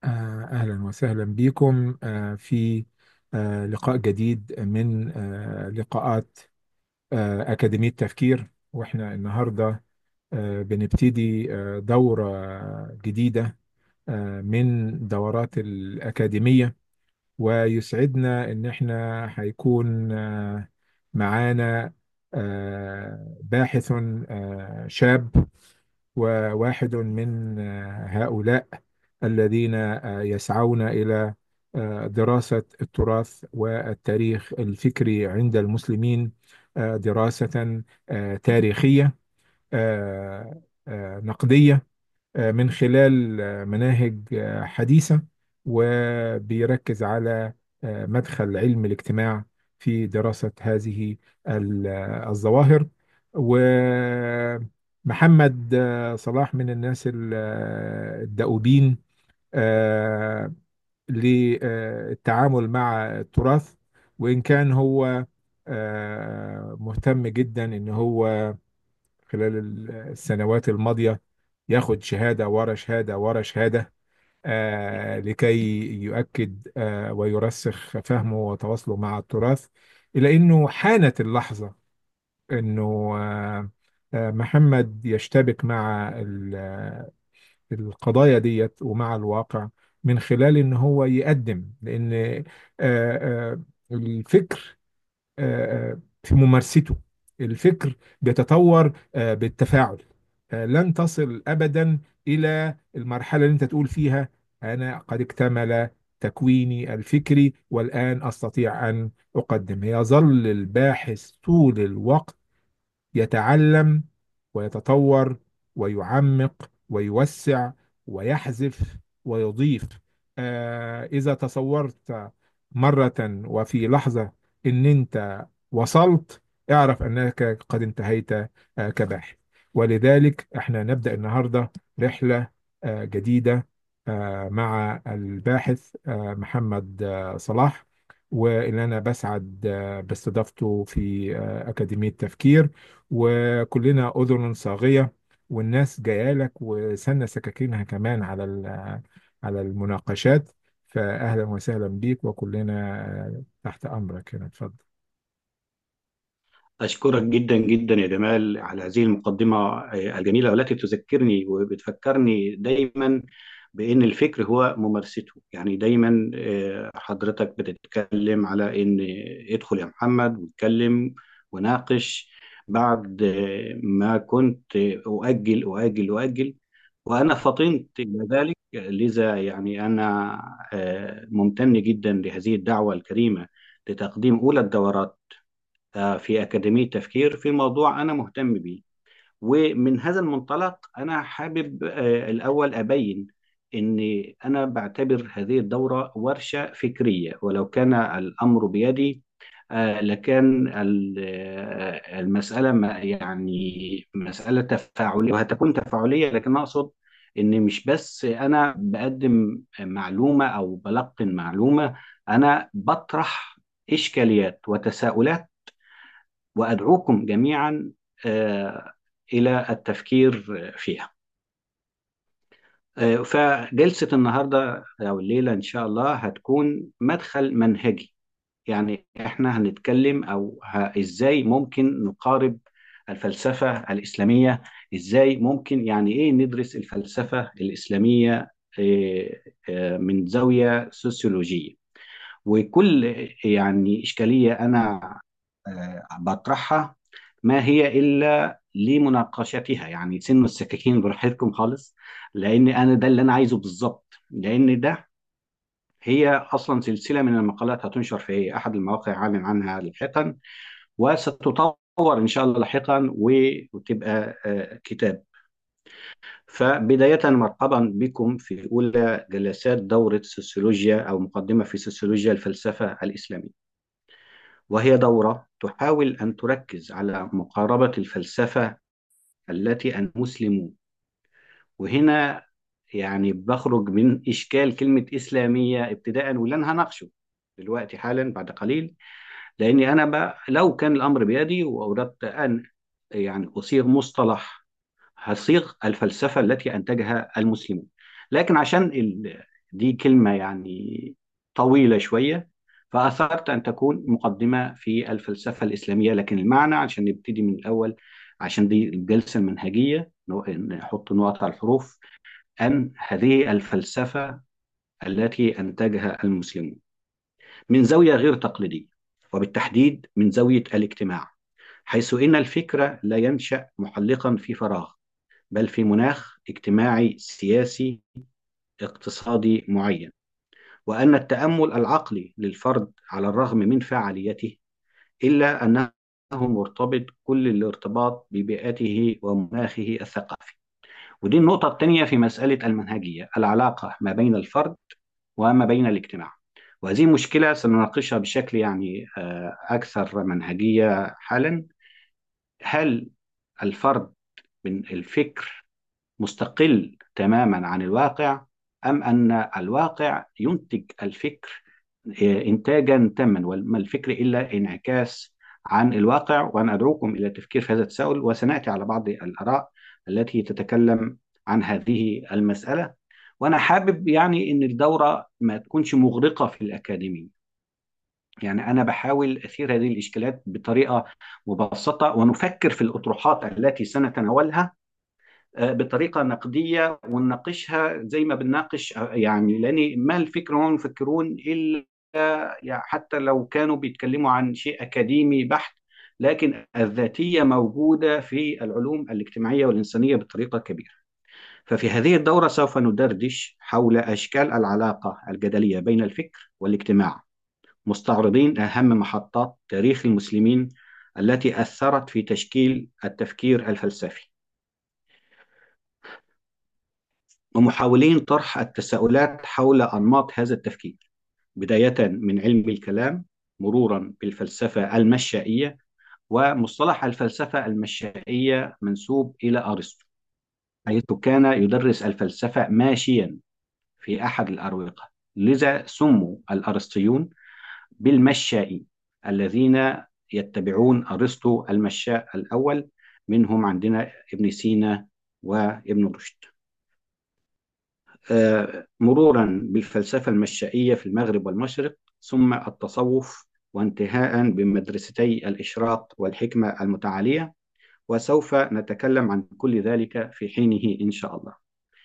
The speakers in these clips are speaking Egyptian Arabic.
آه، أهلا وسهلا بكم آه، في آه، لقاء جديد من آه، لقاءات آه، أكاديمية تفكير وإحنا النهاردة آه، بنبتدي آه، دورة جديدة آه، من دورات الأكاديمية ويسعدنا إن إحنا هيكون آه، معانا آه، باحث آه، شاب وواحد من آه، هؤلاء الذين آه، يسعون إلى آه، دراسة التراث والتاريخ الفكري عند المسلمين آه، دراسة آه، تاريخية آه، آه، نقدية آه، من خلال آه، مناهج آه، حديثة وبيركز على آه، مدخل علم الاجتماع في دراسة هذه ال- آه، الظواهر ومحمد آه، صلاح من الناس ال- آه، الدؤوبين آه، للتعامل مع التراث وإن كان هو آه، مهتم جدا إن هو خلال السنوات الماضية ياخد شهادة ورا شهادة ورا شهادة آه، لكي يؤكد آه، ويرسخ فهمه وتواصله مع التراث إلى أنه حانت اللحظة أنه آه، آه، محمد يشتبك مع ال- القضايا ديت ومع الواقع من خلال أنه هو يقدم لأن آه، آه، الفكر آه، في ممارسته الفكر بيتطور آه، بالتفاعل آه، لن تصل أبدا إلى المرحلة اللي أنت تقول فيها أنا قد اكتمل تكويني الفكري والآن أستطيع أن أقدم يظل الباحث طول الوقت يتعلم ويتطور ويعمق ويوسع ويحذف ويضيف آه، إذا تصورت مرة وفي لحظة إن أنت وصلت اعرف أنك قد انتهيت آه، كباحث ولذلك احنا نبدأ النهاردة رحلة آه، جديدة آه، مع الباحث آه، محمد آه، صلاح واللي أنا بسعد آه، باستضافته في آه، أكاديمية تفكير وكلنا أذن صاغية والناس جاية لك وسنة سكاكينها كمان على ال- على المناقشات فأهلا وسهلا بيك وكلنا تحت أمرك هنا اتفضل أشكرك جدا جدا يا جمال على هذه المقدمة آه، الجميلة والتي تذكرني وبتفكرني دايما بأن الفكر هو ممارسته يعني دايما آه، حضرتك بتتكلم على أن ادخل يا محمد واتكلم وناقش بعد آه، ما كنت أؤجل أؤجل أؤجل وأنا فطنت إلى ذلك لذا يعني أنا آه، ممتن جدا لهذه الدعوة الكريمة لتقديم أولى الدورات آه، في أكاديمية تفكير في موضوع أنا مهتم به ومن هذا المنطلق أنا حابب آه، الأول أبين أن أنا بعتبر هذه الدورة ورشة فكرية ولو كان الأمر بيدي آه، لكان ال- آه، المسألة ما- يعني مسألة تفاعلية وهتكون تفاعلية لكن أقصد إن مش بس أنا بقدم معلومة أو بلقن معلومة أنا بطرح إشكاليات وتساؤلات وأدعوكم جميعا آه، إلى التفكير فيها آه، فجلسة النهاردة أو الليلة إن شاء الله هتكون مدخل منهجي يعني إحنا هنتكلم أو ه- إزاي ممكن نقارب الفلسفة الإسلامية إزاي ممكن يعني إيه ندرس الفلسفة الإسلامية آه، آه، من زاوية سوسيولوجية وكل يعني إشكالية أنا آه، بطرحها ما هي إلا لمناقشتها يعني سن السكاكين براحتكم خالص لأن أنا ده اللي أنا عايزه بالظبط لأن ده هي أصلا سلسلة من المقالات هتنشر في أحد المواقع أعلن عنها لاحقا وستطور إن شاء الله لاحقا و- وتبقى آه، كتاب فبداية مرحبا بكم في أولى جلسات دورة سوسيولوجيا أو مقدمة في سوسيولوجيا الفلسفة الإسلامية وهي دورة تحاول أن تركز على مقاربة الفلسفة التي المسلمون وهنا يعني بخرج من إشكال كلمة إسلامية ابتداء واللي أنا هناقشه دلوقتي حالا بعد قليل لأني أنا بقى لو كان الأمر بيدي وأردت أن يعني أصيغ مصطلح هصيغ الفلسفة التي أنتجها المسلمون لكن عشان ال- دي كلمة يعني طويلة شوية فأثرت أن تكون مقدمة في الفلسفة الإسلامية لكن المعنى عشان نبتدي من الأول عشان دي الجلسة المنهجية نحط نقط على الحروف أن هذه الفلسفة التي أنتجها المسلمون من زاوية غير تقليدية وبالتحديد من زاوية الاجتماع حيث إن الفكر لا ينشأ محلقا في فراغ بل في مناخ اجتماعي سياسي اقتصادي معين وأن التأمل العقلي للفرد على الرغم من فعاليته إلا أنه مرتبط كل الارتباط ببيئته ومناخه الثقافي ودي النقطة الثانية في مسألة المنهجية العلاقة ما بين الفرد وما بين الاجتماع وهذه مشكلة سنناقشها بشكل يعني آه، أكثر منهجية حالا هل الفرد من الفكر مستقل تماما عن الواقع أم أن الواقع ينتج الفكر آه، إنتاجا تاما وما الفكر إلا انعكاس عن الواقع وأنا أدعوكم إلى التفكير في هذا التساؤل وسنأتي على بعض الآراء التي تتكلم عن هذه المسألة وأنا حابب يعني إن الدورة ما تكونش مغرقة في الأكاديمية يعني أنا بحاول أثير هذه الإشكالات بطريقة مبسطة ونفكر في الأطروحات التي سنتناولها آه، بطريقة نقدية ونناقشها زي ما بنناقش آه، يعني لأن ما الفكر وما المفكرون إلا يعني حتى لو كانوا بيتكلموا عن شيء أكاديمي بحت لكن الذاتية موجودة في العلوم الاجتماعية والإنسانية بطريقة كبيرة ففي هذه الدورة سوف ندردش حول أشكال العلاقة الجدلية بين الفكر والاجتماع مستعرضين أهم محطات تاريخ المسلمين التي أثرت في تشكيل التفكير الفلسفي ومحاولين طرح التساؤلات حول أنماط هذا التفكير بداية من علم الكلام مرورا بالفلسفة المشائية ومصطلح الفلسفة المشائية منسوب إلى أرسطو حيث كان يدرس الفلسفة ماشيا في أحد الأروقة لذا سموا الأرسطيون بالمشائين الذين يتبعون أرسطو المشاء الأول منهم عندنا ابن سينا وابن رشد آه، مرورا بالفلسفة المشائية في المغرب والمشرق ثم التصوف وانتهاء بمدرستي الإشراق والحكمة المتعالية وسوف نتكلم عن كل ذلك في حينه إن شاء الله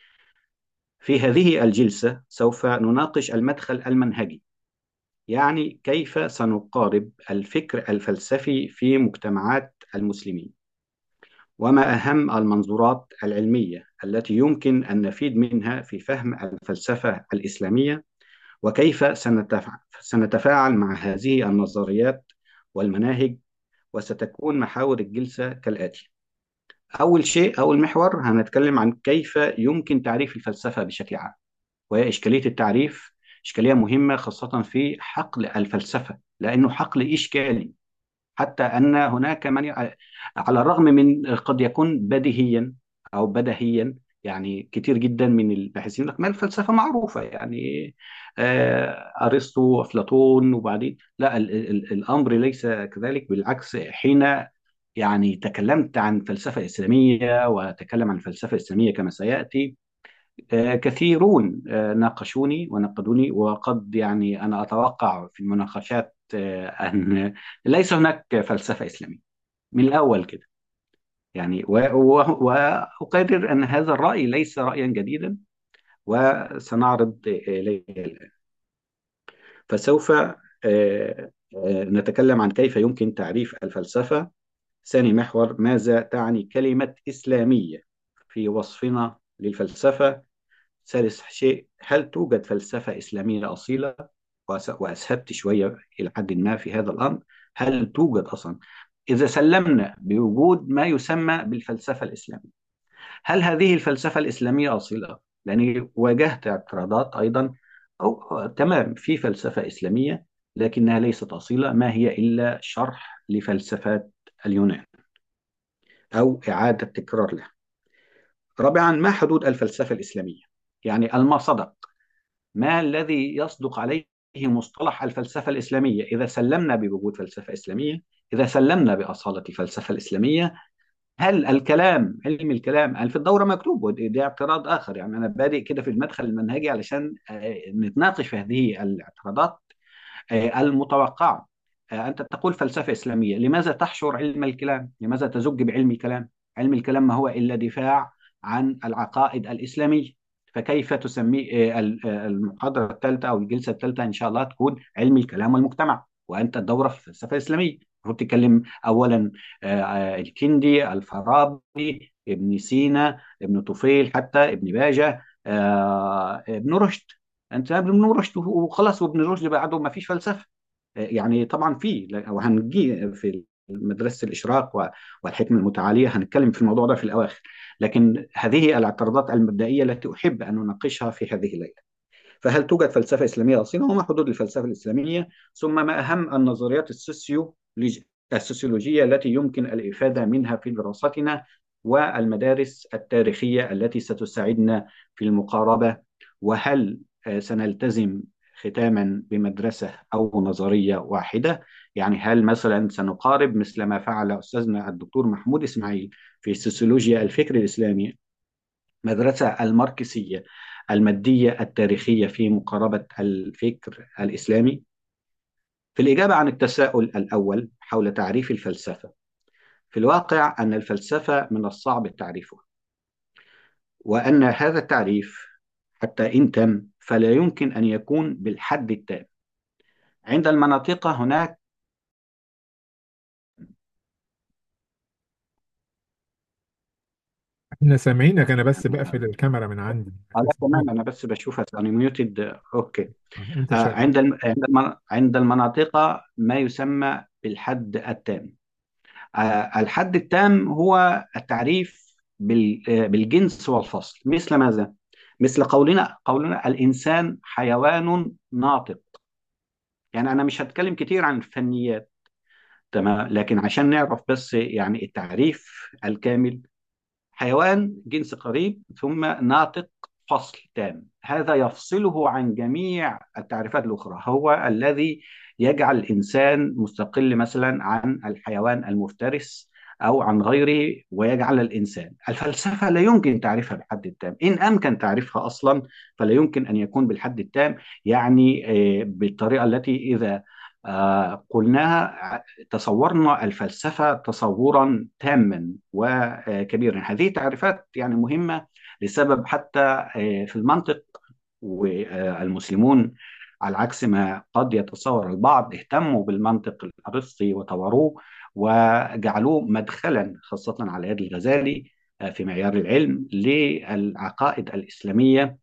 في هذه الجلسة سوف نناقش المدخل المنهجي يعني كيف سنقارب الفكر الفلسفي في مجتمعات المسلمين وما أهم المنظورات العلمية التي يمكن أن نفيد منها في فهم الفلسفة الإسلامية وكيف سنتفاعل مع هذه النظريات والمناهج وستكون محاور الجلسة كالآتي أول شيء أول محور هنتكلم عن كيف يمكن تعريف الفلسفة بشكل عام وهي إشكالية التعريف إشكالية مهمة خاصة في حقل الفلسفة لأنه حقل إشكالي حتى أن هناك من ي... على الرغم من قد يكون بديهيا أو بدهيا يعني كتير جدا من الباحثين لك ما الفلسفة معروفة يعني آه، أرسطو أفلاطون وبعدين لا ال ال الأمر ليس كذلك بالعكس حين يعني تكلمت عن فلسفة إسلامية وتكلم عن الفلسفة الإسلامية كما سيأتي آه، كثيرون آه، ناقشوني ونقدوني وقد يعني أنا أتوقع في المناقشات أن ليس هناك فلسفة إسلامية من الأول كده يعني وأقرر أن هذا الرأي ليس رأيا جديدا وسنعرض إليه الآن فسوف آه، آه، نتكلم عن كيف يمكن تعريف الفلسفة ثاني محور ماذا تعني كلمة إسلامية في وصفنا للفلسفة ثالث شيء هل توجد فلسفة إسلامية أصيلة وأسهبت شوية إلى حد ما في هذا الأمر هل توجد أصلا إذا سلمنا بوجود ما يسمى بالفلسفة الإسلامية هل هذه الفلسفة الإسلامية أصيلة؟ لأني واجهت اعتراضات أيضا أو تمام في فلسفة إسلامية لكنها ليست أصيلة ما هي إلا شرح لفلسفات اليونان أو إعادة تكرار لها رابعا ما حدود الفلسفة الإسلامية؟ يعني المصدق ما الذي يصدق عليه مصطلح الفلسفة الإسلامية إذا سلمنا بوجود فلسفة إسلامية إذا سلمنا بأصالة الفلسفة الإسلامية هل الكلام علم الكلام هل في الدورة مكتوب ودي ده اعتراض آخر يعني أنا بادئ كده في المدخل المنهجي علشان آه، نتناقش في هذه الاعتراضات آه، المتوقعة آه، أنت تقول فلسفة إسلامية لماذا تحشر علم الكلام لماذا تزج بعلم الكلام علم الكلام ما هو إلا دفاع عن العقائد الإسلامية فكيف تسمي آه، ال- آه، المحاضرة الثالثة أو الجلسة الثالثة إن شاء الله تكون علم الكلام والمجتمع وأنت الدورة في الفلسفة الإسلامية المفروض تتكلم أولا آه، آه، الكندي الفارابي ابن سينا ابن طفيل حتى ابن باجة آه، ابن رشد انت ابن رشد وخلاص وابن رشد بعده ما فيش فلسفه يعني طبعا في وهنجي في مدرسه الاشراق و- والحكمه المتعاليه هنتكلم في الموضوع ده في الاواخر لكن هذه الاعتراضات المبدئيه التي احب ان نناقشها في هذه الليله فهل توجد فلسفه اسلاميه اصيله وما حدود الفلسفه الاسلاميه ثم ما اهم النظريات السوسيو السوسيولوجيه التي يمكن الافاده منها في دراستنا والمدارس التاريخيه التي ستساعدنا في المقاربه وهل آه، سنلتزم ختاما بمدرسه او نظريه واحده يعني هل مثلا سنقارب مثل ما فعل استاذنا الدكتور محمود اسماعيل في سوسيولوجيا الفكر الاسلامي مدرسة الماركسية المادية التاريخية في مقاربة الفكر الإسلامي في الإجابة عن التساؤل الأول حول تعريف الفلسفة في الواقع أن الفلسفة من الصعب تعريفها وأن هذا التعريف حتى إن تم فلا يمكن أن يكون بالحد التام عند المناطق هناك احنا سامعينك انا بس بقفل الكاميرا من عندي على احنا تمام سامعينك أنا بس بشوفها أنا ميوتد أوكي آه، انت آه، شغال عند الم- عند المن- عند المناطق ما يسمى بالحد التام آه، الحد التام هو التعريف بال- آه، بالجنس والفصل مثل ماذا؟ مثل قولنا قولنا الإنسان حيوان ناطق يعني أنا مش هتكلم كتير عن الفنيات تمام لكن عشان نعرف بس يعني التعريف الكامل حيوان جنس قريب ثم ناطق فصل تام هذا يفصله عن جميع التعريفات الأخرى هو الذي يجعل الإنسان مستقل مثلا عن الحيوان المفترس أو عن غيره ويجعل الإنسان الفلسفة لا يمكن تعريفها بالحد التام إن أمكن تعريفها أصلا فلا يمكن أن يكون بالحد التام يعني آه، بالطريقة التي إذا آه، قلناها تصورنا الفلسفة تصورا تاما وكبيرا هذه تعريفات يعني مهمة لسبب حتى آه، في المنطق والمسلمون على عكس ما قد يتصور البعض اهتموا بالمنطق الأرسطي وطوروه وجعلوه مدخلا خاصة على يد الغزالي آه، في معيار العلم للعقائد الإسلامية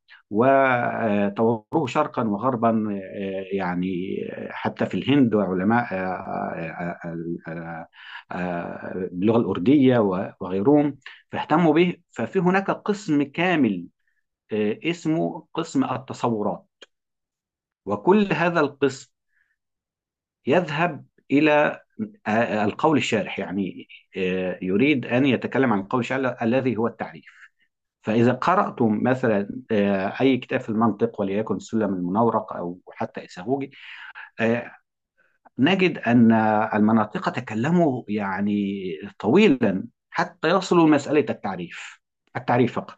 وطوروه شرقا وغربا آه، يعني حتى في الهند وعلماء آه، آه، آه، آه، باللغة الأردية وغيرهم فاهتموا به ففي هناك قسم كامل آه، اسمه قسم التصورات وكل هذا القسم يذهب إلى آه، القول الشارح يعني آه، يريد أن يتكلم عن القول الشارح الذي هو التعريف فإذا قرأتم مثلا آه، أي كتاب في المنطق وليكن السلم المنورق أو حتى إسهوجي آه، نجد أن المناطق تكلموا يعني طويلا حتى يصلوا لمسألة التعريف التعريف فقط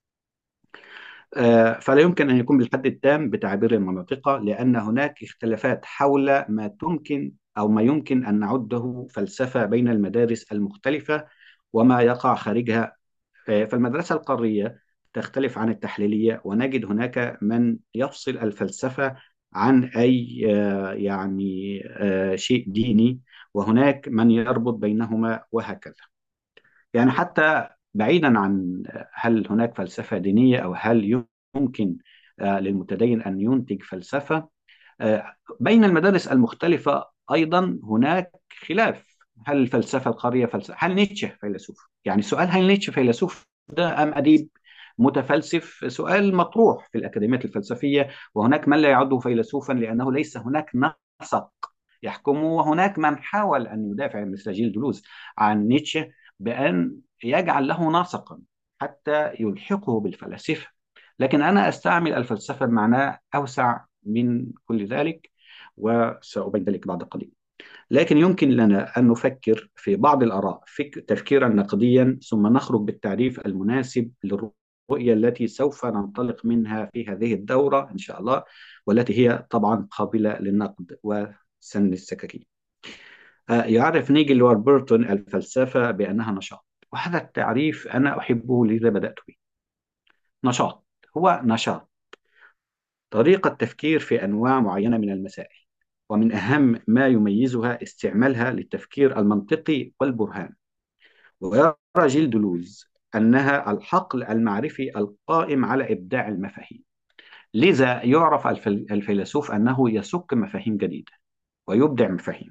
آه، فلا يمكن أن يكون بالحد التام بتعبير المناطق لأن هناك اختلافات حول ما تمكن أو ما يمكن أن نعده فلسفة بين المدارس المختلفة وما يقع خارجها آه، فالمدرسة القارية تختلف عن التحليلية ونجد هناك من يفصل الفلسفة عن أي آه، يعني آه، شيء ديني وهناك من يربط بينهما وهكذا يعني حتى بعيدا عن هل هناك فلسفة دينية أو هل يمكن آه، للمتدين أن ينتج فلسفة آه، بين المدارس المختلفة أيضا هناك خلاف هل الفلسفة القارية فلسفة هل نيتشه فيلسوف يعني سؤال هل نيتشه فيلسوف ده أم أديب متفلسف سؤال مطروح في الأكاديميات الفلسفية وهناك من لا يعده فيلسوفا لأنه ليس هناك نسق يحكمه وهناك من حاول أن يدافع مثل جيل دلوز عن نيتشه بأن يجعل له نسقا حتى يلحقه بالفلاسفة لكن أنا أستعمل الفلسفة بمعنى أوسع من كل ذلك وسأبين ذلك بعد قليل لكن يمكن لنا أن نفكر في بعض الآراء فك تفكيرا نقديا ثم نخرج بالتعريف المناسب للرؤية التي سوف ننطلق منها في هذه الدورة إن شاء الله والتي هي طبعا قابلة للنقد وسن السكاكين آه، يعرف نيجل واربرتون الفلسفة بأنها نشاط وهذا التعريف أنا أحبه لذا بدأت به نشاط هو نشاط طريقة تفكير في أنواع معينة من المسائل ومن أهم ما يميزها استعمالها للتفكير المنطقي والبرهان ويرى جيل دلوز أنها الحقل المعرفي القائم على إبداع المفاهيم لذا يعرف الفيلسوف أنه يسك مفاهيم جديدة ويبدع مفاهيم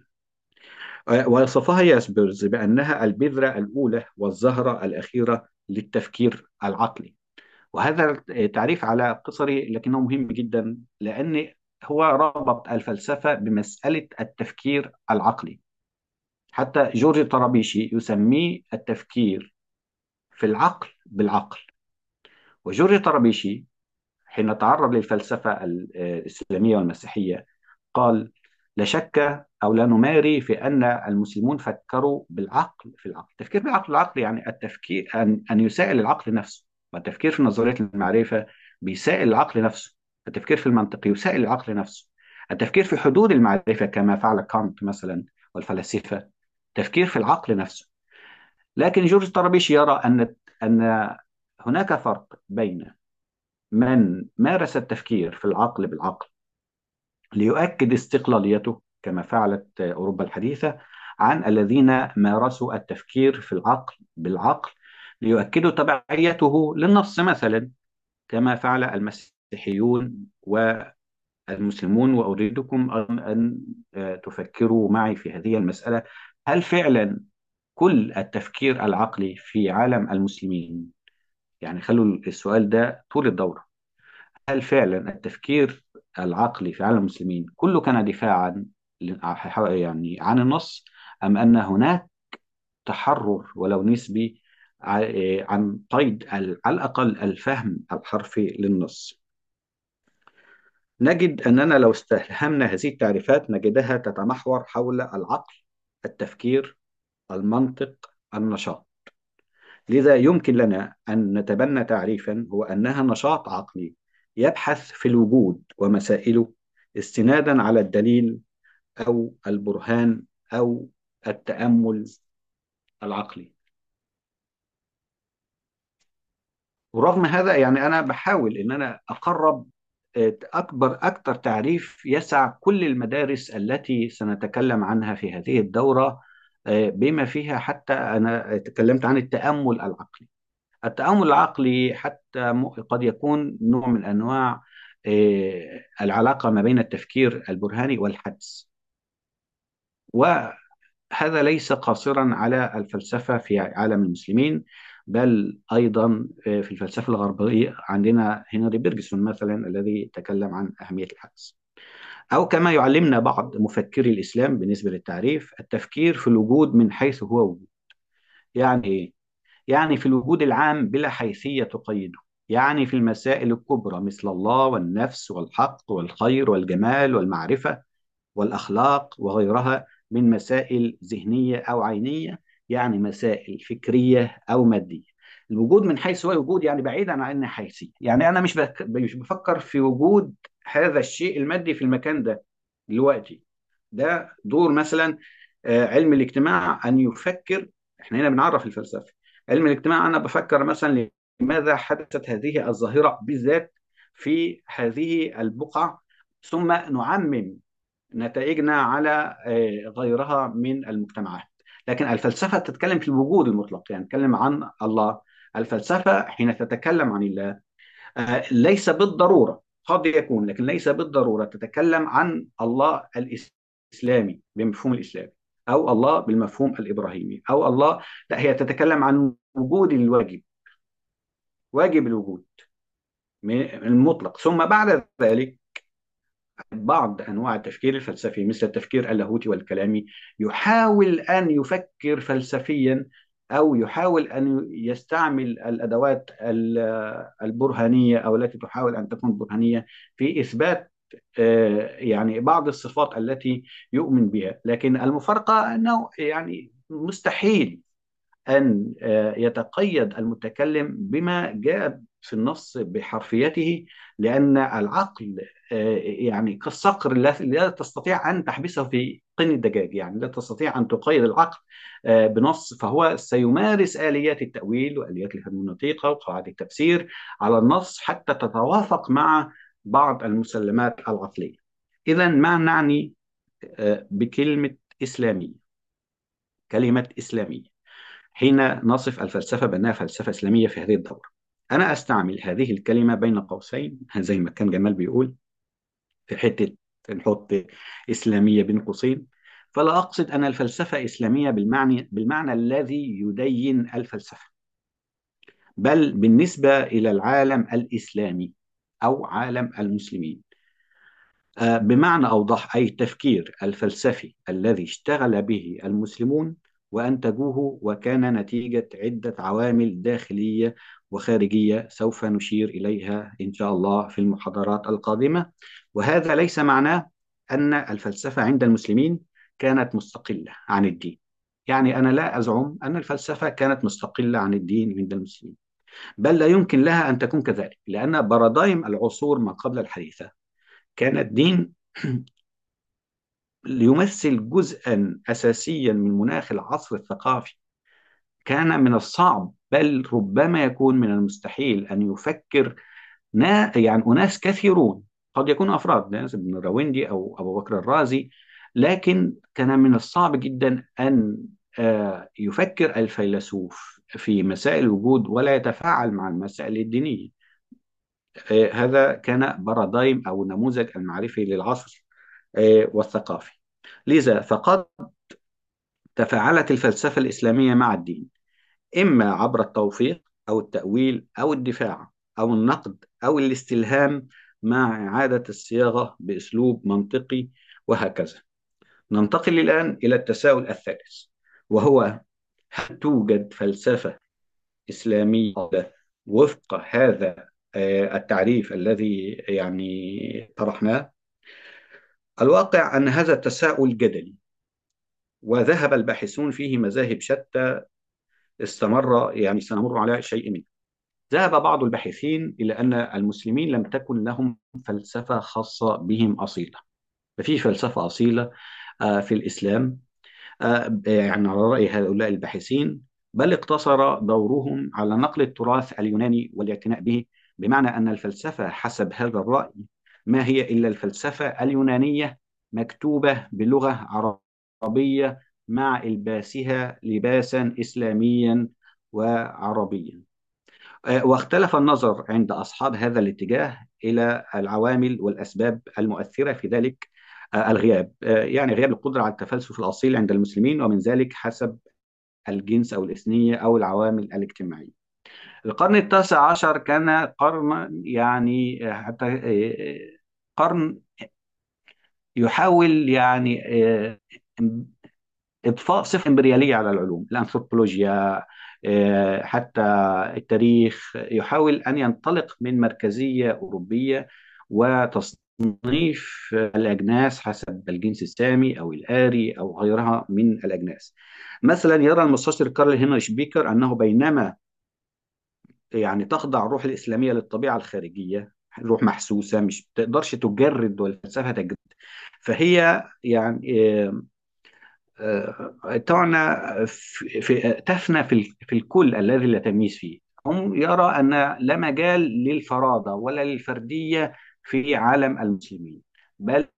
وصفها ياسبرز بأنها البذرة الأولى والزهرة الأخيرة للتفكير العقلي وهذا تعريف على قصري لكنه مهم جدا لأن هو ربط الفلسفة بمسألة التفكير العقلي حتى جورج طرابيشي يسميه التفكير في العقل بالعقل وجورج طرابيشي حين تعرض للفلسفة الإسلامية والمسيحية قال لا شك أو لا نماري في أن المسلمون فكروا بالعقل في العقل التفكير بالعقل العقل يعني التفكير أن, أن يسائل العقل نفسه والتفكير في نظرية المعرفة بيسائل العقل نفسه التفكير في المنطق يسائل العقل نفسه التفكير في حدود المعرفة كما فعل كانت مثلا والفلاسفة تفكير في العقل نفسه لكن جورج طرابيش يرى أن أن هناك فرق بين من مارس التفكير في العقل بالعقل ليؤكد استقلاليته كما فعلت أوروبا الحديثة عن الذين مارسوا التفكير في العقل بالعقل ليؤكدوا تبعيته للنص مثلا كما فعل المسيحيون والمسلمون وأريدكم أن تفكروا معي في هذه المسألة هل فعلا كل التفكير العقلي في عالم المسلمين يعني خلوا السؤال ده طول الدورة هل فعلا التفكير العقلي في عالم المسلمين كله كان دفاعا يعني عن النص أم أن هناك تحرر ولو نسبي عن قيد على الأقل الفهم الحرفي للنص نجد أننا لو استلهمنا هذه التعريفات نجدها تتمحور حول العقل التفكير المنطق النشاط لذا يمكن لنا أن نتبنى تعريفا هو أنها نشاط عقلي يبحث في الوجود ومسائله استنادا على الدليل أو البرهان أو التأمل العقلي ورغم هذا يعني أنا بحاول إن أنا أقرب أكبر أكثر تعريف يسع كل المدارس التي سنتكلم عنها في هذه الدورة بما فيها حتى أنا تكلمت عن التأمل العقلي التأمل العقلي حتى قد يكون نوع من أنواع العلاقة ما بين التفكير البرهاني والحدس وهذا ليس قاصرا على الفلسفة في عالم المسلمين بل أيضا في الفلسفة الغربية عندنا هنري بيرجسون مثلا الذي تكلم عن أهمية الحدس أو كما يعلمنا بعض مفكري الإسلام بالنسبة للتعريف التفكير في الوجود من حيث هو وجود يعني إيه؟ يعني في الوجود العام بلا حيثية تقيده يعني في المسائل الكبرى مثل الله والنفس والحق والخير والجمال والمعرفة والأخلاق وغيرها من مسائل ذهنية أو عينية يعني مسائل فكرية أو مادية الوجود من حيث هو الوجود يعني بعيدا عن أنها حيثية يعني أنا مش مش بفكر في وجود هذا الشيء المادي في المكان ده دلوقتي ده دور مثلا علم الاجتماع أن يفكر احنا هنا بنعرف الفلسفة علم الاجتماع أنا بفكر مثلا لماذا حدثت هذه الظاهرة بالذات في هذه البقعة ثم نعمم نتائجنا على غيرها من المجتمعات لكن الفلسفة تتكلم في الوجود المطلق يعني تتكلم عن الله الفلسفة حين تتكلم عن الله ليس بالضرورة قد يكون لكن ليس بالضرورة تتكلم عن الله الإسلامي بمفهوم الإسلامي أو الله بالمفهوم الإبراهيمي أو الله لا هي تتكلم عن وجود الواجب واجب الوجود المطلق ثم بعد ذلك بعض انواع التفكير الفلسفي مثل التفكير اللاهوتي والكلامي يحاول ان يفكر فلسفيا او يحاول ان يستعمل الادوات البرهانيه او التي تحاول ان تكون برهانيه في اثبات آه، يعني بعض الصفات التي يؤمن بها لكن المفارقة أنه يعني مستحيل أن آه، يتقيد المتكلم بما جاء في النص بحرفيته لأن العقل آه، يعني كالصقر لا لا تستطيع أن تحبسه في قن الدجاج يعني لا تستطيع أن تقيد العقل آه، بنص فهو سيمارس آليات التأويل وآليات الهرمنوطيقة وقواعد التفسير على النص حتى تتوافق مع بعض المسلمات العقلية إذا ما نعني بكلمة إسلامية كلمة إسلامية حين نصف الفلسفة بأنها فلسفة إسلامية في هذه الدورة أنا أستعمل هذه الكلمة بين قوسين زي ما كان جمال بيقول في حتة نحط إسلامية بين قوسين فلا أقصد أن الفلسفة إسلامية بالمعنى بالمعنى الذي يدين الفلسفة بل بالنسبة إلى العالم الإسلامي أو عالم المسلمين آه، بمعنى أوضح أي التفكير الفلسفي الذي اشتغل به المسلمون وأنتجوه وكان نتيجة عدة عوامل داخلية وخارجية سوف نشير إليها إن شاء الله في المحاضرات القادمة وهذا ليس معناه أن الفلسفة عند المسلمين كانت مستقلة عن الدين يعني أنا لا أزعم أن الفلسفة كانت مستقلة عن الدين عند المسلمين بل لا يمكن لها أن تكون كذلك لأن بارادايم العصور ما قبل الحديثة كان الدين يمثل جزءا أساسيا من مناخ العصر الثقافي كان من الصعب بل ربما يكون من المستحيل أن يفكر نا يعني أناس كثيرون قد يكونوا أفراد ناس ابن الراوندي أو أبو بكر الرازي لكن كان من الصعب جدا أن آه، يفكر الفيلسوف في مسائل الوجود ولا يتفاعل مع المسائل الدينية آه، هذا كان بارادايم أو النموذج المعرفي للعصر آه، والثقافي لذا فقد تفاعلت الفلسفة الإسلامية مع الدين إما عبر التوفيق أو التأويل أو الدفاع أو النقد أو الاستلهام مع إعادة الصياغة بأسلوب منطقي وهكذا ننتقل الآن إلى التساؤل الثالث وهو هل توجد فلسفة إسلامية وفق هذا آه، التعريف الذي يعني طرحناه الواقع أن هذا التساؤل جدلي وذهب الباحثون فيه مذاهب شتى استمر يعني سنمر على شيء منه ذهب بعض الباحثين إلى أن المسلمين لم تكن لهم فلسفة خاصة بهم أصيلة ففي فلسفة أصيلة آه، في الإسلام آه، يعني على رأي هؤلاء الباحثين بل اقتصر دورهم على نقل التراث اليوناني والاعتناء به بمعنى أن الفلسفة حسب هذا الرأي ما هي إلا الفلسفة اليونانية مكتوبة بلغة عربية مع إلباسها لباسا إسلاميا وعربيا آه، واختلف النظر عند أصحاب هذا الاتجاه إلى العوامل والأسباب المؤثرة في ذلك آه، الغياب آه، يعني غياب القدرة على التفلسف الأصيل عند المسلمين ومن ذلك حسب الجنس أو الإثنية أو العوامل الاجتماعية القرن التاسع عشر كان قرن يعني حتى قرن يحاول يعني إضفاء صفة إمبريالية على العلوم الأنثروبولوجيا آه، حتى التاريخ يحاول أن ينطلق من مركزية أوروبية وتصنيف الأجناس حسب الجنس السامي أو الآري أو غيرها من الأجناس مثلا يرى المستشرق كارل هنريش بيكر أنه بينما يعني تخضع الروح الإسلامية للطبيعة الخارجية روح محسوسة مش تقدرش تجرد والفلسفة تجرد فهي يعني آه، آه، تعنى في, في تفنى في, في الكل الذي لا تمييز فيه هم يرى أن لا مجال للفرادة ولا للفردية في عالم المسلمين بل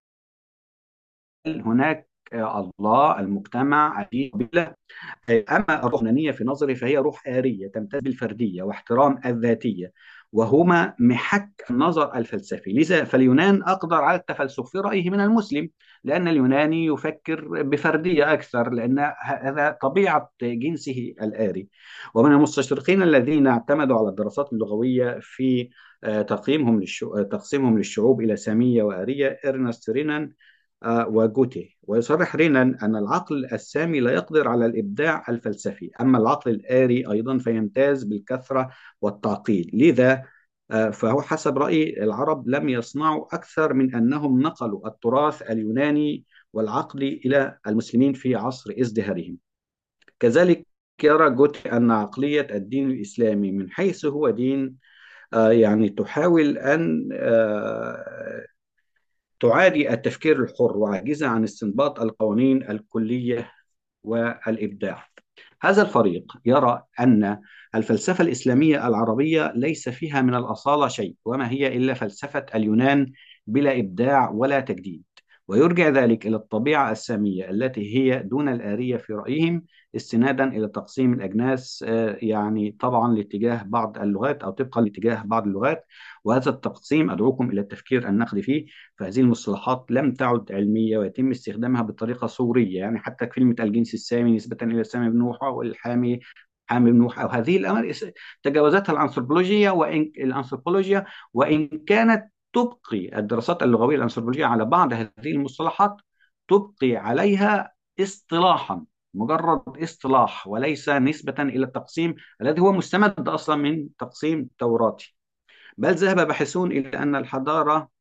هناك الله المجتمع القبيلة أما الروح في نظري فهي روح آرية تمتاز بالفردية واحترام الذاتية وهما محك النظر الفلسفي لذا فاليونان أقدر على التفلسف في رأيه من المسلم لأن اليوناني يفكر بفردية أكثر لأن هذا طبيعة جنسه الآري ومن المستشرقين الذين اعتمدوا على الدراسات اللغوية في آه، تقييمهم تقسيمهم للشعوب إلى سامية وآرية إرنست رينان آه، وجوتي ويصرح رينان أن العقل السامي لا يقدر على الإبداع الفلسفي أما العقل الآري أيضا فيمتاز بالكثرة والتعقيد لذا آه، فهو حسب رأيي العرب لم يصنعوا أكثر من أنهم نقلوا التراث اليوناني والعقلي إلى المسلمين في عصر ازدهارهم كذلك يرى جوتي أن عقلية الدين الإسلامي من حيث هو دين آه، يعني تحاول أن آه، تعادي التفكير الحر وعاجزة عن استنباط القوانين الكلية والإبداع هذا الفريق يرى أن الفلسفة الإسلامية العربية ليس فيها من الأصالة شيء وما هي إلا فلسفة اليونان بلا إبداع ولا تجديد ويرجع ذلك إلى الطبيعة السامية التي هي دون الآرية في رأيهم استنادا إلى تقسيم الأجناس آه، يعني طبعا لاتجاه بعض اللغات أو طبقا لاتجاه بعض اللغات وهذا التقسيم أدعوكم إلى التفكير النقدي فيه فهذه المصطلحات لم تعد علمية ويتم استخدامها بطريقة صورية يعني حتى كلمة الجنس السامي نسبة إلى سامي بن نوح والحامي حامي بن نوح أو هذه الأمر تجاوزتها الأنثروبولوجيا وإن الأنثروبولوجيا وإن كانت تبقي الدراسات اللغوية الأنثروبولوجية على بعض هذه المصطلحات تبقي عليها اصطلاحا مجرد اصطلاح وليس نسبة إلى التقسيم الذي هو مستمد أصلا من تقسيم توراتي بل ذهب باحثون إلى أن الحضارة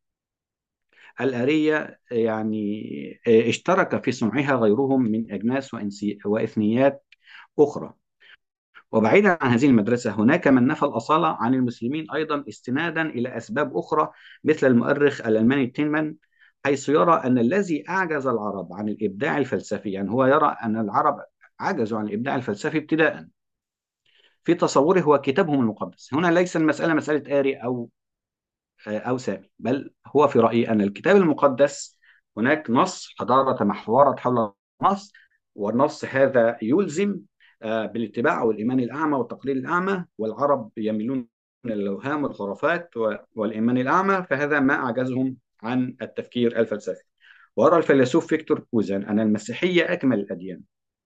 الآرية يعني اشترك في صنعها غيرهم من أجناس وإثنيات أخرى وبعيدا عن هذه المدرسة هناك من نفى الأصالة عن المسلمين أيضا استنادا إلى أسباب أخرى مثل المؤرخ الألماني تينمان حيث يرى أن الذي أعجز العرب عن الإبداع الفلسفي يعني هو يرى أن العرب عجزوا عن الإبداع الفلسفي ابتداء في تصوره هو كتابهم المقدس هنا ليس المسألة مسألة آري أو أو سامي بل هو في رأيي أن الكتاب المقدس هناك نص حضارة تمحورت حول نص والنص هذا يلزم آه، بالاتباع والإيمان الأعمى والتقليد الأعمى والعرب يميلون إلى الأوهام والخرافات والإيمان الأعمى فهذا ما أعجزهم عن التفكير الفلسفي وأرى الفيلسوف فيكتور كوزن أن المسيحية أكمل الأديان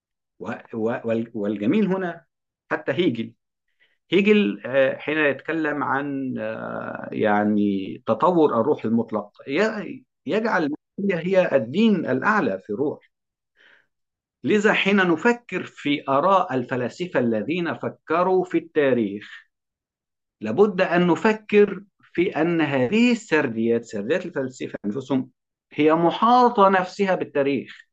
والجميل هنا حتى هيجل هيجل آه، حين يتكلم عن آه، يعني تطور الروح المطلق يجعل هي الدين الأعلى في الروح لذا حين نفكر في آراء الفلاسفة الذين فكروا في التاريخ لابد أن نفكر في أن هذه السرديات سرديات الفلاسفة أنفسهم هي محاطة نفسها بالتاريخ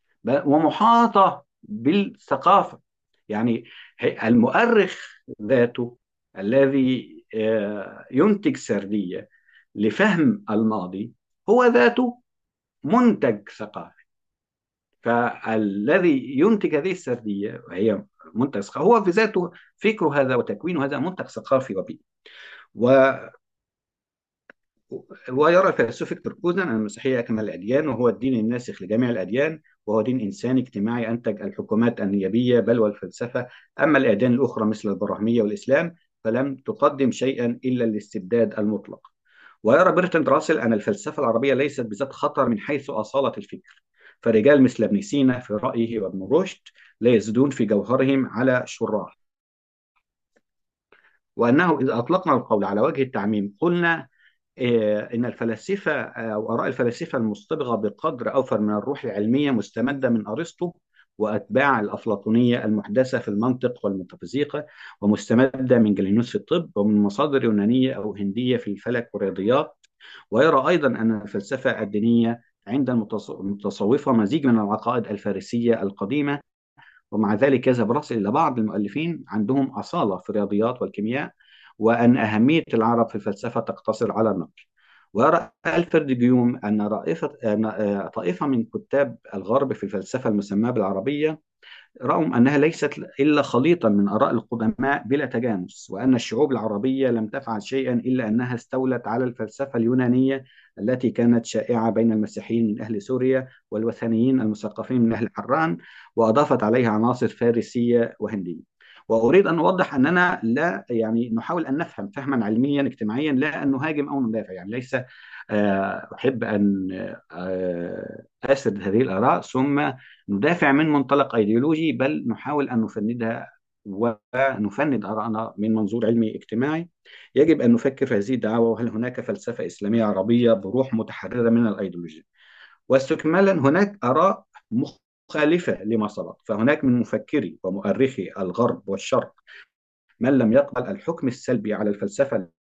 ومحاطة بالثقافة يعني المؤرخ ذاته الذي آه، ينتج سردية لفهم الماضي هو ذاته منتج ثقافي فالذي ينتج هذه السردية وهي منتج ثقافي هو في ذاته فكره هذا وتكوينه هذا منتج ثقافي وبيئي و ويرى الفيلسوف فيكتور كوزن أن المسيحية أكمل الأديان وهو الدين الناسخ لجميع الأديان وهو دين إنساني اجتماعي أنتج الحكومات النيابية بل والفلسفة أما الأديان الأخرى مثل البراهمية والإسلام فلم تقدم شيئا إلا الاستبداد المطلق ويرى برتراند راسل أن الفلسفة العربية ليست بذات خطر من حيث أصالة الفكر فرجال مثل ابن سينا في رأيه وابن رشد لا يزدون في جوهرهم على شراح وأنه إذا أطلقنا القول على وجه التعميم قلنا آه، إن الفلاسفة آه، أو آراء الفلاسفة المصطبغة بقدر أوفر من الروح العلمية مستمدة من أرسطو وأتباع الأفلاطونية المحدثة في المنطق والميتافيزيقا ومستمدة من جالينوس في الطب ومن مصادر يونانية أو هندية في الفلك والرياضيات ويرى أيضا أن الفلسفة الدينية عند المتصوفة مزيج من العقائد الفارسية القديمة ومع ذلك يذهب رأس إلى بعض المؤلفين عندهم أصالة في الرياضيات والكيمياء وأن أهمية العرب في الفلسفة تقتصر على النقل ويرى ألفرد جيوم أن رائفة أن آه، طائفة من كتاب الغرب في الفلسفة المسماة بالعربية رأوا أنها ليست إلا خليطا من آراء القدماء بلا تجانس وأن الشعوب العربية لم تفعل شيئا إلا أنها استولت على الفلسفة اليونانية التي كانت شائعة بين المسيحيين من أهل سوريا والوثنيين المثقفين من أهل حران وأضافت عليها عناصر فارسية وهندية واريد ان اوضح اننا لا يعني نحاول ان نفهم فهما علميا اجتماعيا لا ان نهاجم او ندافع يعني ليس آه، احب ان آه، اسرد هذه الاراء ثم ندافع من منطلق ايديولوجي بل نحاول ان نفندها ونفند ارائنا من منظور علمي اجتماعي يجب ان نفكر في هذه الدعوه وهل هناك فلسفه اسلاميه عربيه بروح متحرره من الايديولوجيا واستكمالا هناك اراء مخالفة لما سبق فهناك من مفكري ومؤرخي الغرب والشرق من لم يقبل الحكم السلبي على الفلسفة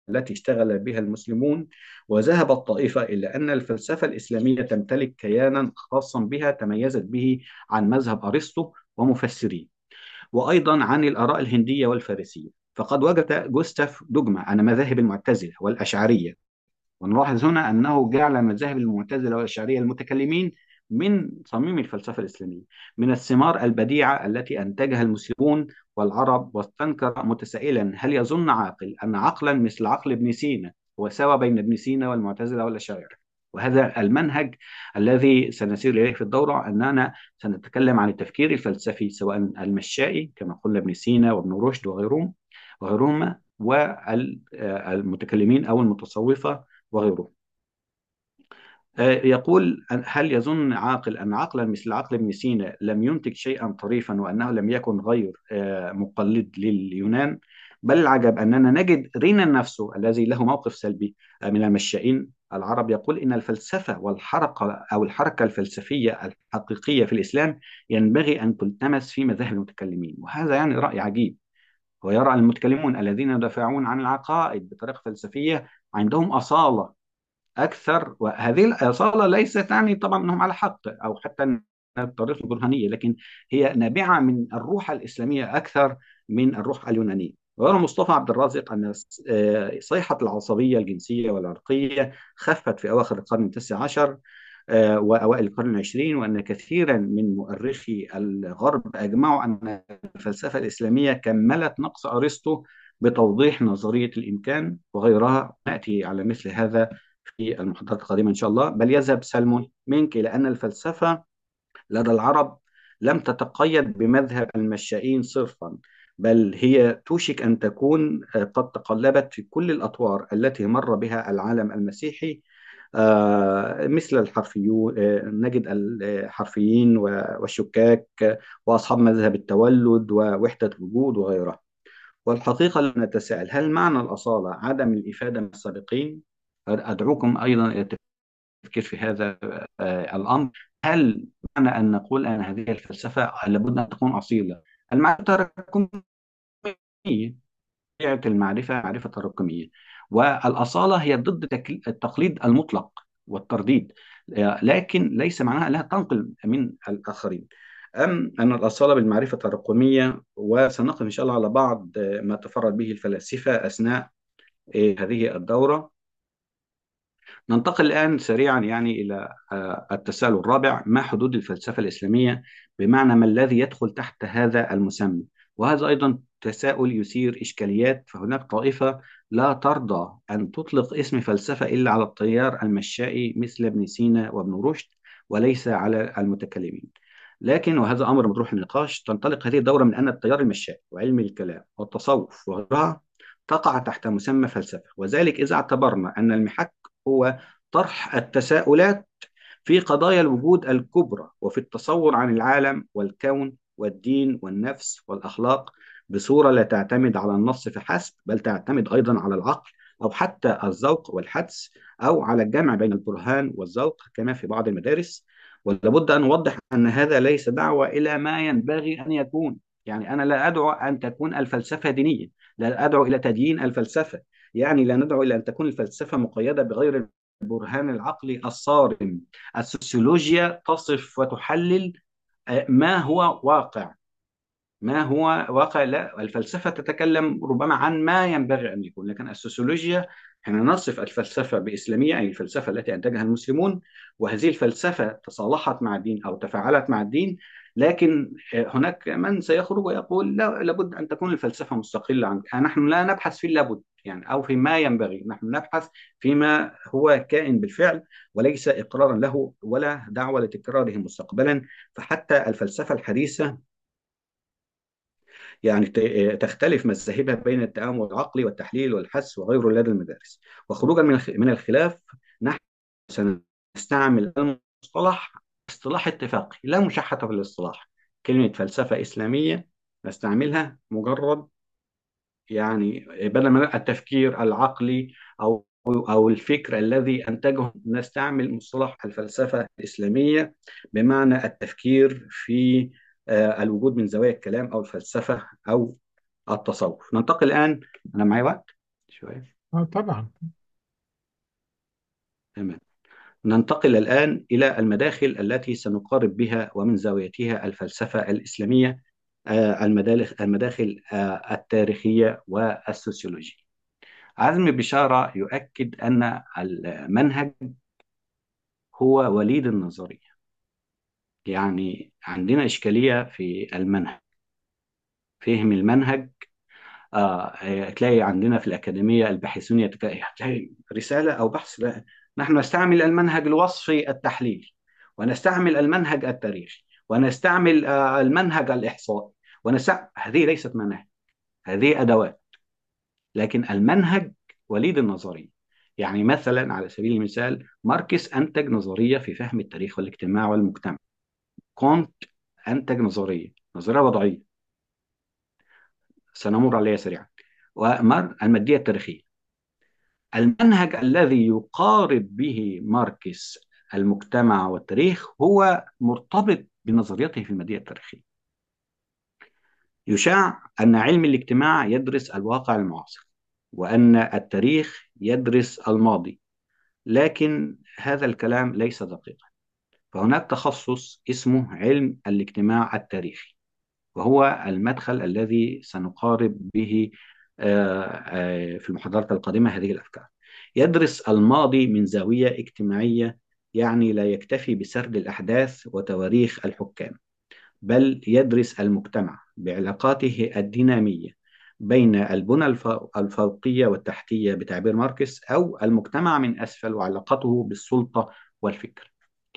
التي اشتغل بها المسلمون وذهبت طائفة إلى أن الفلسفة الإسلامية تمتلك كيانا خاصا بها تميزت به عن مذهب أرسطو ومفسريه وأيضا عن الآراء الهندية والفارسية فقد وجد جوستاف دوجما أن مذاهب المعتزلة والأشعرية ونلاحظ هنا أنه جعل مذاهب المعتزلة والأشعرية المتكلمين من صميم الفلسفة الإسلامية من الثمار البديعة التي أنتجها المسلمون والعرب واستنكر متسائلا هل يظن عاقل أن عقلا مثل عقل ابن سينا هو سوى بين ابن سينا والمعتزلة والأشاعرة وهذا المنهج الذي سنسير إليه في الدورة أننا سنتكلم عن التفكير الفلسفي سواء المشائي كما قلنا ابن سينا وابن رشد وغيرهم وغيرهما والمتكلمين أو المتصوفة وغيرهم آه، يقول هل يظن عاقل أن عقلا مثل عقل ابن سينا لم ينتج شيئا طريفا وأنه لم يكن غير آه، مقلد لليونان بل العجب أننا نجد رينا نفسه الذي له موقف سلبي آه، من المشائين العرب يقول إن الفلسفة والحركة أو الحركة الفلسفية الحقيقية في الإسلام ينبغي أن تلتمس في مذاهب المتكلمين وهذا يعني رأي عجيب ويرى المتكلمون الذين يدافعون عن العقائد بطريقة فلسفية عندهم أصالة أكثر وهذه الأصالة ليست تعني طبعا أنهم على حق أو حتى الطريقة البرهانية لكن هي نابعة من الروح الإسلامية أكثر من الروح اليونانية ويرى مصطفى عبد الرازق أن آه، صيحة العصبية الجنسية والعرقية خفت في أواخر القرن التاسع عشر آه، وأوائل القرن العشرين وأن كثيرا من مؤرخي الغرب أجمعوا أن الفلسفة الإسلامية كملت نقص أرسطو بتوضيح نظرية الإمكان وغيرها نأتي على مثل هذا في المحاضرات القادمة إن شاء الله بل يذهب سلمون منك إلى أن الفلسفة لدى العرب لم تتقيد بمذهب المشائين صرفا بل هي توشك أن تكون قد تقلبت في كل الأطوار التي مر بها العالم المسيحي آه، مثل الحرفيون آه، نجد الحرفيين والشكاك وأصحاب مذهب التولد ووحدة الوجود وغيرها والحقيقة نتساءل هل معنى الأصالة عدم الإفادة من السابقين أدعوكم أيضا إلى التفكير في هذا آه، الأمر هل معنى أن نقول أن هذه الفلسفة لابد أن تكون أصيلة المعرفة تراكمية طبيعة المعرفة معرفة تراكمية والأصالة هي ضد التقليد المطلق والترديد آه، لكن ليس معناها أنها تنقل من الآخرين أم أن الأصالة بالمعرفة التراكمية وسنقف إن شاء الله على بعض ما تفرد به الفلاسفة أثناء آه، هذه الدورة ننتقل الآن سريعا يعني إلى آه، التساؤل الرابع ما حدود الفلسفة الإسلامية بمعنى ما الذي يدخل تحت هذا المسمى وهذا أيضا تساؤل يثير إشكاليات فهناك طائفة لا ترضى أن تطلق اسم فلسفة إلا على التيار المشائي مثل ابن سينا وابن رشد وليس على المتكلمين لكن وهذا أمر مطروح النقاش تنطلق هذه الدورة من أن التيار المشائي وعلم الكلام والتصوف وغيرها تقع تحت مسمى فلسفة وذلك إذا اعتبرنا أن المحك هو طرح التساؤلات في قضايا الوجود الكبرى وفي التصور عن العالم والكون والدين والنفس والأخلاق بصورة لا تعتمد على النص فحسب بل تعتمد أيضا على العقل أو حتى الذوق والحدس أو على الجمع بين البرهان والذوق كما في بعض المدارس ولابد أن نوضح أن هذا ليس دعوة إلى ما ينبغي أن يكون يعني أنا لا أدعو أن تكون الفلسفة دينية لا أدعو إلى تديين الفلسفة يعني لا ندعو إلى أن تكون الفلسفة مقيدة بغير البرهان العقلي الصارم السوسيولوجيا تصف وتحلل آه، ما هو واقع ما هو واقع لا الفلسفة تتكلم ربما عن ما ينبغي أن يكون لكن السوسيولوجيا احنا نصف الفلسفة بإسلامية أي الفلسفة التي أنتجها المسلمون وهذه الفلسفة تصالحت مع الدين أو تفاعلت مع الدين لكن هناك من سيخرج ويقول لا لابد أن تكون الفلسفة مستقلة عن نحن لا نبحث في اللابد يعني أو في ما ينبغي نحن نبحث فيما هو كائن بالفعل وليس إقرارا له ولا دعوة لتكراره مستقبلا فحتى الفلسفة الحديثة يعني تختلف مذاهبها بين التأمل العقلي والتحليل والحس وغيره لدى المدارس وخروجا من الخلاف نحن سنستعمل المصطلح اصطلاح اتفاقي لا مشحة في الاصطلاح كلمة فلسفة إسلامية نستعملها مجرد يعني بدل من التفكير العقلي أو أو الفكر الذي أنتجه نستعمل مصطلح الفلسفة الإسلامية بمعنى التفكير في آه، الوجود من زوايا الكلام أو الفلسفة أو التصوف ننتقل الآن أنا معي وقت شوية اه طبعا تمام ننتقل الآن إلى المداخل التي سنقارب بها ومن زاويتها الفلسفة الإسلامية آه، المداخل المداخل آه، التاريخية والسوسيولوجية عزمي بشارة يؤكد أن المنهج هو وليد النظرية يعني عندنا إشكالية في المنهج فهم المنهج آه تلاقي عندنا في الأكاديمية الباحثون يتك... تلاقي رسالة أو بحث لا. نحن نستعمل المنهج الوصفي التحليلي ونستعمل المنهج التاريخي ونستعمل آه المنهج الإحصائي ونستعمل هذه ليست مناهج هذه أدوات لكن المنهج وليد النظرية يعني مثلا على سبيل المثال ماركس أنتج نظرية في فهم التاريخ والاجتماع والمجتمع كونت أنتج نظرية نظرية وضعية سنمر عليها سريعا ومر المادية التاريخية المنهج الذي يقارب به ماركس المجتمع والتاريخ هو مرتبط بنظريته في المادية التاريخية يشاع أن علم الاجتماع يدرس الواقع المعاصر وأن التاريخ يدرس الماضي لكن هذا الكلام ليس دقيقا فهناك تخصص اسمه علم الاجتماع التاريخي وهو المدخل الذي سنقارب به في المحاضرات القادمة هذه الأفكار يدرس الماضي من زاوية اجتماعية يعني لا يكتفي بسرد الأحداث وتواريخ الحكام بل يدرس المجتمع بعلاقاته الدينامية بين البنى الفوقية والتحتية بتعبير ماركس أو المجتمع من أسفل وعلاقته بالسلطة والفكر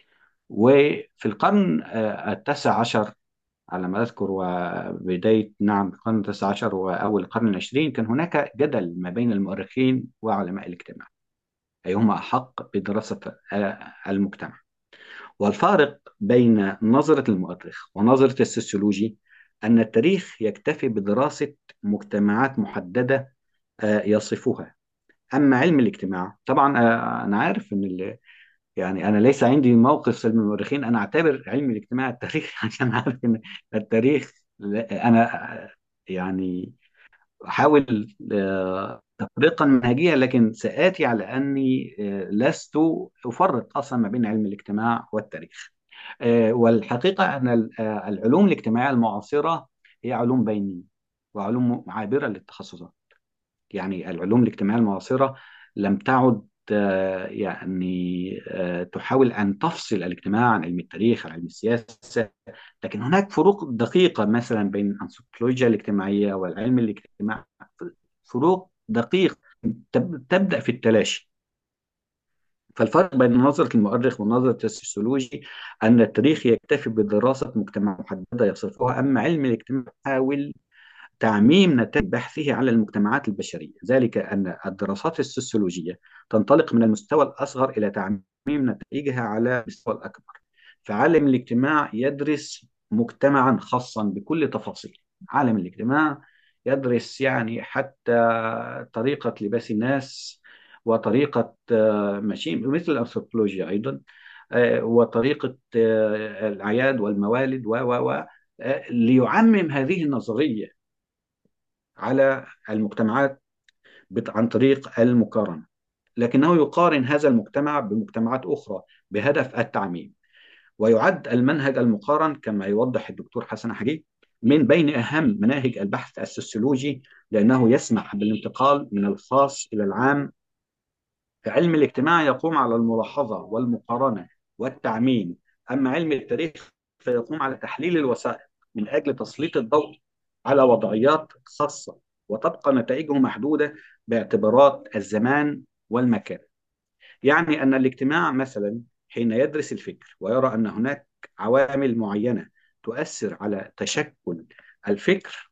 وفي القرن التاسع عشر على ما أذكر وبداية نعم القرن التاسع عشر وأول القرن العشرين كان هناك جدل ما بين المؤرخين وعلماء الاجتماع أيهما أحق بدراسة المجتمع والفارق بين نظرة المؤرخ ونظرة السوسيولوجي أن التاريخ يكتفي بدراسة مجتمعات محددة يصفها أما علم الاجتماع طبعا أنا عارف أن يعني انا ليس عندي موقف سلم المؤرخين انا اعتبر علم الاجتماع التاريخ عشان عارف ان التاريخ انا يعني احاول تفرقا منهجيا لكن ساتي على اني لست افرق اصلا ما بين علم الاجتماع والتاريخ والحقيقه ان العلوم الاجتماعيه المعاصره هي علوم بينيه وعلوم عابره للتخصصات يعني العلوم الاجتماعيه المعاصره لم تعد يعني تحاول أن تفصل الاجتماع عن علم التاريخ عن علم السياسة لكن هناك فروق دقيقة مثلا بين الأنثروبولوجيا الاجتماعية والعلم الاجتماعي فروق دقيقة تبدأ في التلاشي فالفرق بين نظرة المؤرخ ونظرة السوسيولوجي أن التاريخ يكتفي بدراسة مجتمع محددة يصفها أما علم الاجتماع يحاول تعميم نتائج بحثه على المجتمعات البشرية ذلك أن الدراسات السوسيولوجية تنطلق من المستوى الأصغر إلى تعميم نتائجها على المستوى الأكبر فعالم الاجتماع يدرس مجتمعا خاصا بكل تفاصيله عالم الاجتماع يدرس يعني حتى طريقة لباس الناس وطريقة مشي مثل الأنثروبولوجيا أيضا وطريقة الأعياد والموالد و و ليعمم هذه النظرية على المجتمعات عن طريق المقارنة لكنه يقارن هذا المجتمع بمجتمعات أخرى بهدف التعميم ويعد المنهج المقارن كما يوضح الدكتور حسن حجيج من بين أهم مناهج البحث السوسيولوجي لأنه يسمح بالانتقال من الخاص إلى العام علم الاجتماع يقوم على الملاحظة والمقارنة والتعميم أما علم التاريخ فيقوم على تحليل الوثائق من أجل تسليط الضوء على وضعيات خاصة وتبقى نتائجه محدودة باعتبارات الزمان والمكان يعني أن الاجتماع مثلا حين يدرس الفكر ويرى أن هناك عوامل معينة تؤثر على تشكل الفكر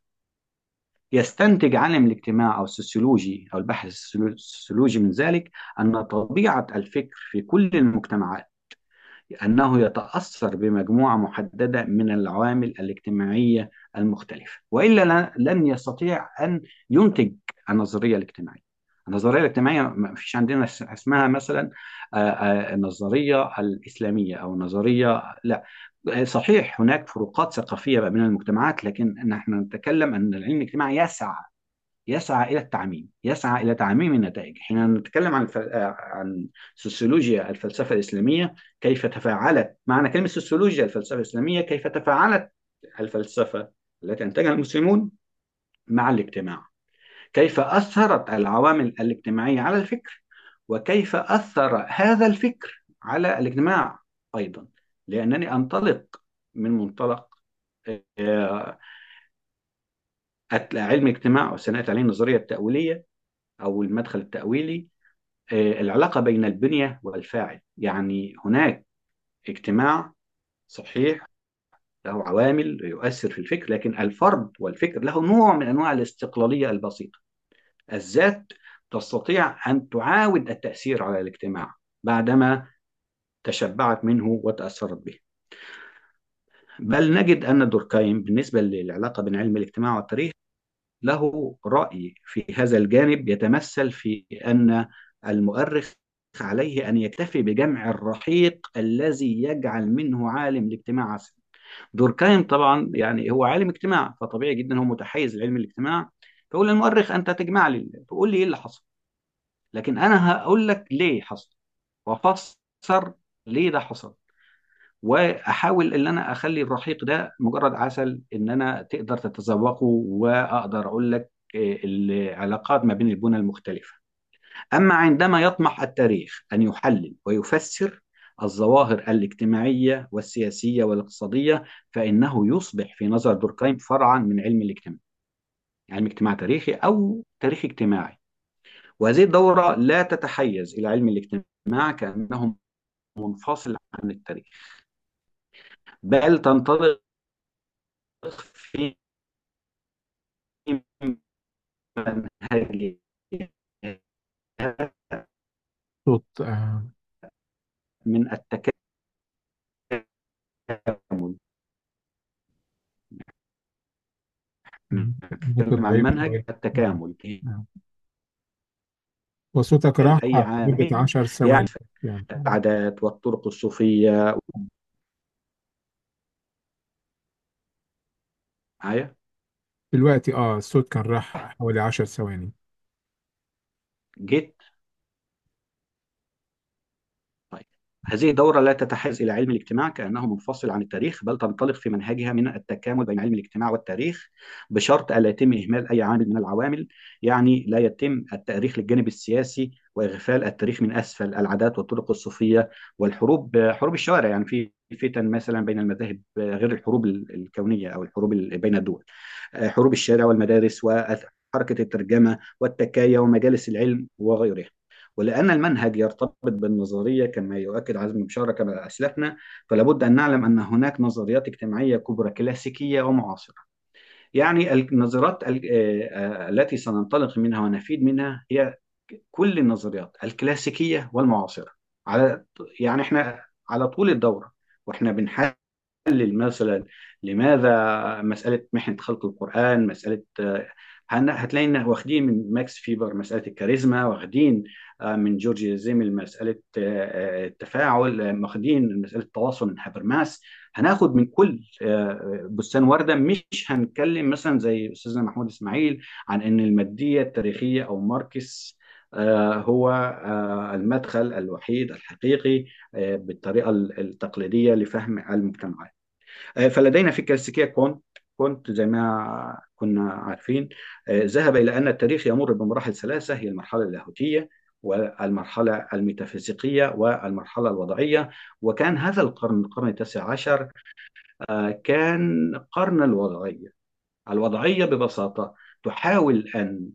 يستنتج عالم الاجتماع أو السوسيولوجي أو البحث السوسيولوجي من ذلك أن طبيعة الفكر في كل المجتمعات أنه يتأثر بمجموعة محددة من العوامل الاجتماعية المختلفة وإلا لن يستطيع أن ينتج النظرية الاجتماعية النظرية الاجتماعية ما فيش عندنا اسمها مثلا النظرية الإسلامية أو نظرية لا صحيح هناك فروقات ثقافية بين المجتمعات لكن نحن نتكلم أن العلم الاجتماعي يسعى يسعى إلى التعميم يسعى إلى تعميم النتائج حين نتكلم عن الف... عن سوسيولوجيا الفلسفة الإسلامية كيف تفاعلت معنى كلمة سوسيولوجيا الفلسفة الإسلامية كيف تفاعلت الفلسفة التي أنتجها المسلمون مع الاجتماع كيف أثرت العوامل الاجتماعية على الفكر وكيف أثر هذا الفكر على الاجتماع أيضا لأنني أنطلق من منطلق آه، علم الاجتماع وسنأتي عليه النظرية التأويلية أو المدخل التأويلي آه، العلاقة بين البنية والفاعل يعني هناك اجتماع صحيح له عوامل يؤثر في الفكر لكن الفرد والفكر له نوع من أنواع الاستقلالية البسيطة الذات تستطيع أن تعاود التأثير على الاجتماع بعدما تشبعت منه وتأثرت به بل نجد أن دوركايم بالنسبة للعلاقة بين علم الاجتماع والتاريخ له رأي في هذا الجانب يتمثل في أن المؤرخ عليه أن يكتفي بجمع الرحيق الذي يجعل منه عالم الاجتماع عسل دوركايم طبعا يعني هو عالم اجتماع فطبيعي جدا هو متحيز لعلم الاجتماع فيقول للمؤرخ أنت تجمع لي تقول لي إيه اللي حصل لكن أنا هقول لك ليه حصل وأفسر ليه ده حصل واحاول ان انا اخلي الرحيق ده مجرد عسل ان انا تقدر تتذوقه واقدر اقول لك آه، العلاقات ما بين البنى المختلفه اما عندما يطمح التاريخ ان يحلل ويفسر الظواهر الاجتماعيه والسياسيه والاقتصاديه فانه يصبح في نظر دوركايم فرعا من علم الاجتماع علم اجتماع تاريخي او تاريخ اجتماعي وهذه الدوره لا تتحيز الى علم الاجتماع كانه منفصل عن التاريخ بل تنطلق في منهجها صوت آه، من التكامل نتكلم عن ضعيف منهج شوية التكامل نعم. وصوتك راح أي لمدة عامل عشر يعني ثواني يعني العادات والطرق الصوفية معايا دلوقتي اه الصوت كان راح حوالي عشر ثواني جيت طيب هذه الدورة لا تتحيز إلى علم الاجتماع كأنه منفصل عن التاريخ بل تنطلق في منهجها من التكامل بين علم الاجتماع والتاريخ بشرط ألا يتم إهمال أي عامل من العوامل يعني لا يتم التأريخ للجانب السياسي وإغفال التاريخ من أسفل العادات والطرق الصوفية والحروب حروب الشوارع يعني في فتن مثلا بين المذاهب غير الحروب الكونية أو الحروب بين الدول حروب الشارع والمدارس وحركة الترجمة والتكايا ومجالس العلم وغيرها ولأن المنهج يرتبط بالنظرية كما يؤكد عزم بشارة كما أسلفنا فلا بد أن نعلم أن هناك نظريات اجتماعية كبرى كلاسيكية ومعاصرة يعني النظريات التي سننطلق منها ونفيد منها هي كل النظريات الكلاسيكية والمعاصرة على يعني احنا على طول الدورة واحنا بنحلل مثلا لماذا مسألة محنة خلق القرآن مسألة هتلاقي ان واخدين من ماكس فيبر مساله الكاريزما واخدين من جورج زيمل مساله التفاعل واخدين مساله التواصل من هابرماس هناخد من كل بستان ورده مش هنتكلم مثلا زي استاذنا محمود اسماعيل عن ان الماديه التاريخيه او ماركس هو المدخل الوحيد الحقيقي بالطريقه التقليديه لفهم المجتمعات فلدينا في الكلاسيكيه كونت كنت زي ما كنا عارفين ذهب إلى أن التاريخ يمر بمراحل ثلاثة هي المرحلة اللاهوتية والمرحلة الميتافيزيقية والمرحلة الوضعية وكان هذا القرن القرن التاسع عشر كان قرن الوضعية الوضعية ببساطة تحاول أن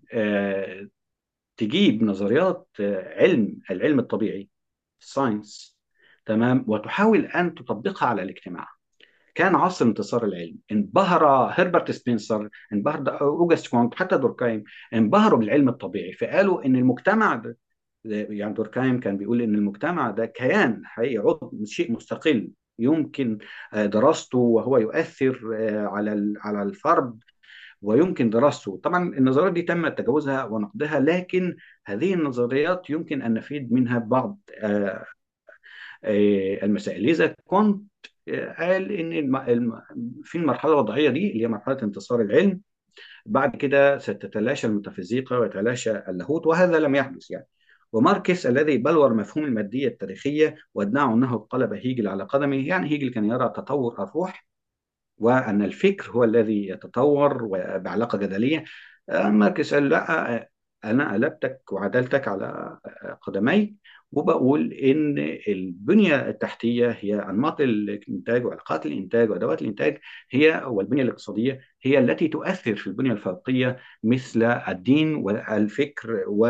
تجيب نظريات علم العلم الطبيعي الساينس تمام وتحاول أن تطبقها على الاجتماع كان عصر انتصار العلم انبهر هربرت سبنسر انبهر اوجست كونت حتى دوركايم انبهروا بالعلم الطبيعي فقالوا ان المجتمع ده يعني دوركايم كان بيقول ان المجتمع ده كيان حقيقي عضو شيء مستقل يمكن دراسته وهو يؤثر على على الفرد ويمكن دراسته طبعا النظريات دي تم تجاوزها ونقدها لكن هذه النظريات يمكن ان نفيد منها بعض المسائل لذا كنت قال ان في المرحله الوضعيه دي اللي هي مرحله انتصار العلم بعد كده ستتلاشى الميتافيزيقا ويتلاشى اللاهوت وهذا لم يحدث يعني وماركس الذي بلور مفهوم المادية التاريخية وادعى أنه قلب هيجل على قدمه يعني هيجل كان يرى تطور الروح وأن الفكر هو الذي يتطور بعلاقة جدلية آه، ماركس قال لا آه، أنا قلبتك وعدلتك على آه، قدمي وبقول إن البنية التحتية هي أنماط الإنتاج وعلاقات الإنتاج وأدوات الإنتاج هي والبنية الاقتصادية هي التي تؤثر في البنية الفوقية مثل الدين والفكر و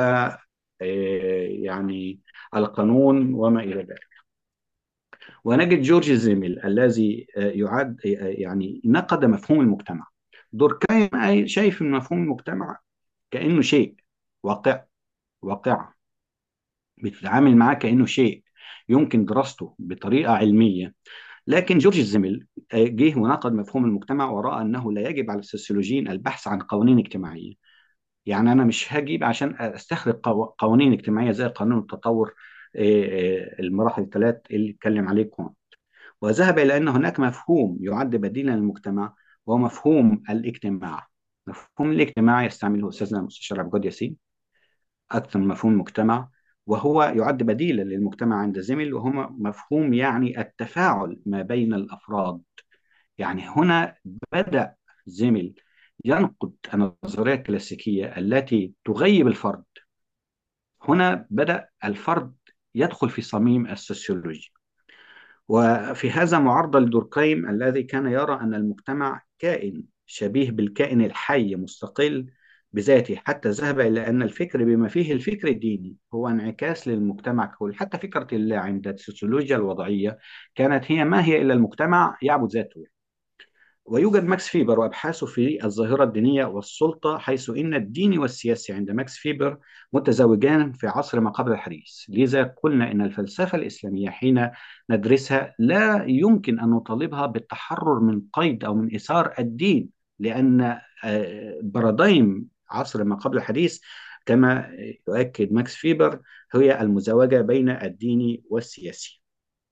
يعني القانون وما إلى ذلك ونجد جورج زيميل الذي يعد يعني نقد مفهوم المجتمع دوركايم شايف ان مفهوم المجتمع كانه شيء واقع واقع بتتعامل معاه كانه شيء يمكن دراسته بطريقه علميه لكن جورج زيميل جه ونقد مفهوم المجتمع وراى انه لا يجب على السوسيولوجيين البحث عن قوانين اجتماعيه يعني انا مش هجيب عشان استخرج قوانين اجتماعيه زي قانون التطور المراحل الثلاث اللي اتكلم عليه كونت وذهب إلى أن هناك مفهوم يعد بديلا للمجتمع وهو مفهوم الاجتماع مفهوم الاجتماع يستعمله أستاذنا المستشار عبد ياسين أكثر من مفهوم المجتمع وهو يعد بديلا للمجتمع عند زميل وهو مفهوم يعني التفاعل ما بين الأفراد يعني هنا بدأ زميل ينقد النظرية الكلاسيكية التي تغيب الفرد هنا بدأ الفرد يدخل في صميم السوسيولوجي وفي هذا معارضة لدوركايم الذي كان يرى أن المجتمع كائن شبيه بالكائن الحي مستقل بذاته حتى ذهب إلى أن الفكر بما فيه الفكر الديني هو انعكاس للمجتمع ككل حتى فكرة الله عند السوسيولوجيا الوضعية كانت هي ما هي إلا المجتمع يعبد ذاته ويوجد ماكس فيبر وأبحاثه في الظاهرة الدينية والسلطة حيث إن الدين والسياسي عند ماكس فيبر متزوجان في عصر ما قبل الحديث لذا قلنا إن الفلسفة الإسلامية حين ندرسها لا يمكن أن نطالبها بالتحرر من قيد أو من إثار الدين لأن بارادايم عصر ما قبل الحديث كما يؤكد ماكس فيبر هي المزاوجة بين الديني والسياسي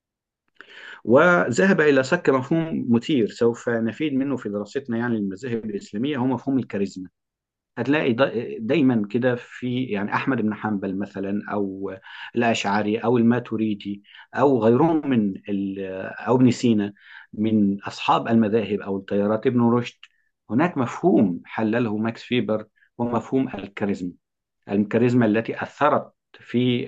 وذهب إلى سك مفهوم مثير سوف نفيد منه في دراستنا يعني المذاهب الإسلامية هو مفهوم الكاريزما هتلاقي دايما كده في يعني أحمد بن حنبل مثلا أو الأشعري أو الماتوريدي أو غيرهم من أو ابن سينا من أصحاب المذاهب أو التيارات ابن رشد هناك مفهوم حلله ماكس فيبر هو مفهوم الكاريزما الكاريزما التي أثرت في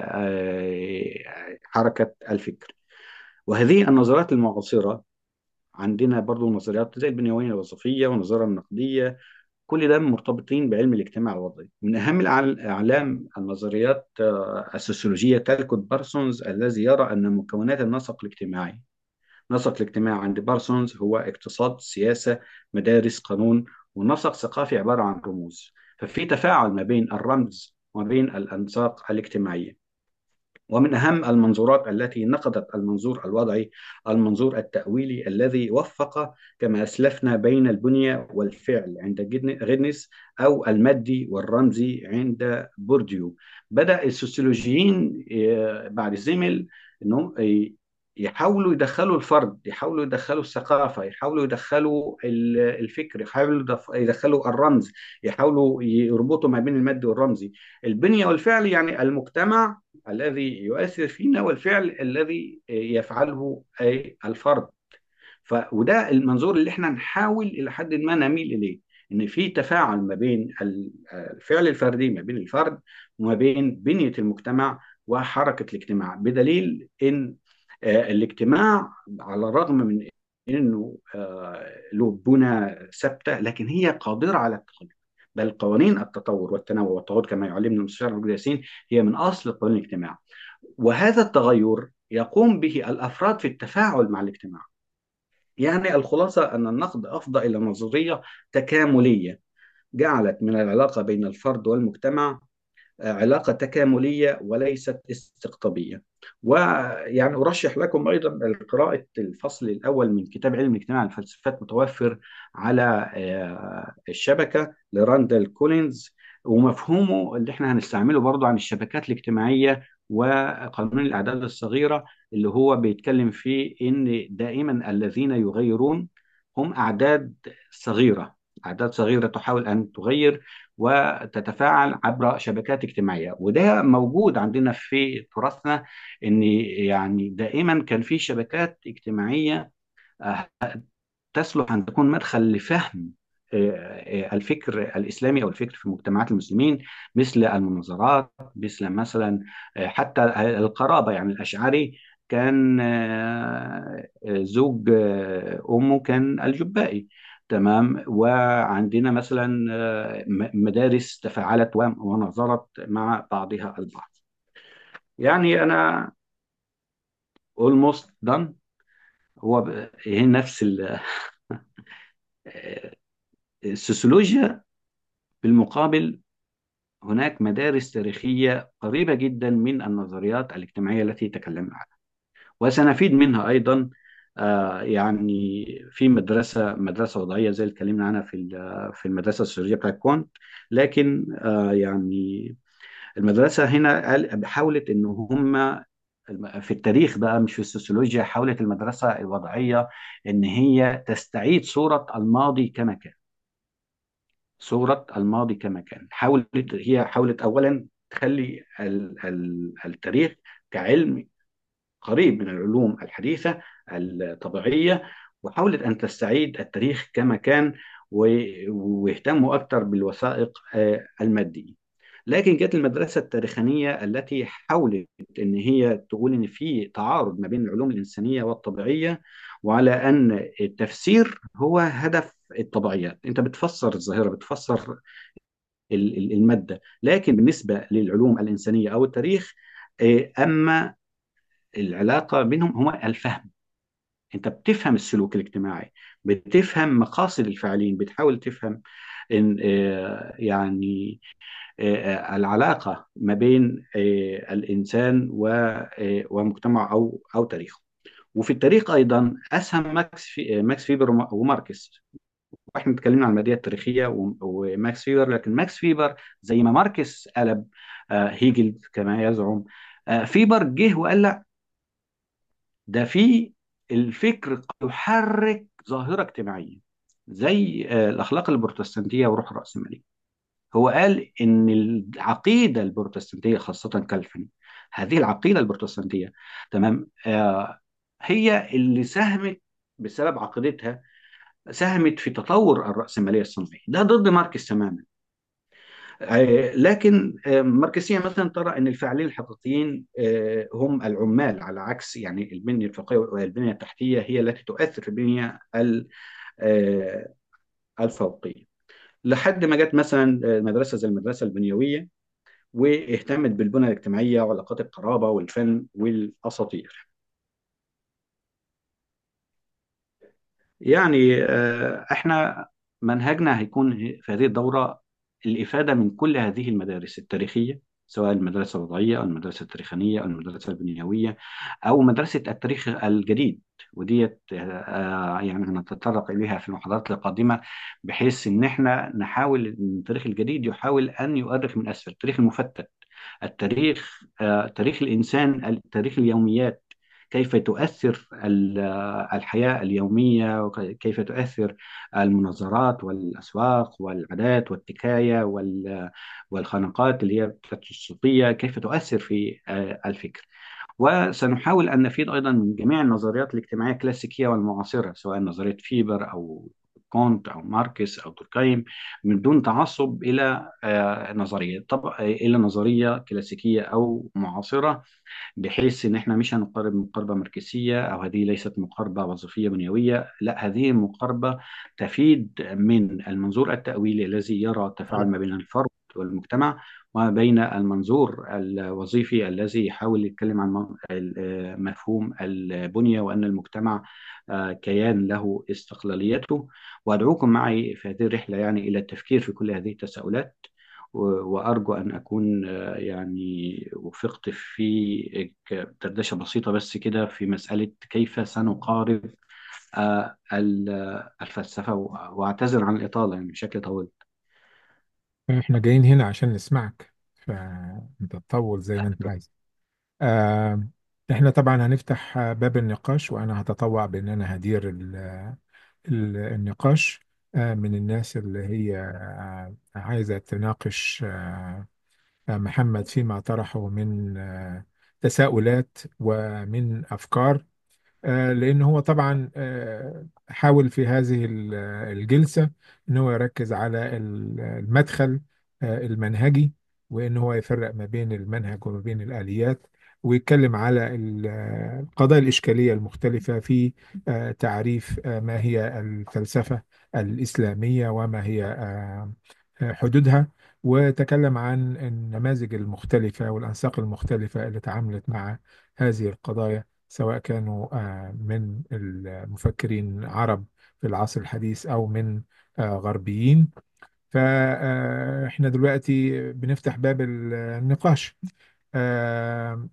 حركة الفكر وهذه النظريات المعاصرة عندنا برضو نظريات زي البنيوية الوظيفية والنظرية النقدية كل ده مرتبطين بعلم الاجتماع الوضعي من أهم أعلام النظريات السوسيولوجية تالكوت بارسونز الذي يرى أن مكونات النسق الاجتماعي النسق الاجتماعي عند بارسونز هو اقتصاد سياسة مدارس قانون والنسق الثقافي عبارة عن رموز ففي تفاعل ما بين الرمز وما بين الأنساق الاجتماعية ومن أهم المنظورات التي نقدت المنظور الوضعي المنظور التأويلي الذي وفق كما أسلفنا بين البنية والفعل عند غيدنس أو المادي والرمزي عند بورديو بدأ السوسيولوجيين بعد زيمل أنهم يحاولوا يدخلوا الفرد يحاولوا يدخلوا الثقافة يحاولوا يدخلوا الفكر يحاولوا يدخلوا الرمز يحاولوا يربطوا ما بين المادي والرمزي البنية والفعل يعني المجتمع الذي يؤثر فينا والفعل الذي يفعله أي الفرد ف وده المنظور اللي احنا نحاول إلى حد ما نميل إليه ان في تفاعل ما بين الفعل الفردي ما بين الفرد وما بين بنية المجتمع وحركة الاجتماع بدليل ان الاجتماع على الرغم من انه له بنى ثابته لكن هي قادره على التغير بل قوانين التطور والتنوع والتغير كما يعلمنا المستشار عبد ياسين هي من اصل قوانين الاجتماع وهذا التغير يقوم به الافراد في التفاعل مع الاجتماع يعني الخلاصه ان النقد افضى الى نظريه تكامليه جعلت من العلاقه بين الفرد والمجتمع علاقه تكامليه وليست استقطابيه ويعني أرشح لكم أيضا قراءة الفصل الأول من كتاب علم الاجتماع الفلسفات متوفر على الشبكة لراندل كولينز ومفهومه اللي احنا هنستعمله برضو عن الشبكات الاجتماعية وقانون الأعداد الصغيرة اللي هو بيتكلم فيه إن دائما الذين يغيرون هم أعداد صغيرة أعداد صغيرة تحاول أن تغير وتتفاعل عبر شبكات اجتماعية وده موجود عندنا في تراثنا إن يعني دائما كان في شبكات اجتماعية آه، تصلح أن تكون مدخل لفهم آه، آه، الفكر الإسلامي أو الفكر في مجتمعات المسلمين مثل المناظرات مثل مثلا آه، حتى القرابة يعني الأشعري كان آه، آه، زوج آه، أمه كان الجبائي تمام وعندنا مثلا آه، م- مدارس تفاعلت ونظرت مع بعضها البعض يعني أنا almost done هو ب- هي نفس ال- السوسيولوجيا بالمقابل هناك مدارس تاريخية قريبة جدا من النظريات الاجتماعية التي تكلمنا عنها وسنفيد منها أيضا آه، يعني في مدرسة مدرسة وضعية زي اللي اتكلمنا عنها في ال- في المدرسة السرية بتاعت كونت لكن آه، يعني المدرسة هنا قال- حاولت إن هم في التاريخ بقى مش في السوسيولوجيا حاولت المدرسة الوضعية إن هي تستعيد صورة الماضي كما كان صورة الماضي كما كان حاولت هي حاولت أولا تخلي ال- ال- التاريخ كعلم قريب من العلوم الحديثة الطبيعية وحاولت أن تستعيد التاريخ كما كان و- واهتموا أكثر بالوثائق آه، المادية لكن جت المدرسة التاريخانية التي حاولت أن هي تقول أن في تعارض ما بين العلوم الإنسانية والطبيعية وعلى أن التفسير هو هدف الطبيعيات أنت بتفسر الظاهرة بتفسر ال- ال- المادة لكن بالنسبة للعلوم الإنسانية أو التاريخ آه، أما العلاقة بينهم هو الفهم أنت بتفهم السلوك الاجتماعي بتفهم مقاصد الفاعلين بتحاول تفهم إن آه، يعني آه، العلاقة ما بين آه، الإنسان و- آه، ومجتمع أو أو تاريخه وفي التاريخ أيضا أسهم ماكس في آه، ماكس فيبر وما- وماركس واحنا اتكلمنا عن الماديه التاريخيه و- وماكس فيبر لكن ماكس فيبر زي ما ماركس قلب آه، هيجل كما يزعم آه، فيبر جه وقال لا ده في الفكر يحرك ظاهره اجتماعيه زي آه، الاخلاق البروتستانتيه وروح الراسماليه هو قال ان العقيده البروتستانتيه خاصه كالفن هذه العقيده البروتستانتيه تمام آه، هي اللي ساهمت بسبب عقيدتها ساهمت في تطور الرأسمالية الصناعية ده ضد ماركس تماما آه، لكن آه، ماركسية مثلا ترى أن الفاعلين الحقيقيين آه، هم العمال على عكس يعني البنية الفوقية والبنية التحتية هي التي تؤثر في البنية ال- آه، الفوقية لحد ما جت مثلا آه، مدرسة زي المدرسة البنيوية واهتمت بالبنى الاجتماعية وعلاقات القرابة والفن والأساطير يعني آه، احنا منهجنا هيكون في هذه الدورة الإفادة من كل هذه المدارس التاريخية سواء المدرسة الوضعية أو المدرسة التاريخانية أو المدرسة البنيوية أو مدرسة التاريخ الجديد وديت آه، يعني هنتطرق إليها في المحاضرات القادمة بحيث إن إحنا نحاول إن التاريخ الجديد يحاول أن يؤرخ من أسفل التاريخ المفتت التاريخ آه، تاريخ الإنسان تاريخ اليوميات كيف تؤثر ال- الحياة اليومية وكيف تؤثر المناظرات والأسواق والعادات والتكاية وال- والخناقات اللي هي الصوتية كيف تؤثر في آه، الفكر وسنحاول أن نفيد أيضا من جميع النظريات الاجتماعية الكلاسيكية والمعاصرة سواء نظرية فيبر أو كونت أو ماركس أو دوركايم من دون تعصب إلى آه، نظرية طب إلى نظرية كلاسيكية أو معاصرة بحيث ان احنا مش هنقارب مقاربه ماركسيه او هذه ليست مقاربه وظيفيه بنيويه لا هذه مقاربه تفيد من المنظور التاويلي الذي يرى التفاعل ما بين الفرد والمجتمع وما بين المنظور الوظيفي الذي يحاول يتكلم عن م- ال- مفهوم البنيه وان المجتمع آه، كيان له استقلاليته وادعوكم معي في هذه الرحله يعني الى التفكير في كل هذه التساؤلات و- وأرجو أن أكون آه، يعني وفقت في ك- دردشة بسيطة بس كده في مسألة كيف سنقارب آه، ال- آه، الفلسفة و- وأعتذر عن الإطالة يعني بشكل طويل احنا جايين هنا عشان نسمعك فانت تطول زي ما انت عايز آه، احنا طبعا هنفتح آه، باب النقاش وانا هتطوع بان انا هدير ال- ال- النقاش آه، من الناس اللي هي آه، عايزة تناقش آه، آه، محمد فيما طرحه من آه، تساؤلات ومن أفكار آه، لأن هو طبعا آه، حاول في هذه ال- الجلسة أن هو يركز على ال- المدخل آه، المنهجي وأن هو يفرق ما بين المنهج وما بين الآليات ويتكلم على ال- القضايا الإشكالية المختلفة في آه، تعريف آه، ما هي الفلسفة الإسلامية وما هي آه، آه، حدودها وتكلم عن النماذج المختلفة والأنساق المختلفة اللي تعاملت مع هذه القضايا سواء كانوا آه، من المفكرين عرب في العصر الحديث أو من آه، غربيين فإحنا دلوقتي بنفتح باب النقاش آه،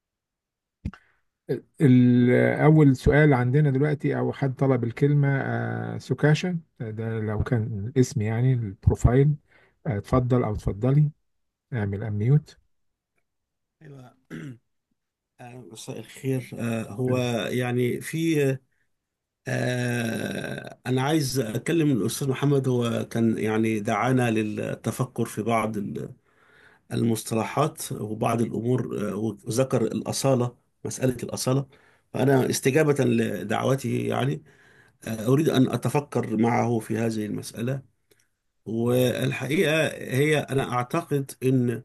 ال- أول سؤال عندنا دلوقتي أو حد طلب الكلمة آه، سكاشة ده لو كان الاسم يعني البروفايل آه، اتفضل أو اتفضلي اعمل أميوت أيوة آه، مساء الخير آه، هو يعني في آه، أنا عايز أكلم الأستاذ محمد هو كان يعني دعانا للتفكر في بعض ال- المصطلحات وبعض الأمور آه، وذكر الأصالة مسألة الأصالة فأنا استجابة لدعوته يعني آه، أريد أن أتفكر معه في هذه المسألة والحقيقة هي أنا أعتقد أن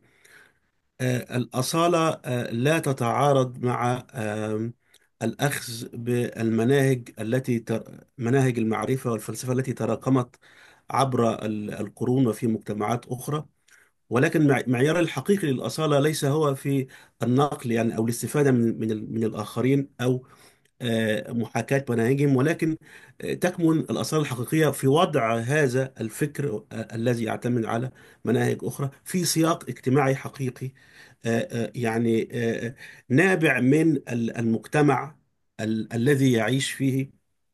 آه، الأصالة آه، لا تتعارض مع آم، الأخذ بالمناهج التي تر... مناهج المعرفة والفلسفة التي تراكمت عبر ال- القرون وفي مجتمعات أخرى ولكن مع- معيار الحقيقي للأصالة ليس هو في النقل يعني أو الاستفادة من من ال- من الآخرين أو آه، محاكاة مناهجهم ولكن آه، تكمن الأصالة الحقيقية في وضع هذا الفكر آه، الذي يعتمد على مناهج أخرى في سياق اجتماعي حقيقي آه، آه، يعني آه، نابع من ال- المجتمع ال- الذي يعيش فيه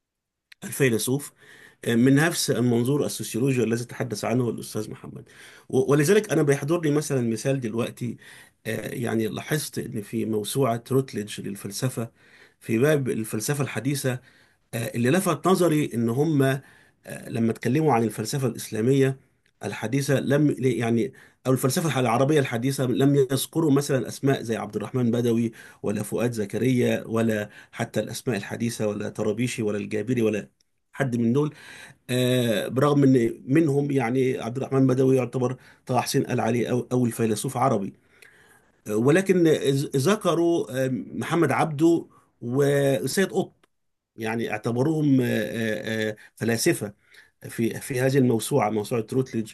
الفيلسوف آه، من نفس المنظور السوسيولوجي الذي تحدث عنه الأستاذ محمد و- ولذلك أنا بيحضرني مثلا مثال دلوقتي آه، يعني لاحظت أن في موسوعة روتليدج للفلسفة في باب الفلسفة الحديثة آه، اللي لفت نظري ان هم آه، لما اتكلموا عن الفلسفة الإسلامية الحديثة لم يعني او الفلسفة العربية الحديثة لم يذكروا مثلا اسماء زي عبد الرحمن بدوي ولا فؤاد زكريا ولا حتى الاسماء الحديثة ولا طرابيشي ولا الجابري ولا حد من دول آه، برغم ان منهم يعني عبد الرحمن بدوي يعتبر طه حسين قال عليه أو أول فيلسوف عربي آه، ولكن ذ- ذكروا آه، محمد عبده وسيد قطب يعني اعتبروهم آه، آه، آه، فلاسفة في في هذه الموسوعة موسوعة روتليج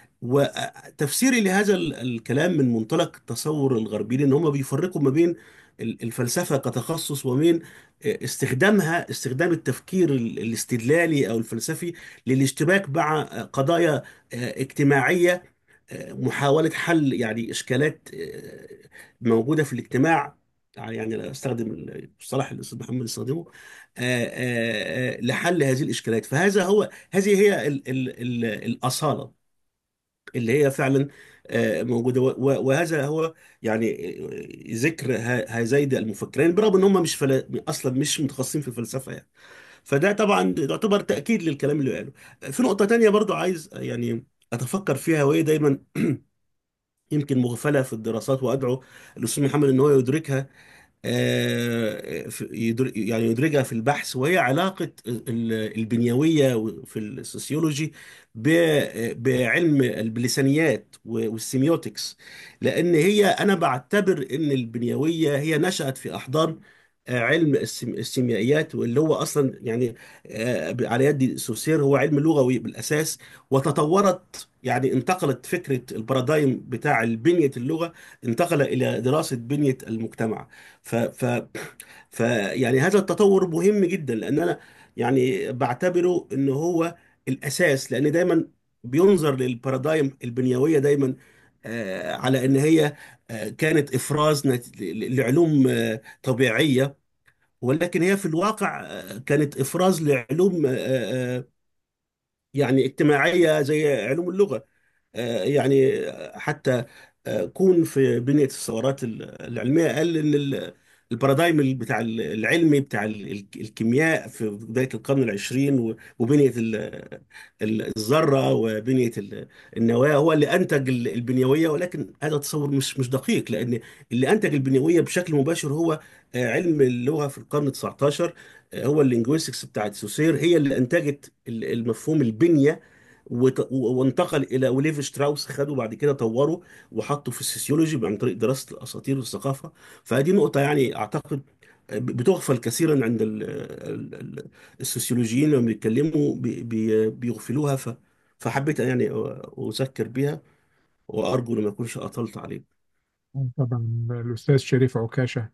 وتفسيري لهذا ال- الكلام من منطلق التصور الغربي ان هم بيفرقوا ما بين ال- الفلسفة كتخصص وبين آه، استخدامها استخدام التفكير ال- الاستدلالي او الفلسفي للاشتباك مع آه، قضايا آه، اجتماعية محاولة حل يعني إشكالات آه، موجودة في الاجتماع يعني لا أستخدم المصطلح اللي الأستاذ محمد استخدمه آه، آه، آه، لحل هذه الإشكالات فهذا هو هذه هي ال ال ال الأصالة اللي هي فعلا آه، موجودة و- و- وهذا هو يعني آه، ذكر ه- هذين المفكرين برغم ان هم مش فلا اصلا مش متخصصين في الفلسفة يعني فده طبعا يعتبر تأكيد للكلام اللي قاله في نقطة تانية برضو عايز يعني أتفكر فيها وهي دايما يمكن مغفلة في الدراسات وأدعو الأستاذ محمد إن هو يدركها آه، في- يدر- يعني يدرجها في البحث وهي علاقة ال- البنيوية في السوسيولوجي ب- بعلم اللسانيات والسيميوتكس لأن هي أنا بعتبر إن البنيوية هي نشأت في أحضان آه، علم السيم- السيميائيات واللي هو أصلا يعني آه، على يد سوسير هو علم لغوي بالأساس وتطورت يعني انتقلت فكرة البارادايم بتاع بنية اللغة انتقل إلى دراسة بنية المجتمع ف ف ف يعني هذا التطور مهم جدا لان انا يعني بعتبره ان هو الاساس لان دايما بينظر للبارادايم البنيويه دايما آه، على ان هي آه، كانت افراز نت- ل- لعلوم آه، طبيعيه ولكن هي في الواقع آه، كانت افراز لعلوم آه، آه، يعني اجتماعيه زي علوم اللغه آه، يعني حتى آه، كون في بنية الثورات العلمية قال إن ال- البارادايم بتاع العلمي بتاع ال- ال- الكيمياء في بداية القرن العشرين و- وبنية ال- ال- الذرة وبنية ال- النواة هو اللي أنتج ال- البنيوية ولكن هذا تصور مش مش دقيق لأن اللي أنتج البنيوية بشكل مباشر هو آه، علم اللغة في القرن 19 آه، هو اللينجويستكس بتاعت سوسير هي اللي أنتجت ال- المفهوم البنية وت- وانتقل الى وليف شتراوس خده بعد كده طوره وحطه في السوسيولوجي عن طريق دراسه الاساطير والثقافه فدي نقطه يعني اعتقد بتغفل كثيرا عند ال- ال- ال- السوسيولوجيين لما بيتكلموا بي- بي- بيغفلوها ف فحبيت يعني اذكر بها وارجو ان ما اكونش اطلت عليك طبعا الأستاذ شريف عكاشة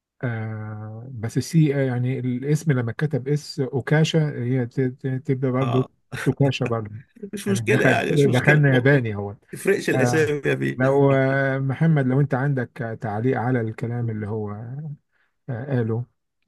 آه بس السي يعني الاسم لما كتب اس أوكاشة هي ت- ت- تبقى برضه اه أوكاشة برضه مش يعني مشكله دخل يعني مش مشكله دخلنا ما ياباني هو تفرقش آه الاسامي يا بيه لو آه محمد لو أنت عندك تعليق على الكلام اللي هو آه قاله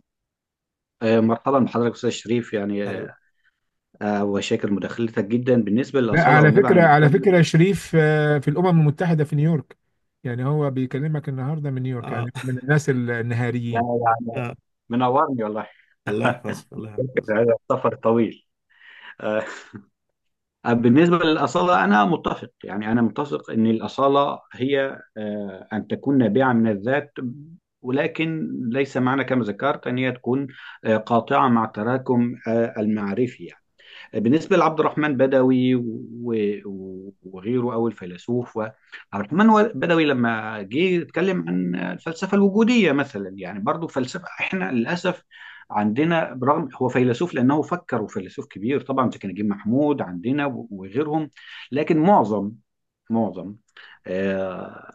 آه، مرحبا بحضرتك أستاذ شريف يعني ايوه آه، وشاكر مداخلتك جدا بالنسبة لا للأصالة على والهبة فكرة عن على المكان فكرة شريف آه في الأمم المتحدة في نيويورك يعني هو بيكلمك النهاردة من نيويورك اه يعني من الناس النهاريين يعني اه منورني والله الله يحفظك الله يحفظك هذا السفر طويل آه، بالنسبة للأصالة أنا متفق يعني أنا متفق أن الأصالة هي آه، أن تكون نابعة من الذات ولكن ليس معنى كما ذكرت أن هي تكون آه، قاطعة مع التراكم آه، المعرفي يعني. بالنسبة لعبد الرحمن بدوي و- و- وغيره أو الفيلسوف و- عبد الرحمن بدوي لما جه يتكلم عن الفلسفة الوجودية مثلا يعني برضو فلسفة احنا للأسف عندنا برغم هو فيلسوف لأنه فكر وفيلسوف كبير طبعا زي كان نجيب محمود عندنا و- وغيرهم لكن معظم معظم آه،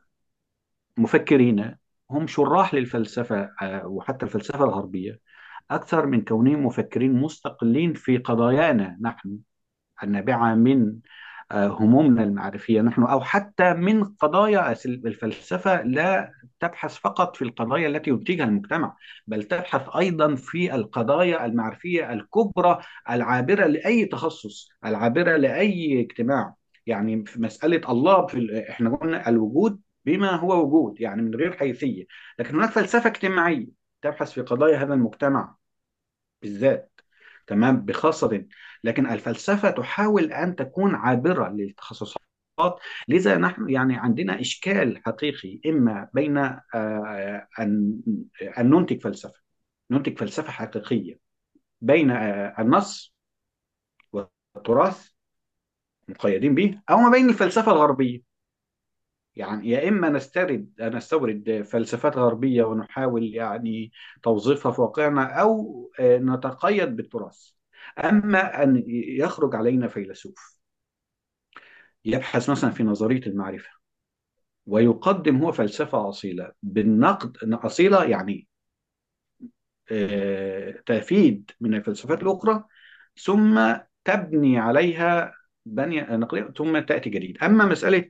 مفكرين هم شراح للفلسفة آه، وحتى الفلسفة الغربية أكثر من كونهم مفكرين مستقلين في قضايانا نحن النابعة من آه، همومنا المعرفية نحن أو حتى من قضايا الفلسفة لا تبحث فقط في القضايا التي ينتجها المجتمع بل تبحث أيضا في القضايا المعرفية الكبرى العابرة لأي تخصص العابرة لأي اجتماع يعني في مسألة الله في ال- احنا قلنا الوجود بما هو وجود يعني من غير حيثية لكن هناك فلسفة اجتماعية تبحث في قضايا هذا المجتمع بالذات تمام بخاصة لكن الفلسفة تحاول أن تكون عابرة للتخصصات لذا نحن يعني عندنا إشكال حقيقي إما بين آه، أن أن ننتج فلسفة ننتج فلسفة حقيقية بين آه، النص والتراث مقيدين به أو ما بين الفلسفة الغربية يعني يا إما نسترد نستورد فلسفات غربية ونحاول يعني توظيفها في واقعنا أو آه، نتقيد بالتراث أما أن يخرج علينا فيلسوف يبحث مثلا في نظرية المعرفة ويقدم هو فلسفة أصيلة بالنقد أصيلة يعني آه، تفيد من الفلسفات الأخرى ثم تبني عليها بنية نقلية ثم تأتي جديد أما مسألة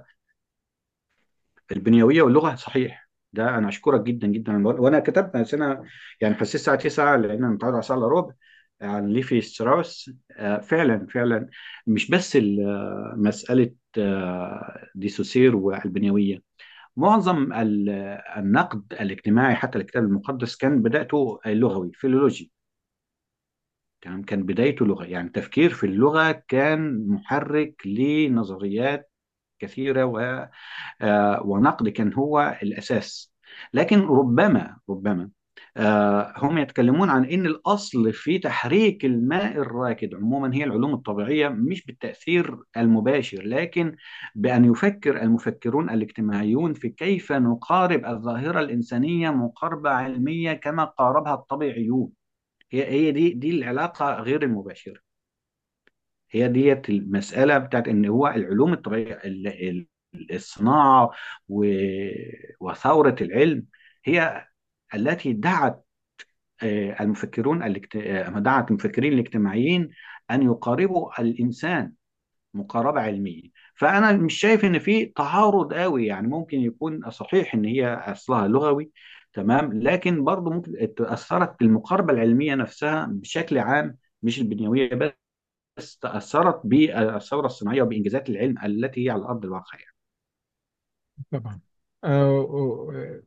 البنيويه واللغه صحيح ده انا اشكرك جدا جدا وانا كتبت بس انا يعني حسيت الساعه 9 لان انا متعود على الساعه الا ربع عن ليفي ستراوس آه، فعلا فعلا مش بس ال- آه، مساله آه، دي سوسير والبنيويه معظم ال- النقد الاجتماعي حتى الكتاب المقدس كان بدايته لغوي فيلولوجي تمام كان بدايته لغه يعني تفكير في اللغه كان محرك لنظريات كثيره آه، ونقد كان هو الأساس لكن ربما ربما آه، هم يتكلمون عن أن الأصل في تحريك الماء الراكد عموما هي العلوم الطبيعية مش بالتأثير المباشر لكن بأن يفكر المفكرون الاجتماعيون في كيف نقارب الظاهرة الإنسانية مقاربة علمية كما قاربها الطبيعيون هي هي دي دي العلاقة غير المباشرة هي ديت المسألة بتاعت إن هو العلوم الطبيعية ال- ال- الصناعة و- وثورة العلم هي التي دعت آه، المفكرون الاجت- آه، دعت المفكرين الاجتماعيين أن يقاربوا الإنسان مقاربة علمية فأنا مش شايف إن في تعارض قوي يعني ممكن يكون صحيح إن هي أصلها لغوي تمام لكن برضه ممكن أثرت المقاربة العلمية نفسها بشكل عام مش البنيوية بس بس تأثرت بالثورة الصناعية وبإنجازات العلم التي هي على أرض الواقع يعني. طبعا آه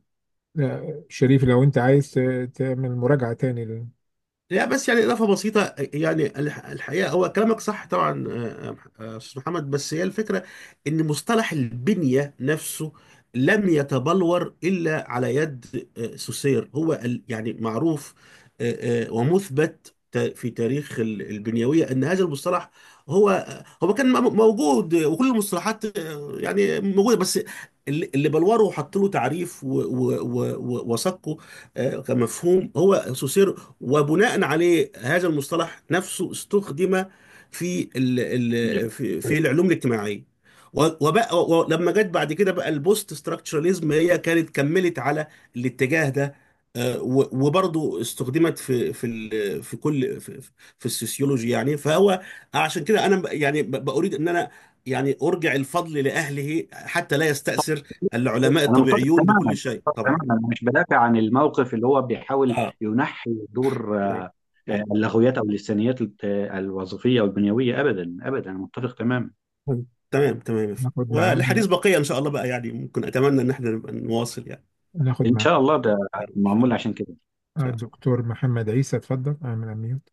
لا، شريف لو انت عايز ت- تعمل مراجعة تاني لل- لا بس يعني إضافة بسيطة يعني الح- الحقيقة هو كلامك صح طبعا آه، آه، أستاذ محمد بس هي الفكرة إن مصطلح البنية نفسه لم يتبلور إلا على يد آه، سوسير هو ال- يعني معروف آه، آه، ومثبت ت- في تاريخ ال- البنيوية أن هذا المصطلح هو هو كان م- موجود وكل المصطلحات آه، يعني موجودة بس اللي اللي بلوره وحط له تعريف و- و- و- و- وثقه آه، كمفهوم هو سوسير وبناء عليه هذا المصطلح نفسه استخدم في ال ال في, في العلوم الاجتماعيه و- وبقى ولما جت بعد كده بقى البوست ستراكشراليزم هي كانت كملت على الاتجاه ده آه، و- وبرضه استخدمت في في ال- في كل في, في السوسيولوجي يعني فهو عشان كده انا ب- يعني ب- بأريد ان انا يعني ارجع الفضل لاهله حتى لا يستأثر العلماء انا متفق الطبيعيون بكل تماما شيء متفق طبعا تماما انا مش بدافع عن الموقف اللي هو بيحاول اه ينحي دور نعم آه، آه، نعم اللغويات او اللسانيات الت- الوظيفيه او البنيويه ابدا ابدا انا متفق تماما تمام تمام يا فندم. ناخد والحديث معانا بقية إن شاء الله بقى يعني ممكن أتمنى إن احنا نبقى نواصل يعني ناخد ان معانا شاء الله ده يا رب إن شاء معمول الله عشان كده آه، إن شاء الدكتور محمد عيسى اتفضل اعمل اميوت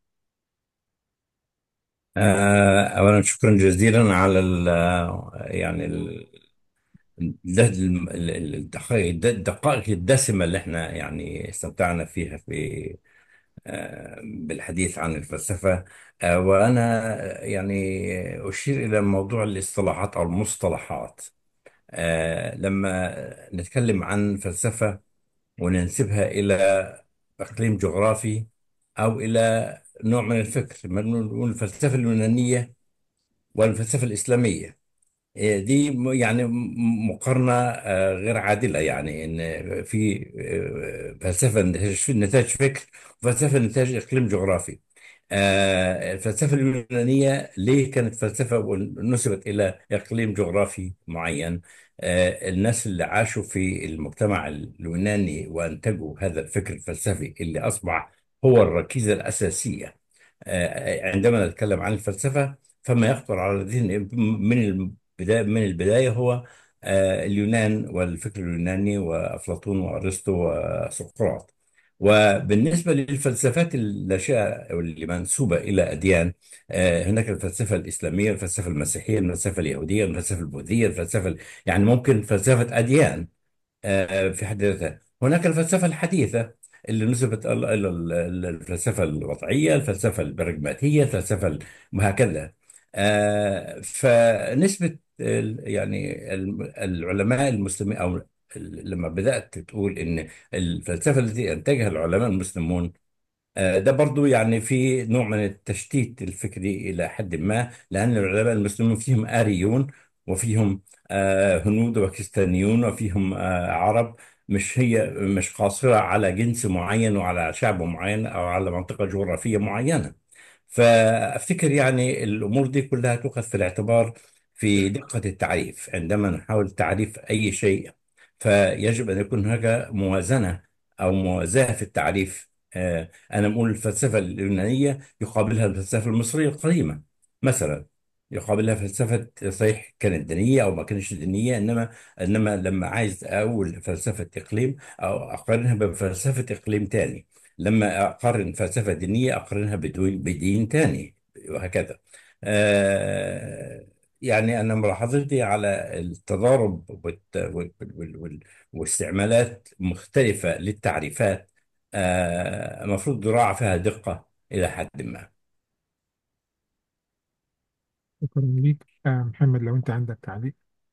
آه، أولا شكرا جزيلا على ال يعني ال ده الم- ال- ال- الدقائق الد- الدقائق الدسمة اللي احنا يعني استمتعنا فيها في آه، بالحديث عن الفلسفة آه، وأنا يعني أشير إلى موضوع الاصطلاحات أو المصطلحات آه، لما نتكلم عن فلسفة وننسبها إلى إقليم جغرافي أو إلى نوع من الفكر ما نقول الفلسفة اليونانية والفلسفة الإسلامية إيه دي م- يعني م- مقارنة آه، غير عادلة يعني إن في آه، فلسفة نتاج نتاج فكر وفلسفة نتاج إقليم جغرافي آه، الفلسفة اليونانية ليه كانت فلسفة ونسبت إلى إقليم جغرافي معين آه، الناس اللي عاشوا في المجتمع اليوناني وأنتجوا هذا الفكر الفلسفي اللي أصبح هو الركيزة الأساسية آه، عندما نتكلم عن الفلسفة فما يخطر على الذهن من البداية من البداية هو آه، اليونان والفكر اليوناني وأفلاطون وأرسطو وسقراط وبالنسبة للفلسفات الناشئة واللي منسوبة إلى أديان آه، هناك الفلسفة الإسلامية الفلسفة المسيحية الفلسفة اليهودية الفلسفة البوذية الفلسفة يعني ممكن فلسفة أديان آه، في حد ذاتها هناك الفلسفة الحديثة اللي نسبت ال- ال- ال- الفلسفة الوضعية الفلسفة البراغماتية الفلسفة ال- وهكذا آه، فنسبة ال- يعني الم- العلماء المسلمين أو ال- لما بدأت تقول إن الفلسفة التي أنتجها العلماء المسلمون آه، ده برضو يعني في نوع من التشتيت الفكري إلى حد ما لأن العلماء المسلمين فيهم آريون وفيهم آه، هنود وباكستانيون وفيهم آه، عرب مش هي مش قاصرة على جنس معين وعلى شعب معين أو على منطقة جغرافية معينة فأفتكر يعني الأمور دي كلها تؤخذ في الاعتبار في دقة التعريف عندما نحاول تعريف أي شيء فيجب أن يكون هناك موازنة أو موازاة في التعريف آه، أنا بقول الفلسفة اليونانية يقابلها الفلسفة المصرية القديمة مثلا يقابلها فلسفة صحيح كانت دينية أو ما كانتش دينية إنما إنما لما عايز أقول فلسفة إقليم أو أقارنها بفلسفة إقليم تاني لما أقارن فلسفة دينية أقارنها بدو- بدين تاني وهكذا آه يعني أنا ملاحظتي على التضارب والت- وال- وال- وال- واستعمالات مختلفة للتعريفات آه المفروض يراعى فيها دقة إلى حد ما شكرا ليك آه، محمد لو انت عندك تعليق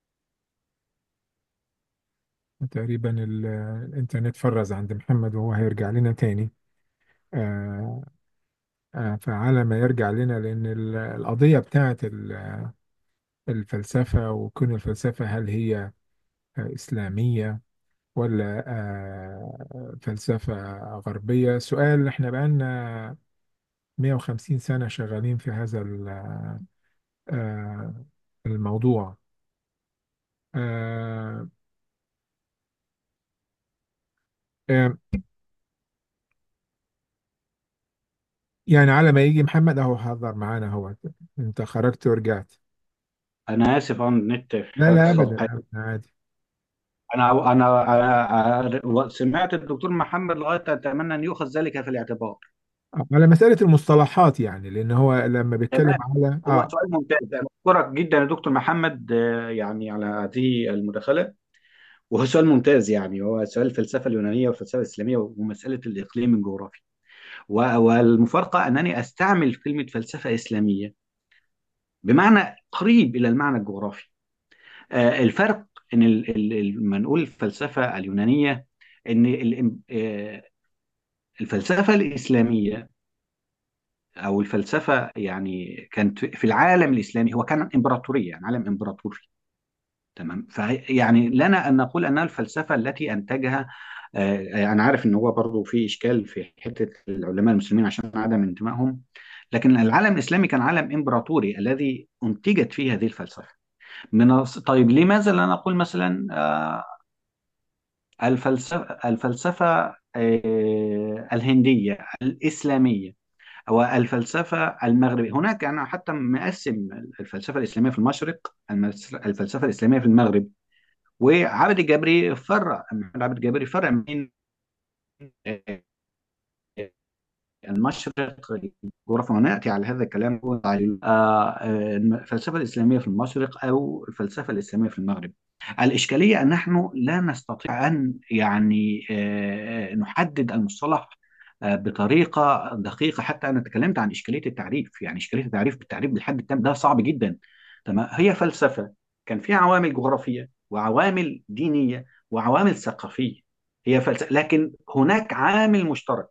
تقريبا ال- الانترنت فرز عند محمد وهو هيرجع لنا تاني آه، آه، فعلى ما يرجع لنا لأن ال- القضية بتاعت ال- الفلسفة وكون الفلسفة هل هي آه، إسلامية ولا آه، فلسفة غربية سؤال احنا بقالنا 150 سنة شغالين في هذا ال- آه، الموضوع آه، آه، يعني على ما يجي محمد اهو حضر معانا هو انت خرجت ورجعت انا اسف اه النت لا لا فصل ابدا ابدا عادي انا انا أنا- أنا سمعت الدكتور محمد لغايه اتمنى ان يؤخذ ذلك في الاعتبار على مسألة المصطلحات يعني لأن هو لما بيتكلم تمام على هو اه سؤال ممتاز انا اشكرك جدا يا دكتور محمد آه، يعني على هذه المداخله وهو سؤال ممتاز يعني هو سؤال الفلسفه اليونانيه والفلسفه الاسلاميه ومساله الاقليم الجغرافي و- والمفارقه انني استعمل كلمه فلسفه اسلاميه بمعنى قريب الى المعنى الجغرافي آه، الفرق ان ال- ال- ال- لما نقول الفلسفه اليونانيه ان ال- آه، الفلسفه الاسلاميه او الفلسفه يعني كانت في العالم الاسلامي هو كان امبراطوريه يعني عالم امبراطوري تمام فيعني لنا ان نقول انها الفلسفه التي انتجها آه، انا عارف ان هو برضو في اشكال في حته العلماء المسلمين عشان عدم انتمائهم لكن العالم الاسلامي كان عالم امبراطوري الذي انتجت فيه هذه الفلسفه من الص- طيب لماذا لا نقول مثلا آه، الفلسفه الفلسفه آه، الهنديه الاسلاميه والفلسفة المغربية هناك أنا حتى مقسم الفلسفة الإسلامية في المشرق المس- الفلسفة الإسلامية في المغرب وعبد الجبري فرق محمد عبد الجبري فرق بين المشرق الجغرافيا ونأتي على هذا الكلام آه، آه، الفلسفة الإسلامية في المشرق أو الفلسفة الإسلامية في المغرب الإشكالية أن نحن لا نستطيع أن يعني آه، نحدد المصطلح آه، بطريقة دقيقة حتى أنا تكلمت عن إشكالية التعريف يعني إشكالية التعريف بالتعريف بالحد التام ده صعب جدا تمام هي فلسفة كان فيها عوامل جغرافية وعوامل دينية وعوامل ثقافية هي فلسفة لكن هناك عامل مشترك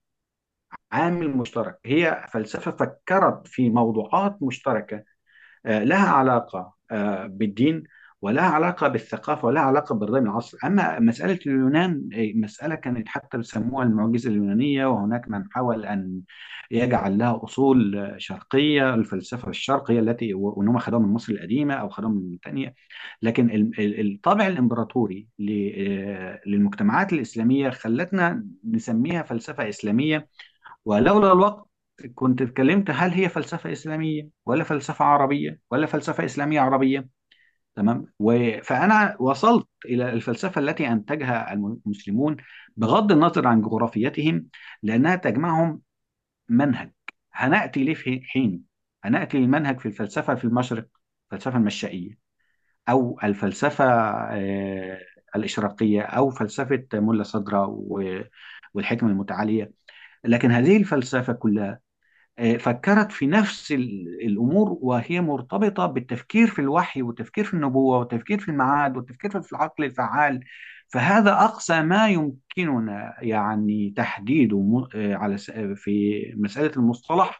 عامل مشترك هي فلسفة فكرت في موضوعات مشتركة آه، لها علاقة آه، بالدين ولها علاقة بالثقافة ولها علاقة بالرأي العصر أما مسألة اليونان آه، مسألة كانت حتى بيسموها المعجزة اليونانية وهناك من حاول أن يجعل لها أصول آه، شرقية الفلسفة الشرق هي التي وإنهم خدوها من مصر القديمة أو خدوها من تانية لكن ال- ال- الطابع الإمبراطوري ل- آه، للمجتمعات الإسلامية خلتنا نسميها فلسفة إسلامية ولولا الوقت كنت اتكلمت هل هي فلسفة إسلامية ولا فلسفة عربية ولا فلسفة إسلامية عربية تمام و... فأنا وصلت إلى الفلسفة التي أنتجها المسلمون بغض النظر عن جغرافيتهم لأنها تجمعهم منهج هنأتي ليه في حين هنأتي للمنهج في الفلسفة في المشرق الفلسفة المشائية أو الفلسفة آه، الإشراقية أو فلسفة ملا صدرة و- والحكمة المتعالية لكن هذه الفلسفة كلها آه، فكرت في نفس ال- الأمور وهي مرتبطة بالتفكير في الوحي والتفكير في النبوة والتفكير في المعاد والتفكير في العقل الفعال فهذا أقصى ما يمكننا يعني تحديده م- آه، على س- آه، في مسألة المصطلح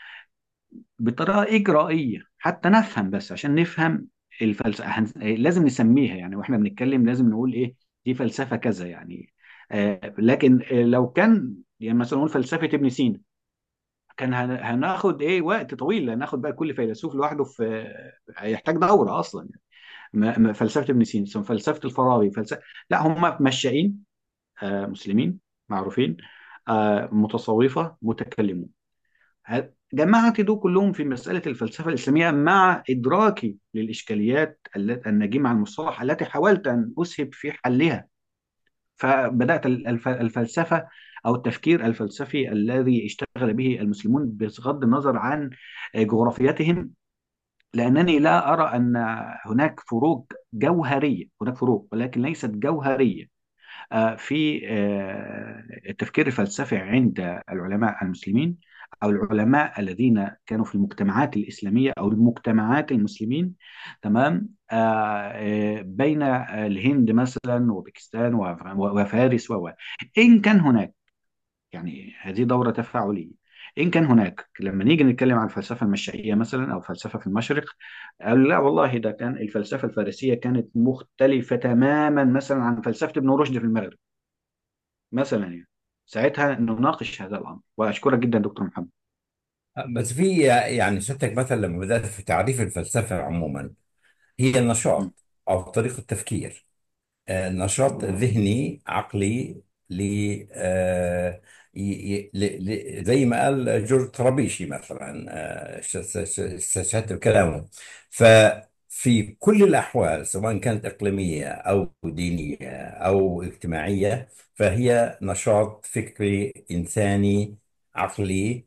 بطريقة إجرائية حتى نفهم بس عشان نفهم الفلسفة هن- آه، لازم نسميها يعني واحنا بنتكلم لازم نقول إيه دي فلسفة كذا يعني آه، لكن آه، لو كان يعني مثلا نقول فلسفة ابن سينا كان هن- هناخد ايه وقت طويل هناخد بقى كل فيلسوف لوحده في هيحتاج دوره اصلا يعني ما- ما- فلسفه ابن سينا ثم فلسفه الفارابي فلسفه لا هم مشائين آه مسلمين معروفين آه متصوفه متكلمون ه- جمعت دول كلهم في مساله الفلسفه الاسلاميه مع ادراكي للاشكاليات الل- الناجمه عن المصطلح التي حاولت ان اسهب في حلها فبدأت ال- الف- الفلسفة أو التفكير الفلسفي الذي اشتغل به المسلمون بغض النظر عن جغرافيتهم لأنني لا أرى أن هناك فروق جوهرية هناك فروق ولكن ليست جوهرية آه، في آه، التفكير الفلسفي عند العلماء المسلمين أو العلماء الذين كانوا في المجتمعات الإسلامية أو المجتمعات المسلمين تمام آه، آه، بين الهند مثلا وباكستان وف- وفارس و و. إن كان هناك يعني هذه دورة تفاعلية إن كان هناك لما نيجي نتكلم عن الفلسفة المشائية مثلا أو فلسفة في المشرق قالوا لا والله ده كان الفلسفة الفارسية كانت مختلفة تماما مثلا عن فلسفة ابن رشد في المغرب مثلا يعني ساعتها نناقش هذا الامر واشكرك جدا دكتور محمد بس في يعني سيادتك مثلا لما بدأت في تعريف الفلسفة عموما هي م. النشاط أو طريقة التفكير آه، نشاط ذهني عقلي ل آه، ي- ي- ل- ل- زي ما قال جورج طرابيشي مثلا آه، ش- ش- ش- شهادة كلامه في كل الأحوال سواء كانت إقليمية أو دينية أو اجتماعية فهي نشاط فكري إنساني عقلي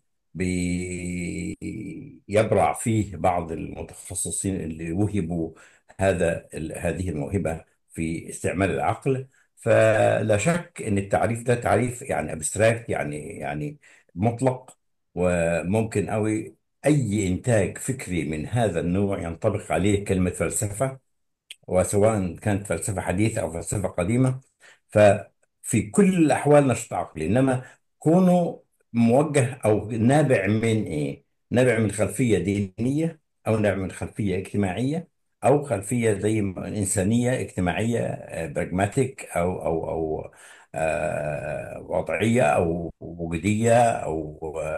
بيبرع فيه بعض المتخصصين اللي وهبوا هذا ال- هذه الموهبة في استعمال العقل فلا شك ان التعريف ده تعريف يعني ابستراكت يعني يعني مطلق وممكن قوي اي انتاج فكري من هذا النوع ينطبق عليه كلمة فلسفة وسواء كانت فلسفة حديثة أو فلسفة قديمة ففي كل الأحوال نشاط عقلي إنما كونه موجه أو نابع من إيه؟ نابع من خلفية دينية أو نابع من خلفية اجتماعية أو خلفية زي ما إنسانية اجتماعية براجماتيك أو أو أو آه، وضعية أو وجودية أو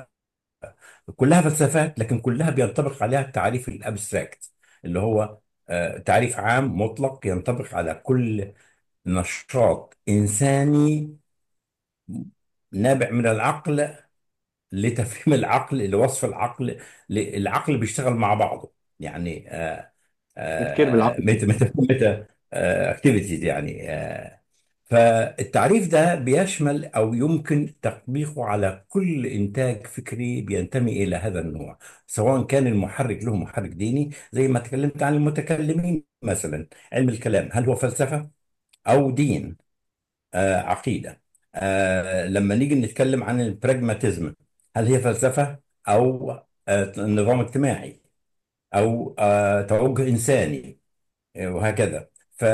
كلها فلسفات لكن كلها بينطبق عليها التعريف الابستراكت اللي هو آه، تعريف عام مطلق ينطبق على كل نشاط إنساني نابع من العقل لتفهيم العقل لوصف العقل ل- العقل بيشتغل مع بعضه يعني آه، تفكير آه، بالعقل ميتا ميتا ميتا اكتيفيتيز يعني آه، فالتعريف ده بيشمل او يمكن تطبيقه على كل انتاج فكري بينتمي الى هذا النوع سواء كان المحرك له محرك ديني زي ما تكلمت عن المتكلمين مثلا علم الكلام هل هو فلسفة او دين آه عقيدة آه لما نيجي نتكلم عن البراجماتيزم هل هي فلسفة أو آه نظام اجتماعي أو آه توجه إنساني آه، وهكذا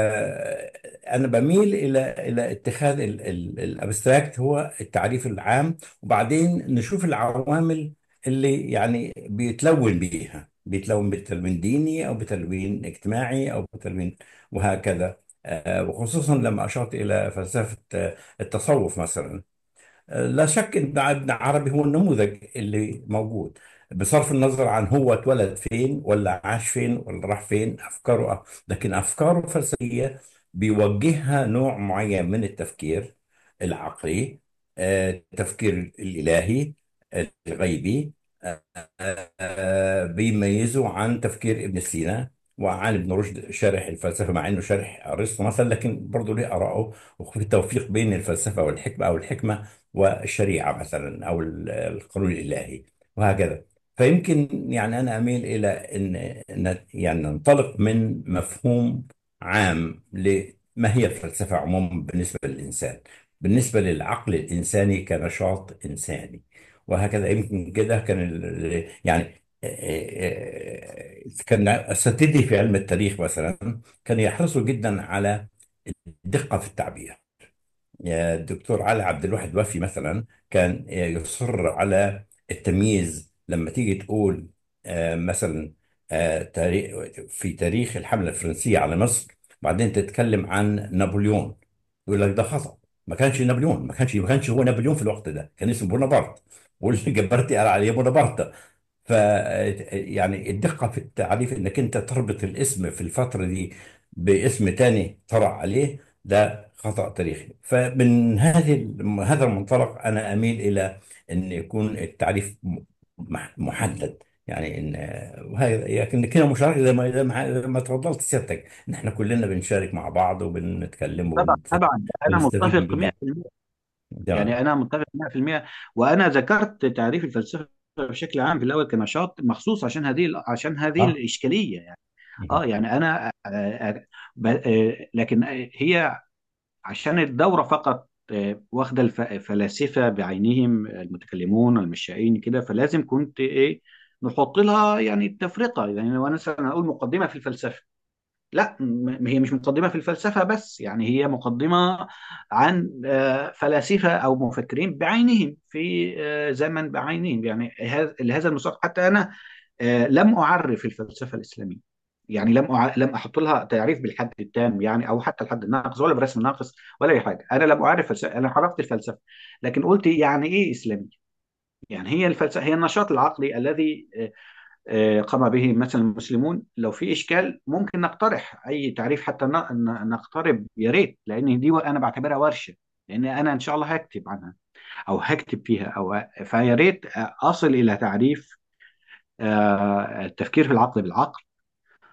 فأنا بميل إلى إلى اتخاذ الأبستراكت هو التعريف العام وبعدين نشوف العوامل اللي يعني بيتلون بيها بيتلون بتلوين ديني أو بتلوين اجتماعي أو بتلوين وهكذا آه، وخصوصا لما أشرت إلى فلسفة آه، التصوف مثلا لا شك ان ابن عربي هو النموذج اللي موجود بصرف النظر عن هو اتولد فين ولا عاش فين ولا راح فين افكاره لكن افكاره الفلسفيه بيوجهها نوع معين من التفكير العقلي آه، التفكير الالهي الغيبي آه، آه، بيميزه عن تفكير ابن سينا وعن ابن رشد شارح الفلسفه مع انه شارح ارسطو مثلا لكن برضه ليه اراءه وفي التوفيق بين الفلسفه والحكمه او الحكمه والشريعة مثلا أو ال- القانون الإلهي وهكذا فيمكن يعني أنا أميل إلى أن أن يعني ننطلق من مفهوم عام لما هي الفلسفة عموما بالنسبة للإنسان بالنسبة للعقل الإنساني كنشاط إنساني وهكذا يمكن كده كان ال- يعني آه، آه، كان أساتذتي في علم التاريخ مثلا كانوا يحرصوا جدا على الدقة في التعبير يا الدكتور علي عبد الواحد وفي مثلا كان يصر على التمييز لما تيجي تقول آه، مثلا آه، تاريخ في تاريخ الحملة الفرنسية على مصر بعدين تتكلم عن نابليون يقول لك ده خطأ ما كانش نابليون ما كانش ما كانش هو نابليون في الوقت ده كان اسمه بونابرت والجبرتي قال عليه بونابرت ف يعني الدقة في التعريف انك انت تربط الاسم في الفترة دي باسم تاني طرأ عليه ده خطأ تاريخي فمن هذه الم- هذا المنطلق انا اميل الى ان يكون التعريف م- مح- محدد يعني ان وهي لكن كده مشاركه زي ما زي ما زي ما اتفضلت سيادتك ان احنا كلنا بنشارك مع بعض وبنتكلم طبعا وبنست- طبعا انا وبنستفيد متفق من بعض 100% تمام يعني انا متفق 100% وانا ذكرت تعريف الفلسفه بشكل عام في الاول كنشاط مخصوص عشان هذه عشان هذه اه الاشكاليه يعني مهم. اه يعني انا آه، آه، ب- آه، لكن هي عشان الدورة فقط آه، واخدة الف- الفلاسفة بعينهم المتكلمون المشائين كده فلازم كنت ايه نحط لها يعني التفرقة يعني لو انا مثلا اقول مقدمة في الفلسفة لا م- هي مش مقدمة في الفلسفة بس يعني هي مقدمة عن آه، فلاسفة أو مفكرين بعينهم في آه، زمن بعينهم يعني هذا- لهذا المستوى حتى أنا آه، لم أعرف الفلسفة الإسلامية يعني لم أع... لم أحط لها تعريف بالحد التام يعني أو حتى الحد الناقص ولا برسم ناقص ولا أي حاجة أنا لم أعرف فلسفة أنا عرفت الفلسفة لكن قلت يعني إيه إسلامية يعني هي الفلسفة هي النشاط العقلي الذي آه، آه، قام به مثلا المسلمون لو في إشكال ممكن نقترح أي تعريف حتى ن- ن- نقترب يا ريت لأن دي أنا بعتبرها ورشة لأن أنا إن شاء الله هكتب عنها أو هكتب فيها أو فيا ريت أصل إلى تعريف آه، التفكير في العقل بالعقل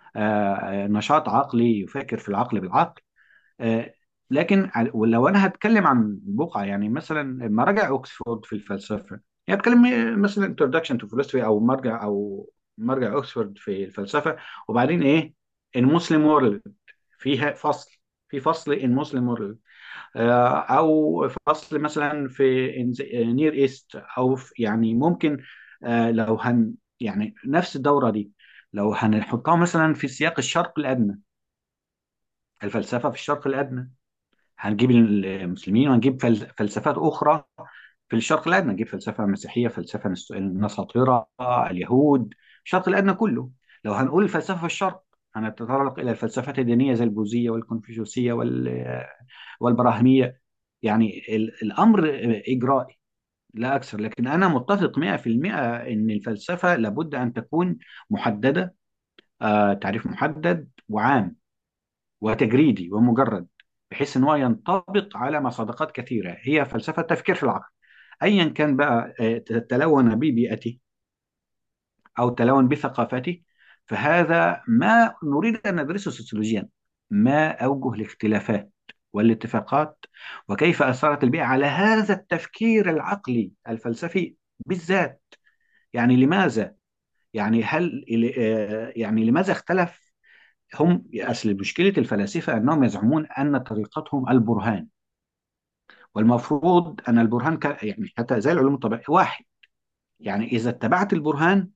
آه، نشاط عقلي يفكر في العقل بالعقل آه، لكن ع- ولو انا هتكلم عن بقعه يعني مثلا مراجع اوكسفورد في الفلسفه يعني اتكلم مثلا introduction to philosophy او مرجع او مرجع اوكسفورد في الفلسفه وبعدين ايه المسلم وورلد فيها فصل في فصل ان مسلم وورلد او فصل مثلا في نير ايست او في يعني ممكن آه، لو هن يعني نفس الدوره دي لو هنحطها مثلا في سياق الشرق الادنى الفلسفه في الشرق الادنى هنجيب المسلمين وهنجيب فل- فلسفات أخرى في الشرق الأدنى نجيب فلسفة مسيحية فلسفة نس- النساطرة اليهود الشرق الأدنى كله لو هنقول الفلسفة في الشرق هنتطرق إلى الفلسفات الدينية زي البوذية والكونفوشيوسية وال- والبراهمية يعني ال- الأمر إجرائي لا أكثر لكن أنا متفق 100% إن الفلسفة لابد أن تكون محددة آه، تعريف محدد وعام وتجريدي ومجرد بحيث ان هو ينطبق على مصادقات كثيره هي فلسفه التفكير في العقل ايا كان بقى آه، تلون ببيئته او تلون بثقافته فهذا ما نريد ان ندرسه سوسيولوجيا ما اوجه الاختلافات والاتفاقات وكيف اثرت البيئه على هذا التفكير العقلي الفلسفي بالذات يعني لماذا يعني هل آه، يعني لماذا اختلف هم أصل مشكلة الفلاسفة أنهم يزعمون أن طريقتهم البرهان والمفروض أن البرهان ك... يعني حتى زي العلوم الطبيعية واحد يعني إذا اتبعت البرهان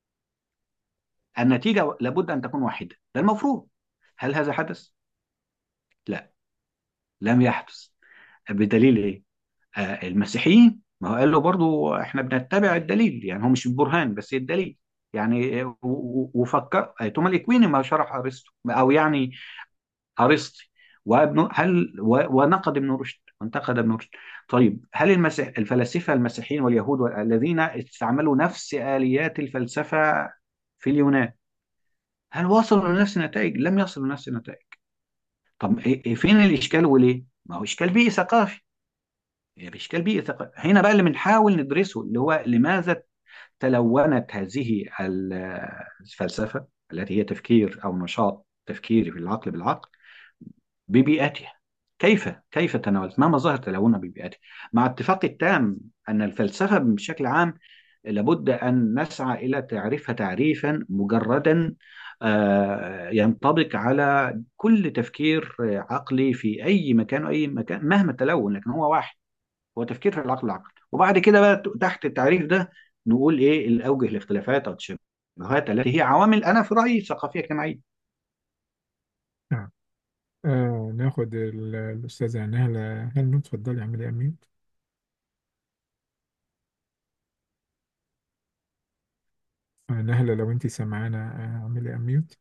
النتيجة لابد أن تكون واحدة ده المفروض هل هذا حدث؟ لا لم يحدث بدليل إيه؟ آه المسيحيين ما هو قالوا برضو احنا بنتبع الدليل يعني هو مش البرهان بس الدليل يعني آه، و- و- وفكر آه، توما الإكويني ما شرح أرسطو أو يعني ارسطي وابن هل و- ونقد ابن رشد وانتقد ابن رشد طيب هل المسيح الفلاسفه المسيحيين واليهود الذين استعملوا نفس اليات الفلسفه في اليونان هل وصلوا لنفس النتائج؟ لم يصلوا لنفس النتائج طب إيه- إيه فين الاشكال وليه؟ ما هو اشكال بيئي ثقافي يعني اشكال بيئي ثقافي هنا بقى اللي بنحاول ندرسه اللي هو لماذا تلونت هذه ال- الفلسفه التي هي تفكير او نشاط تفكيري في العقل بالعقل ببيئتها كيف كيف تناولت ما مظاهر تلونها ببيئتها مع اتفاق التام أن الفلسفة بشكل عام لابد أن نسعى إلى تعريفها تعريفا مجردا آه، ينطبق على كل تفكير آه، عقلي في أي مكان وأي مكان مهما تلون لكن هو واحد هو تفكير في العقل العقل وبعد كده بقى تحت التعريف ده نقول إيه الأوجه الاختلافات أو التشابهات التي هي عوامل أنا في رأيي ثقافية اجتماعية نعم آه ناخد ال- الأستاذة نهلة هل اتفضلي اعملي أمين آه نهلة لو أنت سامعانا آه، اعملي أميوت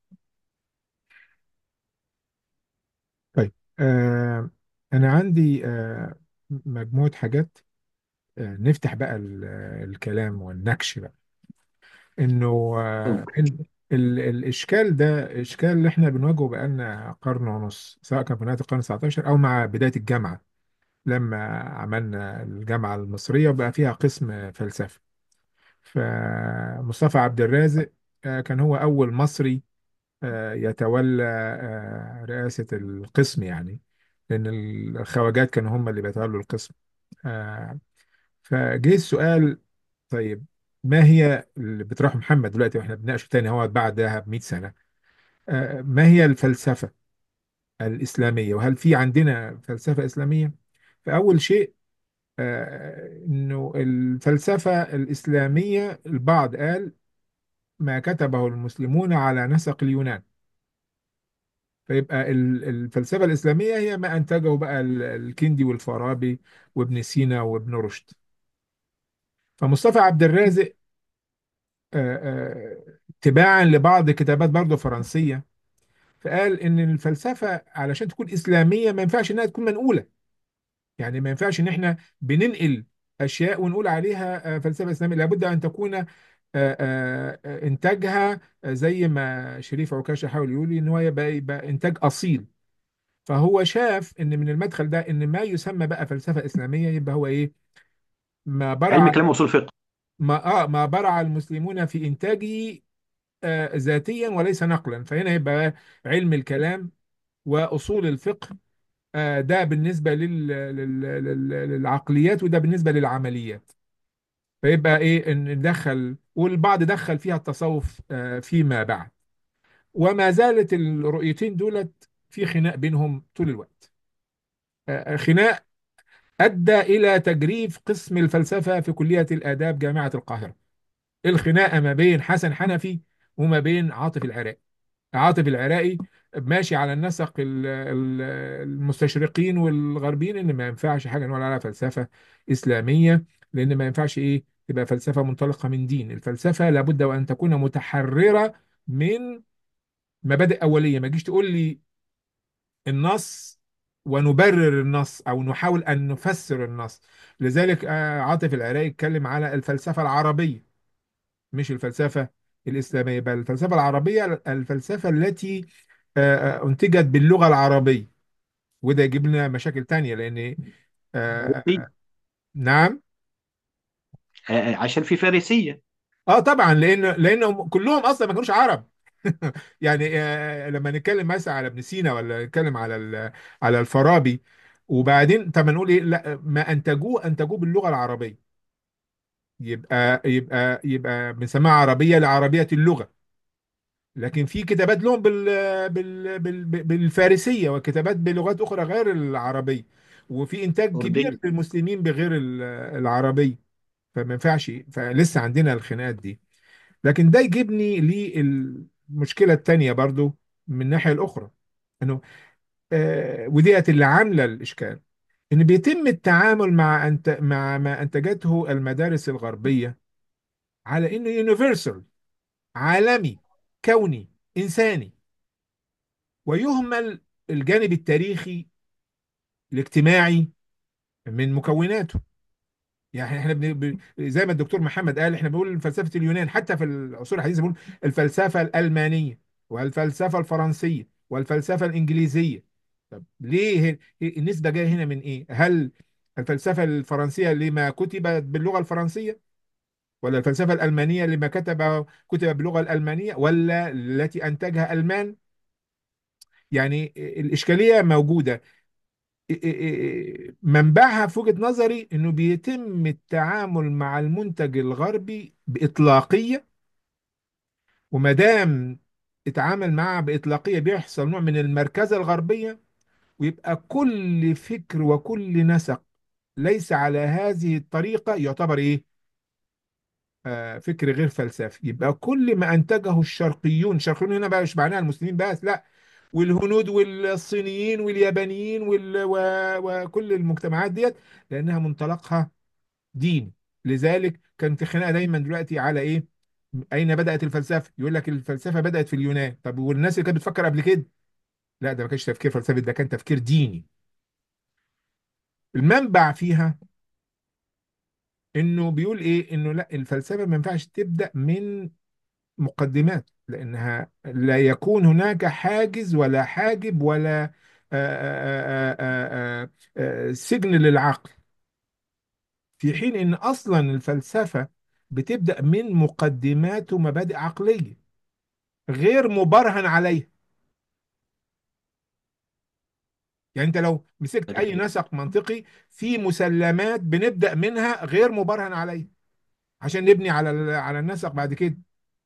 طيب آه أنا عندي آه مجموعة حاجات آه نفتح بقى ال- الكلام والنكش بقى إنه آه ال ال الإشكال ده إشكال اللي إحنا بنواجهه بقالنا قرن ونص سواء كان في نهاية القرن 19 أو مع بداية الجامعة لما عملنا الجامعة المصرية وبقى فيها قسم فلسفة فمصطفى عبد الرازق آه، كان هو أول مصري آه، يتولى آه، رئاسة القسم يعني لأن الخواجات كانوا هم اللي بيتولوا القسم آه، فجه السؤال طيب ما هي اللي بيطرحه محمد دلوقتي واحنا بنناقشه تاني هو بعدها ب 100 سنة آه، ما هي الفلسفة الإسلامية وهل في عندنا فلسفة إسلامية فأول شيء آه، إنه الفلسفة الإسلامية البعض قال ما كتبه المسلمون على نسق اليونان فيبقى ال- الفلسفة الإسلامية هي ما أنتجه بقى ال- الكندي والفارابي وابن سينا وابن رشد فمصطفى عبد الرازق آه، آه، تباعا لبعض كتابات برضه فرنسية فقال إن الفلسفة علشان تكون إسلامية ما ينفعش إنها تكون منقولة يعني ما ينفعش إن إحنا بننقل أشياء ونقول عليها آه، فلسفة إسلامية لابد أن تكون آه، آه، آه، إنتاجها آه، زي ما شريف عكاشة حاول يقول إن هو يبقى, يبقى إنتاج أصيل فهو شاف ان من المدخل ده ان ما يسمى بقى فلسفه اسلاميه يبقى هو ايه ما علم برع كلام أصول فقه ما اه ما برع المسلمون في انتاجه آه، ذاتيا وليس نقلا فهنا يبقى علم الكلام وأصول الفقه آه، ده بالنسبة لل- لل- لل- للعقليات وده بالنسبة للعمليات فيبقى ايه ان ندخل والبعض دخل فيها التصوف آه، فيما بعد وما زالت الرؤيتين دولت في خناق بينهم طول الوقت آه، خناق أدى إلى تجريف قسم الفلسفة في كلية الآداب جامعة القاهرة الخناقة ما بين حسن حنفي وما بين عاطف العراقي عاطف العراقي ماشي على النسق ال- ال- المستشرقين والغربيين ان ما ينفعش حاجه نقول عليها فلسفه اسلاميه لان ما ينفعش ايه تبقى فلسفه منطلقه من دين الفلسفه لابد وان تكون متحرره من مبادئ اوليه ما تجيش تقول لي النص ونبرر النص او نحاول ان نفسر النص لذلك آه، عاطف العراقي اتكلم على الفلسفه العربيه مش الفلسفه الاسلاميه بل الفلسفه العربيه الفلسفه التي آه، آه، انتجت باللغه العربيه وده يجيب لنا مشاكل تانية لان آه، فارسي نعم آه، عشان في فارسية اه طبعا لان لانهم كلهم اصلا ما كانوش عرب يعني آه، لما نتكلم مثلا على ابن سينا ولا نتكلم على ال- على الفارابي وبعدين طب نقول ايه لا ما انتجوه انتجوه باللغه العربيه يبقى يبقى يبقى بنسميها عربيه لعربيه اللغه لكن في كتابات لهم بال بال بال بالفارسيه وكتابات بلغات اخرى غير العربيه وفي انتاج كبير أردني للمسلمين بغير ال- العربيه فما ينفعش فلسه عندنا الخناقات دي لكن ده يجيبني للمشكله التانيه برضو من الناحيه الاخرى انه آه وديت اللي عامله الاشكال ان بيتم التعامل مع أنت مع ما انتجته المدارس الغربيه على انه يونيفرسال عالمي كوني انساني ويهمل الجانب التاريخي الاجتماعي من مكوناته يعني احنا بن... ب- زي ما الدكتور محمد قال احنا بنقول فلسفة اليونان حتى في العصور الحديثة بنقول الفلسفة الألمانية والفلسفة الفرنسية والفلسفة الإنجليزية طب ليه ه- النسبة جاية هنا من ايه؟ هل الفلسفة الفرنسية لما كتبت باللغة الفرنسية ولا الفلسفة الألمانية لما كتب كتب باللغة الألمانية ولا التي أنتجها ألمان يعني الإشكالية موجودة منبعها في وجهة نظري انه بيتم التعامل مع المنتج الغربي بإطلاقية وما دام اتعامل معه بإطلاقية بيحصل نوع من المركزة الغربية ويبقى كل فكر وكل نسق ليس على هذه الطريقة يعتبر ايه آه فكر غير فلسفي يبقى كل ما انتجه الشرقيون الشرقيون هنا بقى مش معناها المسلمين بس لا والهنود والصينيين واليابانيين وال... و... وكل المجتمعات ديت لانها منطلقها ديني لذلك كان في خناقه دايما دلوقتي على ايه اين بدات الفلسفه يقول لك الفلسفه بدات في اليونان طب والناس اللي كانت بتفكر قبل كده لا ده ما كانش تفكير فلسفي ده كان تفكير ديني المنبع فيها انه بيقول ايه انه لا الفلسفه ما ينفعش تبدا من مقدمات لأنها لا يكون هناك حاجز ولا حاجب ولا آه، آه، آه، آه، آه، سجن للعقل في حين إن أصلا الفلسفة بتبدأ من مقدمات ومبادئ عقلية غير مبرهن عليها يعني أنت لو مسكت أي نسق منطقي في مسلمات بنبدأ منها غير مبرهن عليها عشان نبني على ال- على النسق بعد كده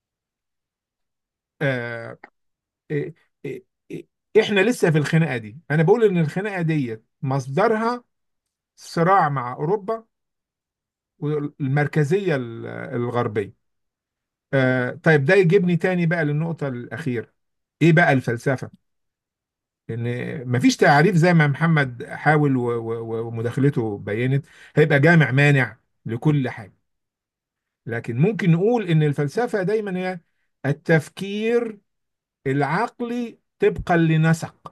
آه، إيه- إيه- إيه- احنا لسه في الخناقه دي انا بقول ان الخناقه دي مصدرها صراع مع اوروبا والمركزيه ال- الغربيه آه طيب ده يجيبني تاني بقى للنقطه الاخيره ايه بقى الفلسفه ان مفيش تعريف زي ما محمد حاول و- و- ومداخلته بينت هيبقى جامع مانع لكل حاجه لكن ممكن نقول ان الفلسفه دايما هي التفكير العقلي طبقا لنسق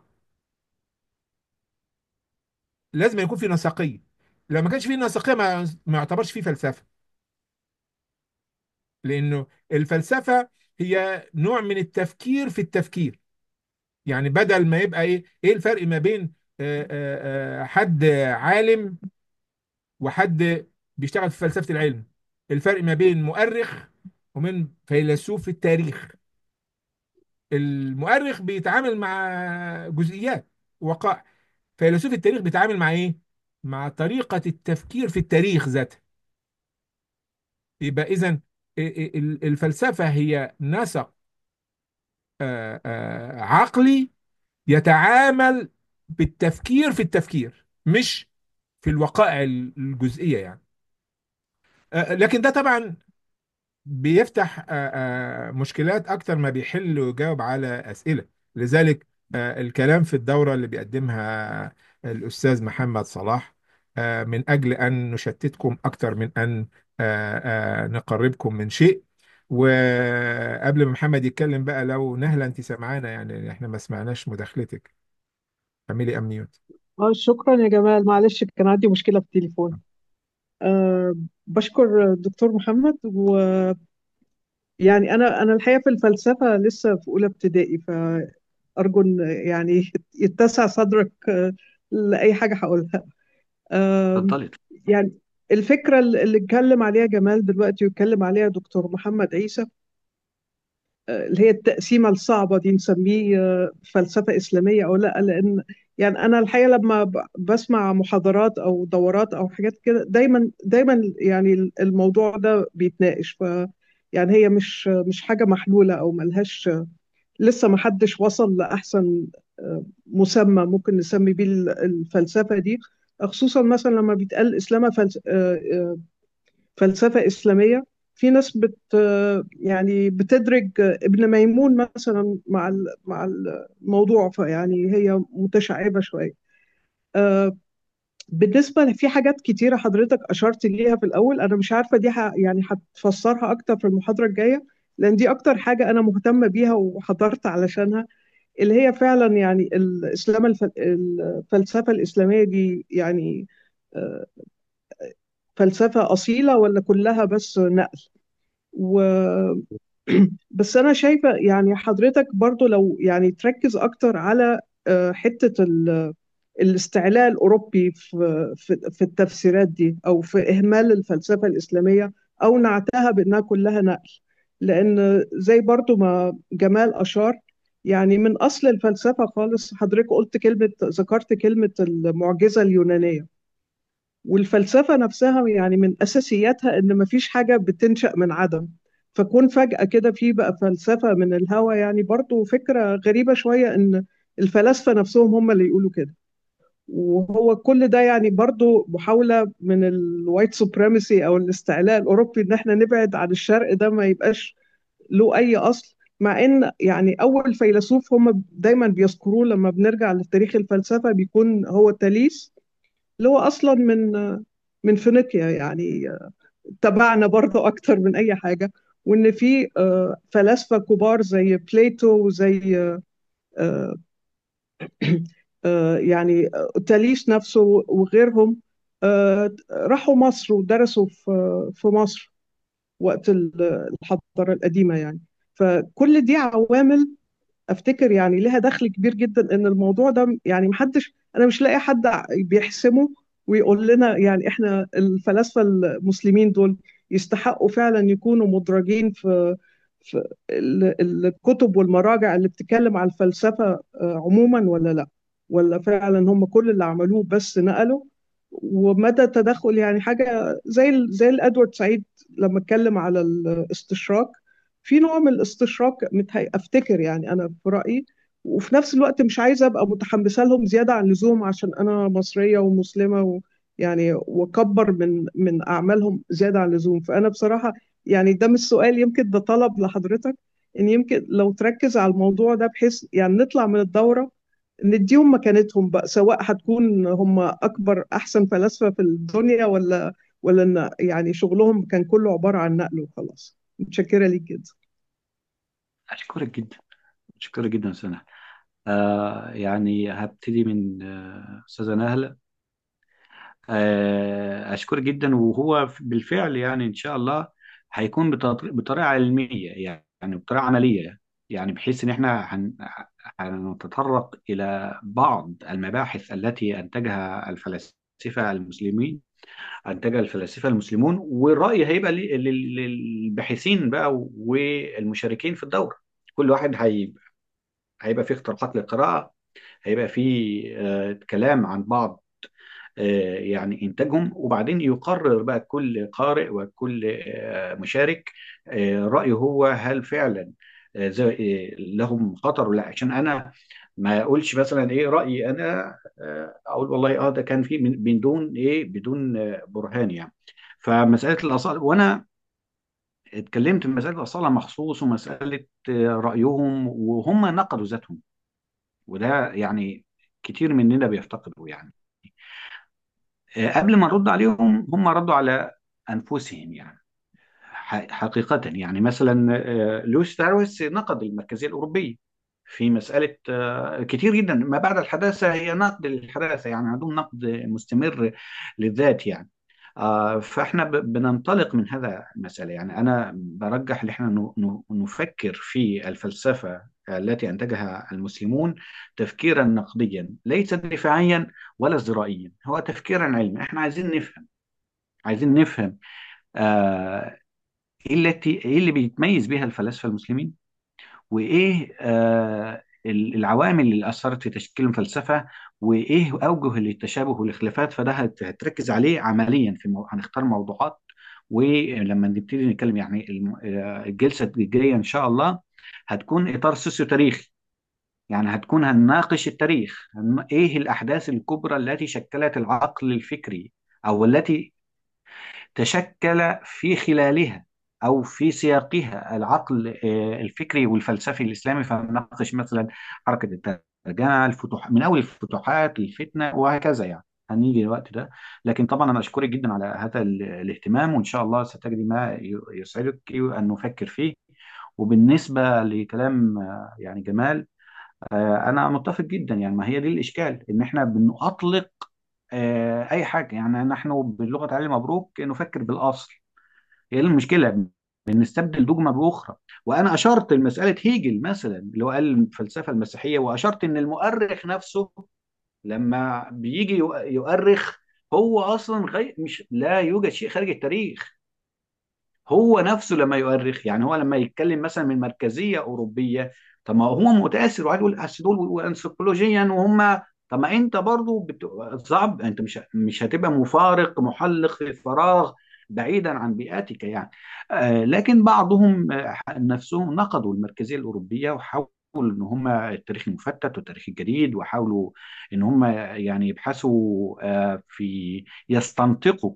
لازم يكون في نسقيه لو ما كانش في نسقيه ما ما يعتبرش في فلسفه لانه الفلسفه هي نوع من التفكير في التفكير يعني بدل ما يبقى ايه ايه الفرق ما بين آه، آه، آه، حد عالم وحد بيشتغل في فلسفه العلم الفرق ما بين مؤرخ ومن فيلسوف التاريخ المؤرخ بيتعامل مع جزئيات وقائع فيلسوف التاريخ بيتعامل مع ايه مع طريقة التفكير في التاريخ ذاته يبقى اذا الفلسفة هي نسق آه، آه، عقلي يتعامل بالتفكير في التفكير مش في الوقائع الجزئية يعني آه، لكن ده طبعا بيفتح آه، آه، مشكلات أكتر ما بيحل ويجاوب على أسئلة لذلك آه، الكلام في الدورة اللي بيقدمها الأستاذ محمد صلاح آه، من أجل أن نشتتكم أكتر من أن آه، آه، نقربكم من شيء وقبل ما محمد يتكلم بقى لو نهلة أنت سمعانا يعني إحنا ما سمعناش مداخلتك اعملي أمنيوت اه شكرا يا جمال معلش كان عندي مشكلة في التليفون أه بشكر الدكتور محمد ويعني أنا أنا الحقيقة في الفلسفة لسه في أولى ابتدائي فأرجو إن يعني يتسع صدرك آه، لأي حاجة هقولها أه اتفضلي يعني الفكرة اللي اتكلم عليها جمال دلوقتي واتكلم عليها دكتور محمد عيسى اللي هي التقسيمة الصعبة دي نسميه آه، فلسفة إسلامية أو لا لأن يعني أنا الحقيقة لما ب- بسمع محاضرات أو دورات أو حاجات كده دايما دايما يعني الموضوع ده بيتناقش ف يعني هي مش مش حاجة محلولة أو ملهاش لسه ما حدش وصل لأحسن آه، مسمى ممكن نسمي بيه الفلسفة دي خصوصا مثلا لما بيتقال الإسلام فلس... آه، آه، فلسفة إسلامية في ناس بت يعني بتدرج ابن ميمون مثلا مع ال- مع الموضوع فيعني هي متشعبة شوية آه، بالنسبة في حاجات كتيرة حضرتك أشرت ليها في الأول أنا مش عارفة دي ح- يعني هتفسرها أكتر في المحاضرة الجاية لأن دي أكتر حاجة أنا مهتمة بيها وحضرت علشانها اللي هي فعلا يعني الإسلام الف- الفلسفة الإسلامية دي يعني آه، فلسفة أصيلة ولا كلها بس نقل و بس أنا شايفة يعني حضرتك برضو لو يعني تركز أكتر على آه، حتة ال- الاستعلاء الأوروبي في في في التفسيرات دي أو في إهمال الفلسفة الإسلامية أو نعتها بأنها كلها نقل لأن زي برضو ما جمال أشار يعني من أصل الفلسفة خالص حضرتك قلت كلمة ذكرت كلمة المعجزة اليونانية والفلسفة نفسها يعني من أساسياتها إن مفيش حاجة بتنشأ من عدم فكون فجأة كده في بقى فلسفة من الهوى يعني برضو فكرة غريبة شوية إن الفلاسفة نفسهم هم اللي يقولوا كده وهو كل ده يعني برضو محاولة من الوايت سوبريمسي أو الاستعلاء الأوروبي إن إحنا نبعد عن الشرق ده ما يبقاش له أي أصل مع إن يعني أول فيلسوف هم دايما بيذكروه لما بنرجع لتاريخ الفلسفة بيكون هو تاليس اللي هو اصلا من من فينيقيا يعني تبعنا برضه اكتر من اي حاجه وان في آه، فلاسفه كبار زي بليتو وزي آه، آه، يعني تاليس نفسه وغيرهم آه، راحوا مصر ودرسوا في في مصر وقت الحضاره القديمه يعني فكل دي عوامل افتكر يعني لها دخل كبير جدا ان الموضوع ده يعني محدش انا مش لاقي حد بيحسمه ويقول لنا يعني احنا الفلاسفه المسلمين دول يستحقوا فعلا يكونوا مدرجين في في ال- الكتب والمراجع اللي بتتكلم على الفلسفه آه، عموما ولا لا ولا فعلا هم كل اللي عملوه بس نقلوا ومدى تدخل يعني حاجه زي ال- زي الادوارد سعيد لما اتكلم على الاستشراق في نوع من الاستشراق متهي افتكر يعني انا في رايي وفي نفس الوقت مش عايزه ابقى متحمسه لهم زياده عن اللزوم عشان انا مصريه ومسلمه و يعني واكبر من من اعمالهم زياده عن اللزوم فانا بصراحه يعني ده مش سؤال يمكن ده طلب لحضرتك ان يمكن لو تركز على الموضوع ده بحيث يعني نطلع من الدوره نديهم مكانتهم بقى سواء هتكون هم اكبر احسن فلاسفه في الدنيا ولا ولا إن يعني شغلهم كان كله عباره عن نقل وخلاص متشكره ليك جدا أشكرك جدا أشكرك جدا أستاذ نهلة آه يعني هبتدي من آه، أستاذة نهلة آه أشكرك جدا وهو بالفعل يعني إن شاء الله هيكون بتط- بطريقة علمية يعني بطريقة عملية يعني بحيث إن إحنا هن- هنتطرق إلى بعض المباحث التي أنتجها الفلاسفة المسلمين أنتجها الفلاسفة المسلمون والرأي هيبقى لل- لل- للباحثين بقى والمشاركين في الدورة كل واحد هي هيبقى في اقتراحات للقراءة هيبقى في آه، كلام عن بعض آه، يعني إنتاجهم وبعدين يقرر بقى كل قارئ وكل آه، مشارك آه، رأيه هو هل فعلا آه، زي- آه، لهم خطر ولا لا عشان أنا ما أقولش مثلا إيه رأيي أنا آه، أقول والله أه ده كان في من من دون إيه بدون آه، برهان يعني فمسألة الأصالة وأنا اتكلمت في مسألة الأصالة مخصوص ومسألة آه، رأيهم وهم نقدوا ذاتهم وده يعني كتير مننا بيفتقدوا يعني آه، قبل ما نرد عليهم هم ردوا على أنفسهم يعني ح- حقيقة يعني مثلا آه، لويس فاروس نقد المركزية الأوروبية في مسألة آه، كتير جدا ما بعد الحداثة هي نقد للحداثة يعني عندهم نقد مستمر للذات يعني آه، فاحنا ب- بننطلق من هذا المسألة يعني أنا برجح ان احنا ن- ن- نفكر في الفلسفة التي أنتجها المسلمون تفكيرا نقديا ليس دفاعيا ولا ازدرائيا هو تفكيرا علمي احنا عايزين نفهم عايزين نفهم آه، ايه التي ايه اللي بيتميز بها الفلاسفه المسلمين وايه آه ال- العوامل اللي اثرت في تشكيل الفلسفه وايه اوجه التشابه والاختلافات فده هت- هتركز عليه عمليا في مو... هنختار موضوعات ولما نبتدي نتكلم يعني الم- آه، الجلسه الجايه ان شاء الله هتكون اطار سوسيو تاريخي يعني هتكون هنناقش التاريخ هن- ايه الاحداث الكبرى التي شكلت العقل الفكري او التي تشكل في خلالها أو في سياقها العقل آه، الفكري والفلسفي الإسلامي فنناقش مثلا حركة الترجمة الفتوح من أول الفتوحات الفتنة وهكذا يعني هنيجي الوقت ده لكن طبعا أنا أشكرك جدا على هذا ال- الاهتمام وإن شاء الله ستجدي ما ي- يسعدك أن نفكر فيه وبالنسبة لكلام آه، يعني جمال آه، أنا متفق جدا يعني ما هي دي الإشكال إن إحنا بنطلق آه، أي حاجة يعني نحن باللغة علي مبروك نفكر بالأصل هي دي المشكله بنستبدل دogma باخرى وانا اشرت لمساله هيجل مثلا اللي هو قال الفلسفه المسيحيه واشرت ان المؤرخ نفسه لما بيجي يؤ- يؤرخ هو اصلا غير مش لا يوجد شيء خارج التاريخ هو نفسه لما يؤرخ يعني هو لما يتكلم مثلا من مركزيه اوروبيه طب ما هو متاثر وقاعد يقول أصل دول انثروبولوجيا وهم طب ما انت برضو بت... صعب انت مش مش هتبقى مفارق محلق في الفراغ بعيدا عن بيئتك يعني آه لكن بعضهم آه نفسهم نقدوا المركزيه الاوروبيه وحاولوا ان هم التاريخ المفتت والتاريخ الجديد وحاولوا ان هم يعني يبحثوا آه في يستنطقوا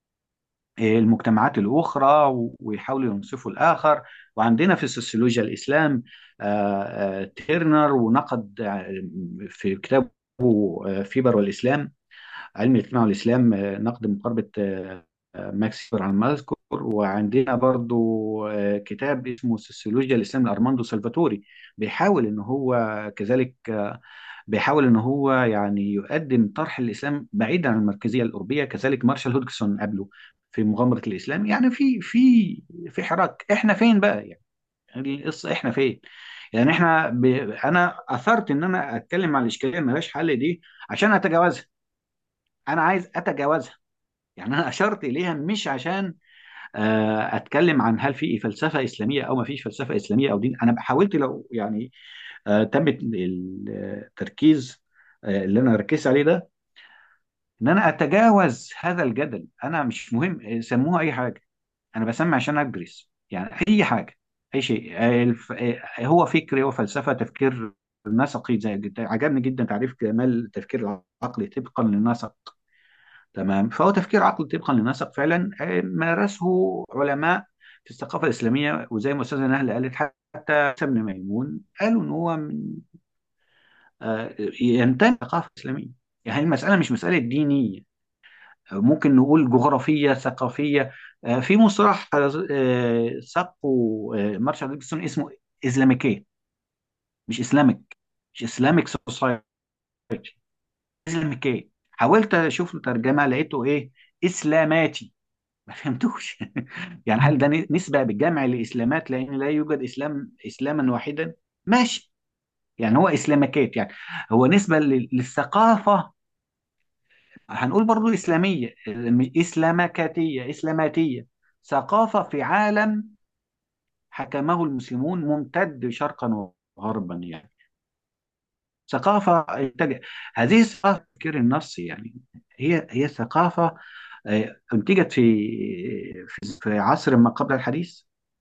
المجتمعات الأخرى ويحاولوا ينصفوا الآخر وعندنا في سوسيولوجيا الإسلام آه، آه، تيرنر ونقد آه، في كتابه آه، فيبر والإسلام علم الاجتماع والإسلام آه، نقد مقاربة آه، آه، ماكس فيبر على ما أذكر وعندنا برضو آه، كتاب اسمه سوسيولوجيا الإسلام لأرماندو سالفاتوري بيحاول إن هو كذلك آه، بيحاول ان هو يعني يقدم طرح الاسلام بعيدا عن المركزيه الاوروبيه كذلك مارشال هودجسون قبله في مغامره الاسلام يعني في في في حراك احنا فين بقى يعني القصه احنا فين يعني احنا ب... انا اثرت ان انا اتكلم عن الاشكاليه اللي ملهاش حل دي عشان اتجاوزها انا عايز اتجاوزها يعني انا اشرت اليها مش عشان آه، اتكلم عن هل في فلسفه اسلاميه او ما فيش فلسفه اسلاميه او دين انا حاولت لو يعني آه، تم التركيز آه، اللي انا ركزت عليه ده ان انا اتجاوز هذا الجدل انا مش مهم آه، سموها اي حاجه انا بسمي عشان ادرس يعني اي حاجه اي شيء آه، الف- آه، هو فكر هو فلسفه تفكير نسقي زي عجبني جدا تعريف جمال التفكير العقلي طبقا للنسق تمام فهو تفكير عقلي طبقا للنسق فعلا آه، مارسه علماء في الثقافه الاسلاميه وزي ما استاذه نهله قالت حتى ابن ميمون قالوا ان هو من آه، ينتمي للثقافة الإسلامية يعني المسألة مش مسألة دينية آه، ممكن نقول جغرافية ثقافية آه، في مصطلح آه، ساقه آه، مارشال ديكسون اسمه إسلاميكية مش إسلامك مش إسلامك سوسايتي إسلاميكية حاولت أشوف له ترجمة لقيته إيه إسلاماتي ما فهمتوش يعني هل ده نسبة بالجمع لإسلامات لأن لا يوجد إسلام إسلاما واحدا ماشي يعني هو إسلامكات يعني هو نسبة لل- للثقافة هنقول برضو إسلامية إسلامكاتية إسلاماتية ثقافة في عالم حكمه المسلمون ممتد شرقا وغربا يعني ثقافة اتجه هذه الثقافة التفكير النصي يعني هي هي ثقافة آه، انتجت في في في عصر ما قبل الحديث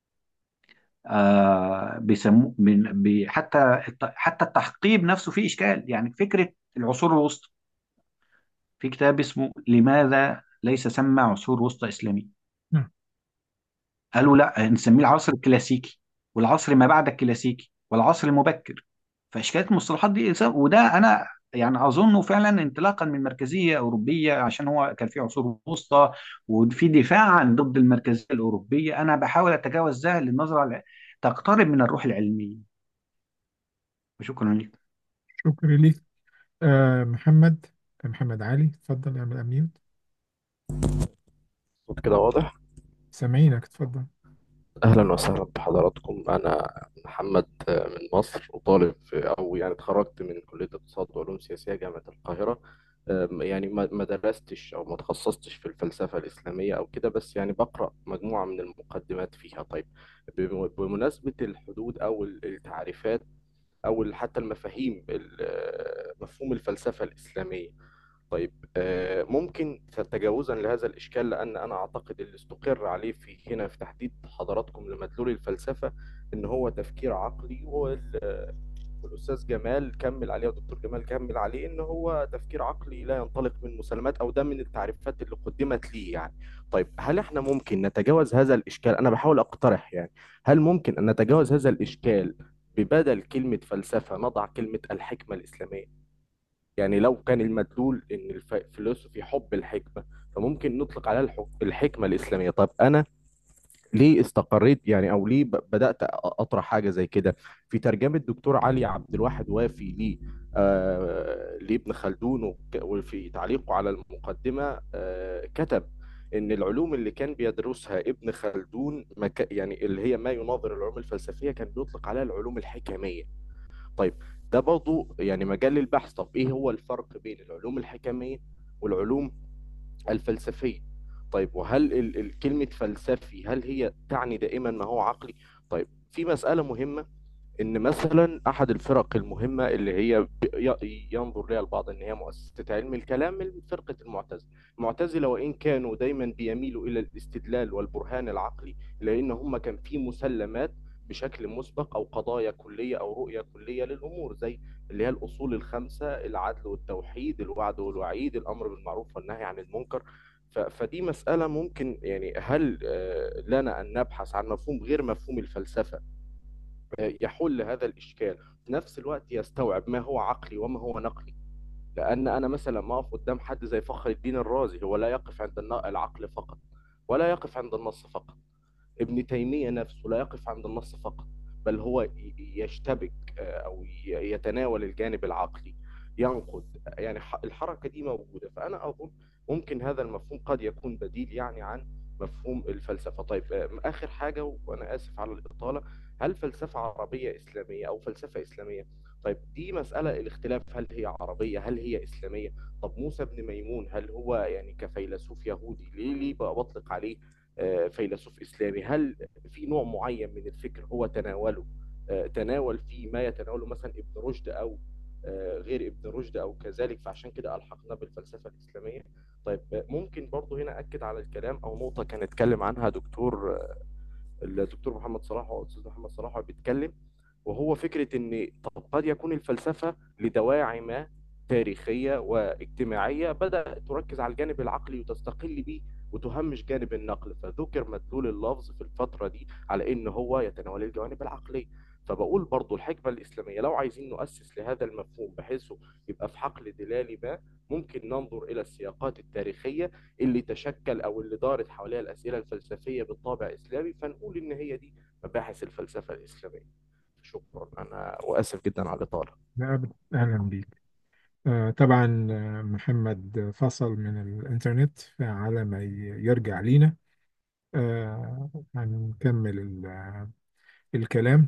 آه، بيسموه من- بي- حتى الت- حتى التحقيب نفسه فيه إشكال يعني فكرة العصور الوسطى في كتاب اسمه لماذا ليس سمى عصور وسطى إسلامية نعم قالوا لا نسميه العصر الكلاسيكي والعصر ما بعد الكلاسيكي والعصر المبكر فاشكالات المصطلحات دي وده انا يعني اظنه فعلا انطلاقا من مركزيه اوروبيه عشان هو كان في عصور وسطى وفي دفاع عن ضد المركزيه الاوروبيه انا بحاول اتجاوز ده للنظره على تقترب من الروح العلميه شكرا لك شكرا ليك آه محمد محمد علي اتفضل اعمل اميوت صوت كده واضح سامعينك اتفضل أهلا وسهلا بحضراتكم أنا محمد آه، من مصر وطالب في أو يعني اتخرجت من كلية اقتصاد وعلوم سياسية جامعة القاهرة آم، يعني ما ما درستش أو ما تخصصتش في الفلسفة الإسلامية أو كده بس يعني بقرأ مجموعة من المقدمات فيها طيب بم- بمناسبة الحدود أو ال- التعريفات أو ال- حتى المفاهيم ال- آه، مفهوم الفلسفة الإسلامية طيب آه، ممكن تجاوزا لهذا الإشكال لأن أنا أعتقد اللي استقر عليه في هنا في تحديد حضراتكم لمدلول الفلسفة إن هو تفكير عقلي وال- والأستاذ جمال كمل عليه والدكتور جمال كمل عليه إن هو تفكير عقلي لا ينطلق من مسلمات أو ده من التعريفات اللي قدمت ليه يعني طيب هل إحنا ممكن نتجاوز هذا الإشكال أنا بحاول أقترح يعني هل ممكن أن نتجاوز هذا الإشكال ببدل كلمة فلسفة نضع كلمة الحكمة الإسلامية يعني لو كان المدلول ان الف- الفلسفي حب الحكمه فممكن نطلق عليها الح- الحكمه الاسلاميه طب انا ليه استقريت يعني او ليه ب- بدات أ- اطرح حاجه زي كده في ترجمه دكتور علي عبد الواحد وافي ليه آه لابن خلدون وك- وفي تعليقه على المقدمه آه كتب ان العلوم اللي كان بيدرسها ابن خلدون ما ك- يعني اللي هي ما يناظر العلوم الفلسفيه كان بيطلق عليها العلوم الحكميه طيب ده برضو يعني مجال للبحث طب ايه هو الفرق بين العلوم الحكمية والعلوم الفلسفية طيب وهل ال- ال- كلمة فلسفي هل هي تعني دائما ما هو عقلي طيب في مسألة مهمة ان مثلا احد الفرق المهمه اللي هي ب- ي- ينظر لها البعض ان هي مؤسسه علم الكلام من فرقه المعتزله المعتزله وان كانوا دايما بيميلوا الى الاستدلال والبرهان العقلي لان هم كان في مسلمات بشكل مسبق او قضايا كليه او رؤيه كليه للامور زي اللي هي الاصول الخمسه العدل والتوحيد الوعد والوعيد الامر بالمعروف والنهي عن المنكر ف- فدي مساله ممكن يعني هل آه، لنا ان نبحث عن مفهوم غير مفهوم الفلسفه يحل هذا الإشكال في نفس الوقت يستوعب ما هو عقلي وما هو نقلي لأن أنا مثلا ما أقف قدام حد زي فخر الدين الرازي هو لا يقف عند الن- العقل فقط ولا يقف عند النص فقط ابن تيمية نفسه لا يقف عند النص فقط بل هو ي- يشتبك آه، أو ي- يتناول الجانب العقلي ينقد يعني ح- الحركة دي موجودة فأنا أظن ممكن هذا المفهوم قد يكون بديل يعني عن مفهوم الفلسفة طيب آه، آخر حاجة وأنا آسف على الإطالة هل فلسفة عربية إسلامية أو فلسفة إسلامية طيب دي مسألة الاختلاف هل هي عربية هل هي إسلامية طب موسى بن ميمون هل هو يعني كفيلسوف يهودي ليه ليه بقى بطلق عليه آه، فيلسوف إسلامي هل في نوع معين من الفكر هو تناوله آه، تناول فيه ما يتناوله مثلا ابن رشد أو آه، غير ابن رشد أو كذلك فعشان كده ألحقنا بالفلسفة الإسلامية طيب آه، ممكن برضو هنا أكد على الكلام أو نقطة كان اتكلم عنها دكتور آه، الدكتور محمد صلاح أو الأستاذ محمد صلاح وهو بيتكلم وهو فكرة إن طب قد يكون الفلسفة لدواعي ما تاريخية واجتماعية بدأت تركز على الجانب العقلي وتستقل بيه وتهمش جانب النقل فذكر مدلول اللفظ في الفترة دي على إن هو يتناول الجوانب العقلية فبقول برضو الحكمة الإسلامية لو عايزين نؤسس لهذا المفهوم بحيث يبقى في حقل دلالي ما ممكن ننظر إلى السياقات التاريخية اللي تشكل أو اللي دارت حواليها الأسئلة الفلسفية بالطابع إسلامي فنقول إن هي دي مباحث الفلسفة الإسلامية شكرا أنا وآسف جدا على الإطالة لا أبدا أهلا بيك آه طبعا آه، محمد فصل من الإنترنت فعلى ما ي- يرجع لينا آه هنكمل ال- الكلام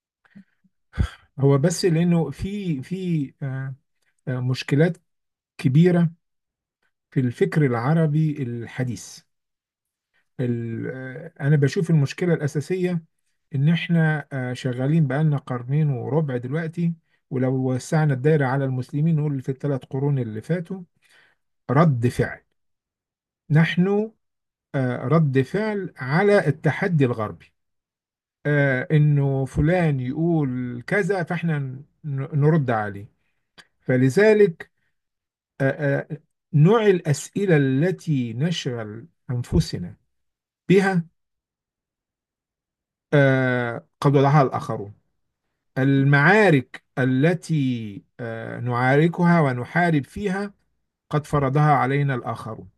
هو بس لأنه في في آه آه، مشكلات كبيرة في الفكر العربي الحديث ال- آه، أنا بشوف المشكلة الأساسية إن إحنا آه، شغالين بقالنا قرنين وربع دلوقتي ولو وسعنا الدايرة على المسلمين نقول في الثلاث قرون اللي فاتوا رد فعل نحن آه، رد فعل على التحدي الغربي آه، انه فلان يقول كذا فاحنا ن- نرد عليه فلذلك آه، آه، نوع الأسئلة التي نشغل أنفسنا بها آه، قد وضعها الآخرون المعارك التي آه، نعاركها ونحارب فيها قد فرضها علينا الآخرون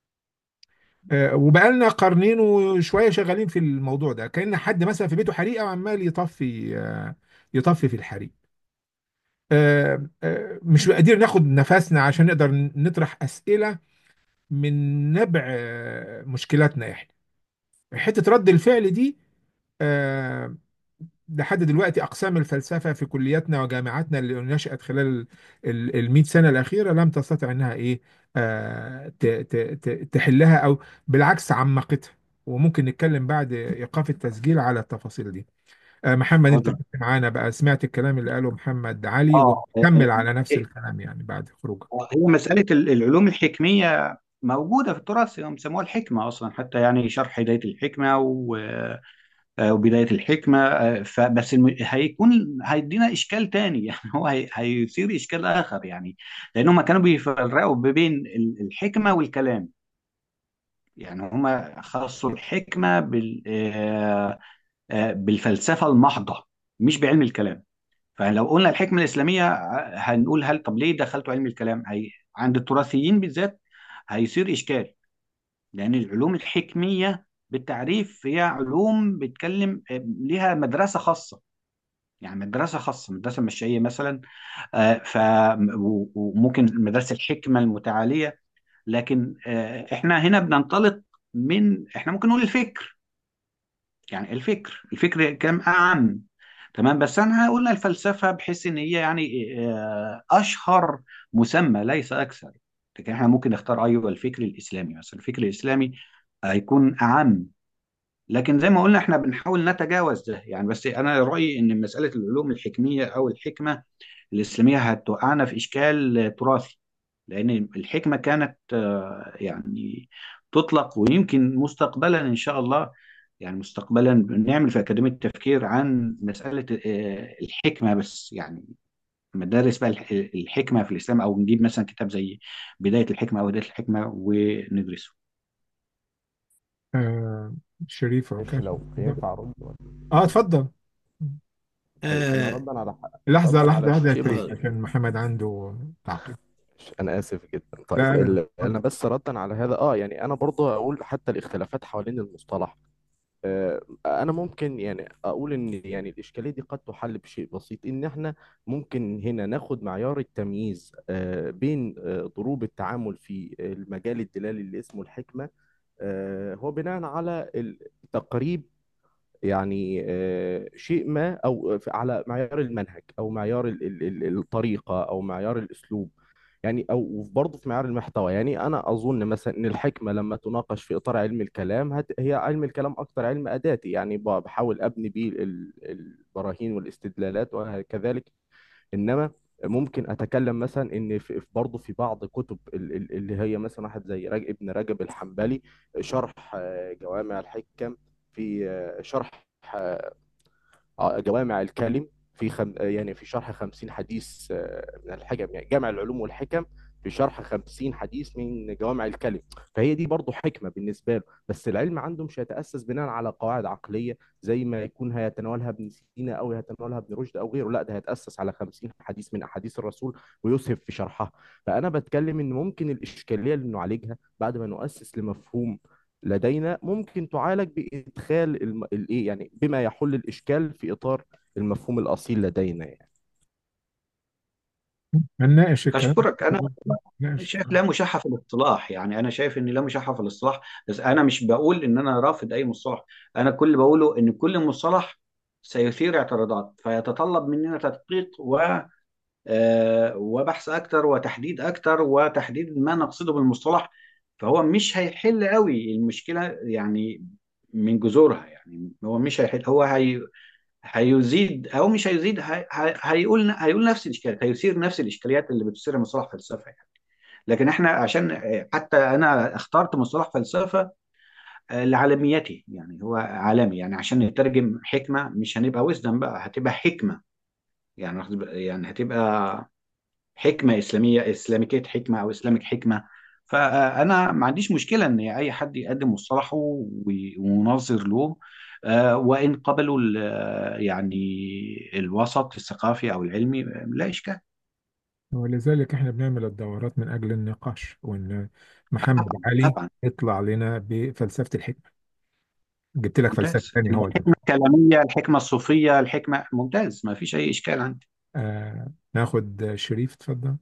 آه، وبقالنا قرنين وشوية شغالين في الموضوع ده كأن حد مثلا في بيته حريقة وعمال يطفي آه، يطفي في الحريق آه، آه، مش قادرين ناخد نفسنا عشان نقدر نطرح أسئلة من نبع آه، مشكلاتنا احنا حتة رد الفعل دي آه، لحد دلوقتي أقسام الفلسفة في كلياتنا وجامعاتنا اللي نشأت خلال المئة سنة الأخيرة لم تستطع إنها إيه آه، ت- ت- ت- تحلها أو بالعكس عمقتها وممكن نتكلم بعد إيقاف التسجيل على التفاصيل دي آه، محمد أنت اه كنت معانا بقى سمعت الكلام اللي قاله محمد علي آه، وكمل على نفس الكلام يعني بعد خروجك هي مسألة ال- العلوم الحكمية موجودة في التراث هم سموها الحكمة أصلا حتى يعني شرح هداية الحكمة و- آه، وبداية الحكمة آه، فبس الم- هيكون هيدينا إشكال تاني يعني هو هي- هيثير إشكال آخر يعني لأنهم كانوا بيفرقوا بين ال- الحكمة والكلام يعني هم خصوا الحكمة بال آه، آه، بالفلسفة المحضة مش بعلم الكلام فلو قلنا الحكمة الإسلامية ه- هنقول هل طب ليه دخلتوا علم الكلام هي عند التراثيين بالذات هيصير إشكال لأن العلوم الحكمية بالتعريف هي علوم بتكلم آه، ليها مدرسة خاصة يعني مدرسة خاصة مدرسة مشائية مثلا آه، ف و- وممكن مدرسة الحكمة المتعالية لكن آه، احنا هنا بننطلق من احنا ممكن نقول الفكر يعني الفكر الفكر كلام أعم تمام بس انا قلنا الفلسفه بحيث ان هي يعني آه، اشهر مسمى ليس اكثر لكن احنا ممكن نختار ايوه الفكر الاسلامي مثلا الفكر الاسلامي هيكون اعم لكن زي ما قلنا احنا بنحاول نتجاوز ده يعني بس انا رايي ان مساله العلوم الحكميه او الحكمه الاسلاميه هتوقعنا في اشكال تراثي لان الحكمه كانت آه، يعني تطلق ويمكن مستقبلا ان شاء الله يعني مستقبلا نعمل في اكاديميه التفكير عن مساله آه، الحكمه بس يعني مدارس بقى الح- الحكمه في الاسلام او نجيب مثلا كتاب زي بدايه الحكمه او بدايه الحكمه وندرسه آه، شريف معلش اوكي لو ينفع ارد اه اتفضل طيب انا آه ردا على لحظة ردا على لحظة هذا يا الشيء شريف عشان محمد عنده تعقيب انا اسف جدا طيب لا لا ال... انا بس ردا على هذا اه يعني انا برضه اقول حتى الاختلافات حوالين المصطلح آه، انا ممكن يعني اقول ان يعني الاشكاليه دي قد تحل بشيء بسيط ان احنا ممكن هنا ناخد معيار التمييز آه، بين آه، ضروب التعامل في المجال الدلالي اللي اسمه الحكمه آه، هو بناء على التقريب يعني آه، شيء ما او على معيار المنهج او معيار ال- ال- ال- الطريقه او معيار الاسلوب يعني او برضه في معيار المحتوى يعني انا اظن مثلا ان الحكمه لما تناقش في اطار علم الكلام هت هي علم الكلام اكتر علم اداتي يعني ب- بحاول ابني بيه ال- البراهين والاستدلالات وكذلك انما ممكن اتكلم مثلا ان في في- برضه في بعض كتب ال- ال- اللي هي مثلا واحد زي رج- ابن رجب الحنبلي شرح آه، جوامع الحكم في آه، شرح آه، آه، جوامع الكلم في خم... يعني في شرح 50 حديث آه، من الحكم يعني جامع العلوم والحكم في شرح 50 حديث من جوامع الكلم فهي دي برضو حكمة بالنسبة له بس العلم عنده مش هيتأسس بناء على قواعد عقلية زي ما يكون هيتناولها ابن سينا أو هيتناولها ابن رشد أو غيره لا ده هيتأسس على 50 حديث من أحاديث الرسول ويسهب في شرحها فأنا بتكلم إن ممكن الإشكالية اللي نعالجها بعد ما نؤسس لمفهوم لدينا ممكن تعالج بإدخال الم... الإيه يعني بما يحل الإشكال في إطار المفهوم الأصيل لدينا يعني هنناقش الكلام اشكرك انا ناقش شايف لا مشحة في الاصطلاح يعني انا شايف ان لا مشحة في الاصطلاح بس انا مش بقول ان انا رافض اي مصطلح انا كل اللي بقوله ان كل مصطلح سيثير اعتراضات فيتطلب مننا تدقيق و آه، وبحث اكتر وتحديد اكتر وتحديد ما نقصده بالمصطلح فهو مش هيحل قوي المشكلة يعني من جذورها يعني هو مش هيحل هو هي هيزيد او مش هيزيد هي... هي... هيقول هيقول نفس الاشكال هيثير نفس الاشكاليات اللي بتثير مصطلح فلسفه يعني. لكن احنا عشان حتى انا اخترت مصطلح فلسفه آه، لعالميته يعني هو عالمي يعني عشان نترجم حكمه مش هنبقى وزن بقى هتبقى حكمه يعني يعني هتبقى حكمه اسلاميه اسلاميكيه حكمه او اسلامك حكمه فانا ما عنديش مشكله ان اي حد يقدم مصطلحه وي- وننظر له آه، وان قبلوا ال- يعني الوسط الثقافي او العلمي لا اشكال ولذلك احنا بنعمل الدورات من أجل النقاش وإن محمد طبعا علي طبعا يطلع لنا بفلسفة الحكمة جبت لك فلسفة ممتاز ثانية هو الحكمه الكلاميه الحكمه الصوفيه الحكمه ممتاز ما فيش اي اشكال عندي آه ناخد شريف اتفضل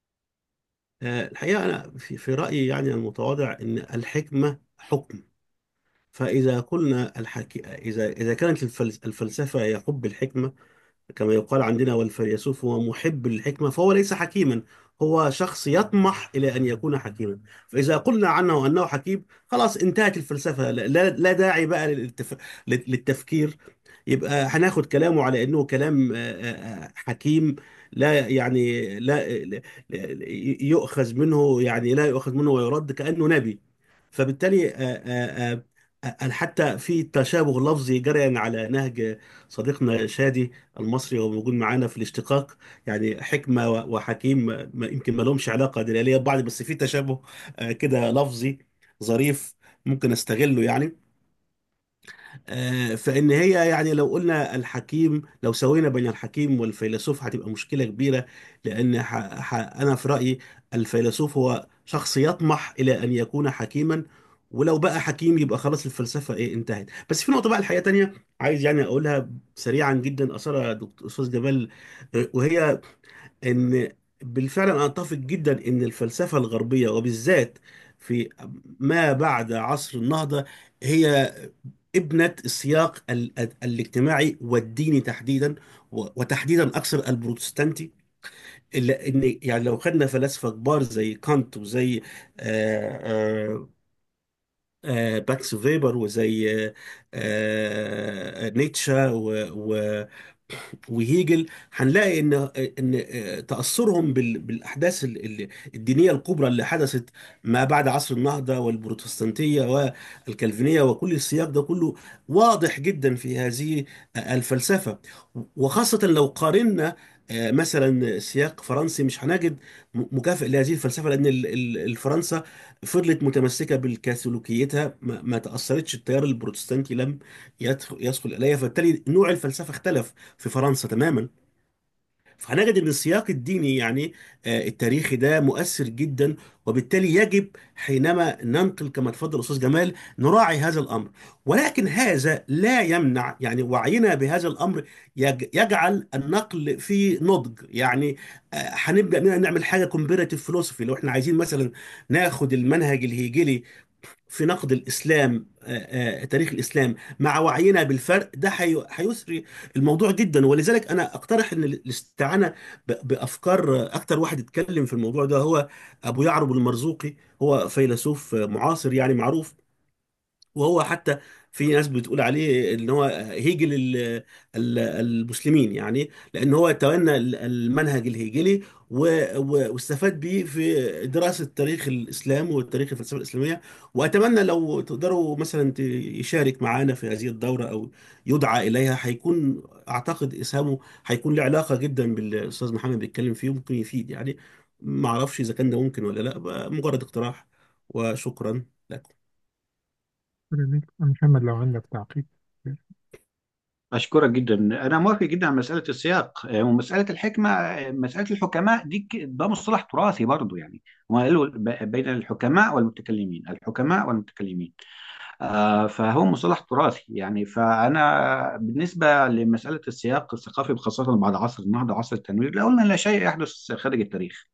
آه، الحقيقة أنا في في رأيي يعني المتواضع إن الحكمة حكم فإذا قلنا الحكي إذا إذا كانت الفلس- الفلسفة هي حب الحكمة كما يقال عندنا والفيلسوف هو محب للحكمة فهو ليس حكيما هو شخص يطمح إلى أن يكون حكيما فإذا قلنا عنه أنه حكيم خلاص انتهت الفلسفة لا, لا لا داعي بقى للتف... للتفكير يبقى هناخد كلامه على أنه كلام آه، آه، حكيم لا يعني لا لا- يؤخذ منه يعني لا يؤخذ منه ويرد كأنه نبي فبالتالي آه، آه، آه، آه، حتى في تشابه لفظي جريا على نهج صديقنا شادي المصري هو موجود معانا في الاشتقاق يعني حكمة و- وحكيم ما- يمكن ما لهمش علاقة دلالية ببعض بس في تشابه آه، كده لفظي ظريف ممكن استغله يعني آه، فإن هي يعني لو قلنا الحكيم لو سوينا بين الحكيم والفيلسوف هتبقى مشكلة كبيرة لأن ح... ح... أنا في رأيي الفيلسوف هو شخص يطمح إلى أن يكون حكيما ولو بقى حكيم يبقى خلاص الفلسفة إيه انتهت بس في نقطة بقى الحقيقة تانية عايز يعني أقولها سريعا جدا أثرها دكتور أستاذ جمال آه، وهي ان بالفعل انا اتفق جدا ان الفلسفه الغربيه وبالذات في ما بعد عصر النهضه هي ابنه السياق ال- ال- الاجتماعي والديني تحديدا و- وتحديدا اكثر البروتستانتي الا ان يعني لو خدنا فلاسفه كبار زي كانت وزي آه، آه، آه، باكس فيبر وزي آه، آه، نيتشه وهيجل هنلاقي ان ان تاثرهم بال- بالاحداث ال- ال- الدينيه الكبرى اللي حدثت ما بعد عصر النهضه والبروتستانتيه والكالفينيه وكل السياق ده كله واضح جدا في هذه الفلسفه وخاصه لو قارنا آه، مثلا سياق فرنسي مش هنجد م- مكافئ لهذه الفلسفه لان ال- ال- الفرنسا فضلت متمسكه بالكاثوليكيتها ما ما تاثرتش التيار البروتستانتي لم يدخل يدخل اليها فبالتالي نوع الفلسفه اختلف في فرنسا تماما فهنجد ان السياق الديني يعني آه، التاريخي ده مؤثر جدا وبالتالي يجب حينما ننقل كما تفضل الاستاذ جمال نراعي هذا الامر ولكن هذا لا يمنع يعني وعينا بهذا الامر يج- يجعل النقل في نضج يعني آه، هنبدا نعمل حاجه كومبيراتيف فيلوسفي لو احنا عايزين مثلا ناخد المنهج الهيجلي في نقد الإسلام آه، آه، تاريخ الإسلام مع وعينا بالفرق ده هي- هيثري الموضوع جدا ولذلك أنا أقترح أن الاستعانة ب- بأفكار آه، أكتر واحد اتكلم في الموضوع ده هو أبو يعرب المرزوقي هو فيلسوف آه، معاصر يعني معروف وهو حتى في ناس بتقول عليه ان هو هيجل ال- ال- المسلمين يعني لان هو تبنى ال- المنهج الهيجلي و- و- واستفاد بيه في دراسة تاريخ الإسلام وتاريخ الفلسفة الإسلامية وأتمنى لو تقدروا مثلا ت- يشارك معانا في هذه الدورة أو يدعى إليها هيكون أعتقد إسهامه هيكون له علاقة جدا بالأستاذ محمد بيتكلم فيه وممكن يفيد يعني ما أعرفش إذا كان ده ممكن ولا لا بقى مجرد اقتراح وشكرا لكم شكرا لك. محمد لو عندك تعقيب أشكرك جدا أنا موافق جدا على مسألة السياق آه، ومسألة الحكمة آه، مسألة الحكماء دي ك- ده مصطلح تراثي برضو يعني هم قالوا ب- بين الحكماء والمتكلمين الحكماء والمتكلمين آه، فهو مصطلح تراثي يعني فأنا بالنسبة لمسألة السياق الثقافي خاصة بعد عصر النهضة وعصر التنوير لا قلنا لا شيء يحدث خارج التاريخ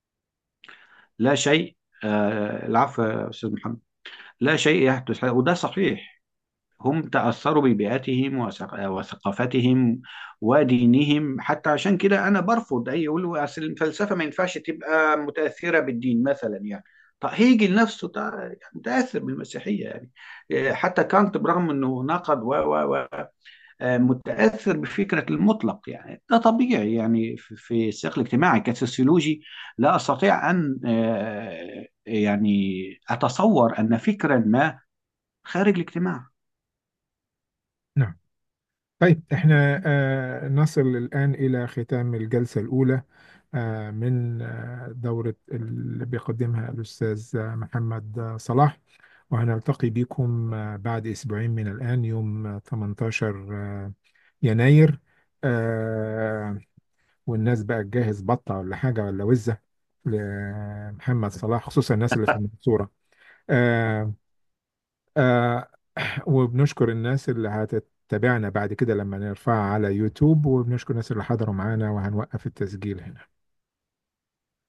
لا شيء آه، العفو يا أستاذ محمد لا شيء يحدث وده صحيح هم تأثروا ببيئتهم وثق- وثقافتهم ودينهم حتى عشان كده أنا برفض أي يقولوا أصل الفلسفة ما ينفعش تبقى متأثرة بالدين مثلا يعني طب هيجل نفسه تع- متأثر بالمسيحية يعني إيه، حتى كانت برغم أنه نقد و و و آه، متأثر بفكرة المطلق يعني ده طبيعي يعني في في السياق الاجتماعي كسوسيولوجي لا أستطيع أن آه، يعني أتصور أن فكرا ما خارج الاجتماع نعم طيب احنا آه، نصل الآن إلى ختام الجلسة الأولى آه، من آه، دورة اللي بيقدمها الأستاذ آه، محمد آه، صلاح وهنلتقي بكم آه، بعد أسبوعين من الآن يوم آه، 18 آه، يناير آه، والناس بقى تجهز بطة ولا حاجة ولا وزة لمحمد صلاح خصوصا الناس اللي في المنصورة آه، آه، وبنشكر الناس اللي هتتابعنا بعد كده لما نرفعها على يوتيوب وبنشكر الناس اللي حضروا معانا وهنوقف التسجيل هنا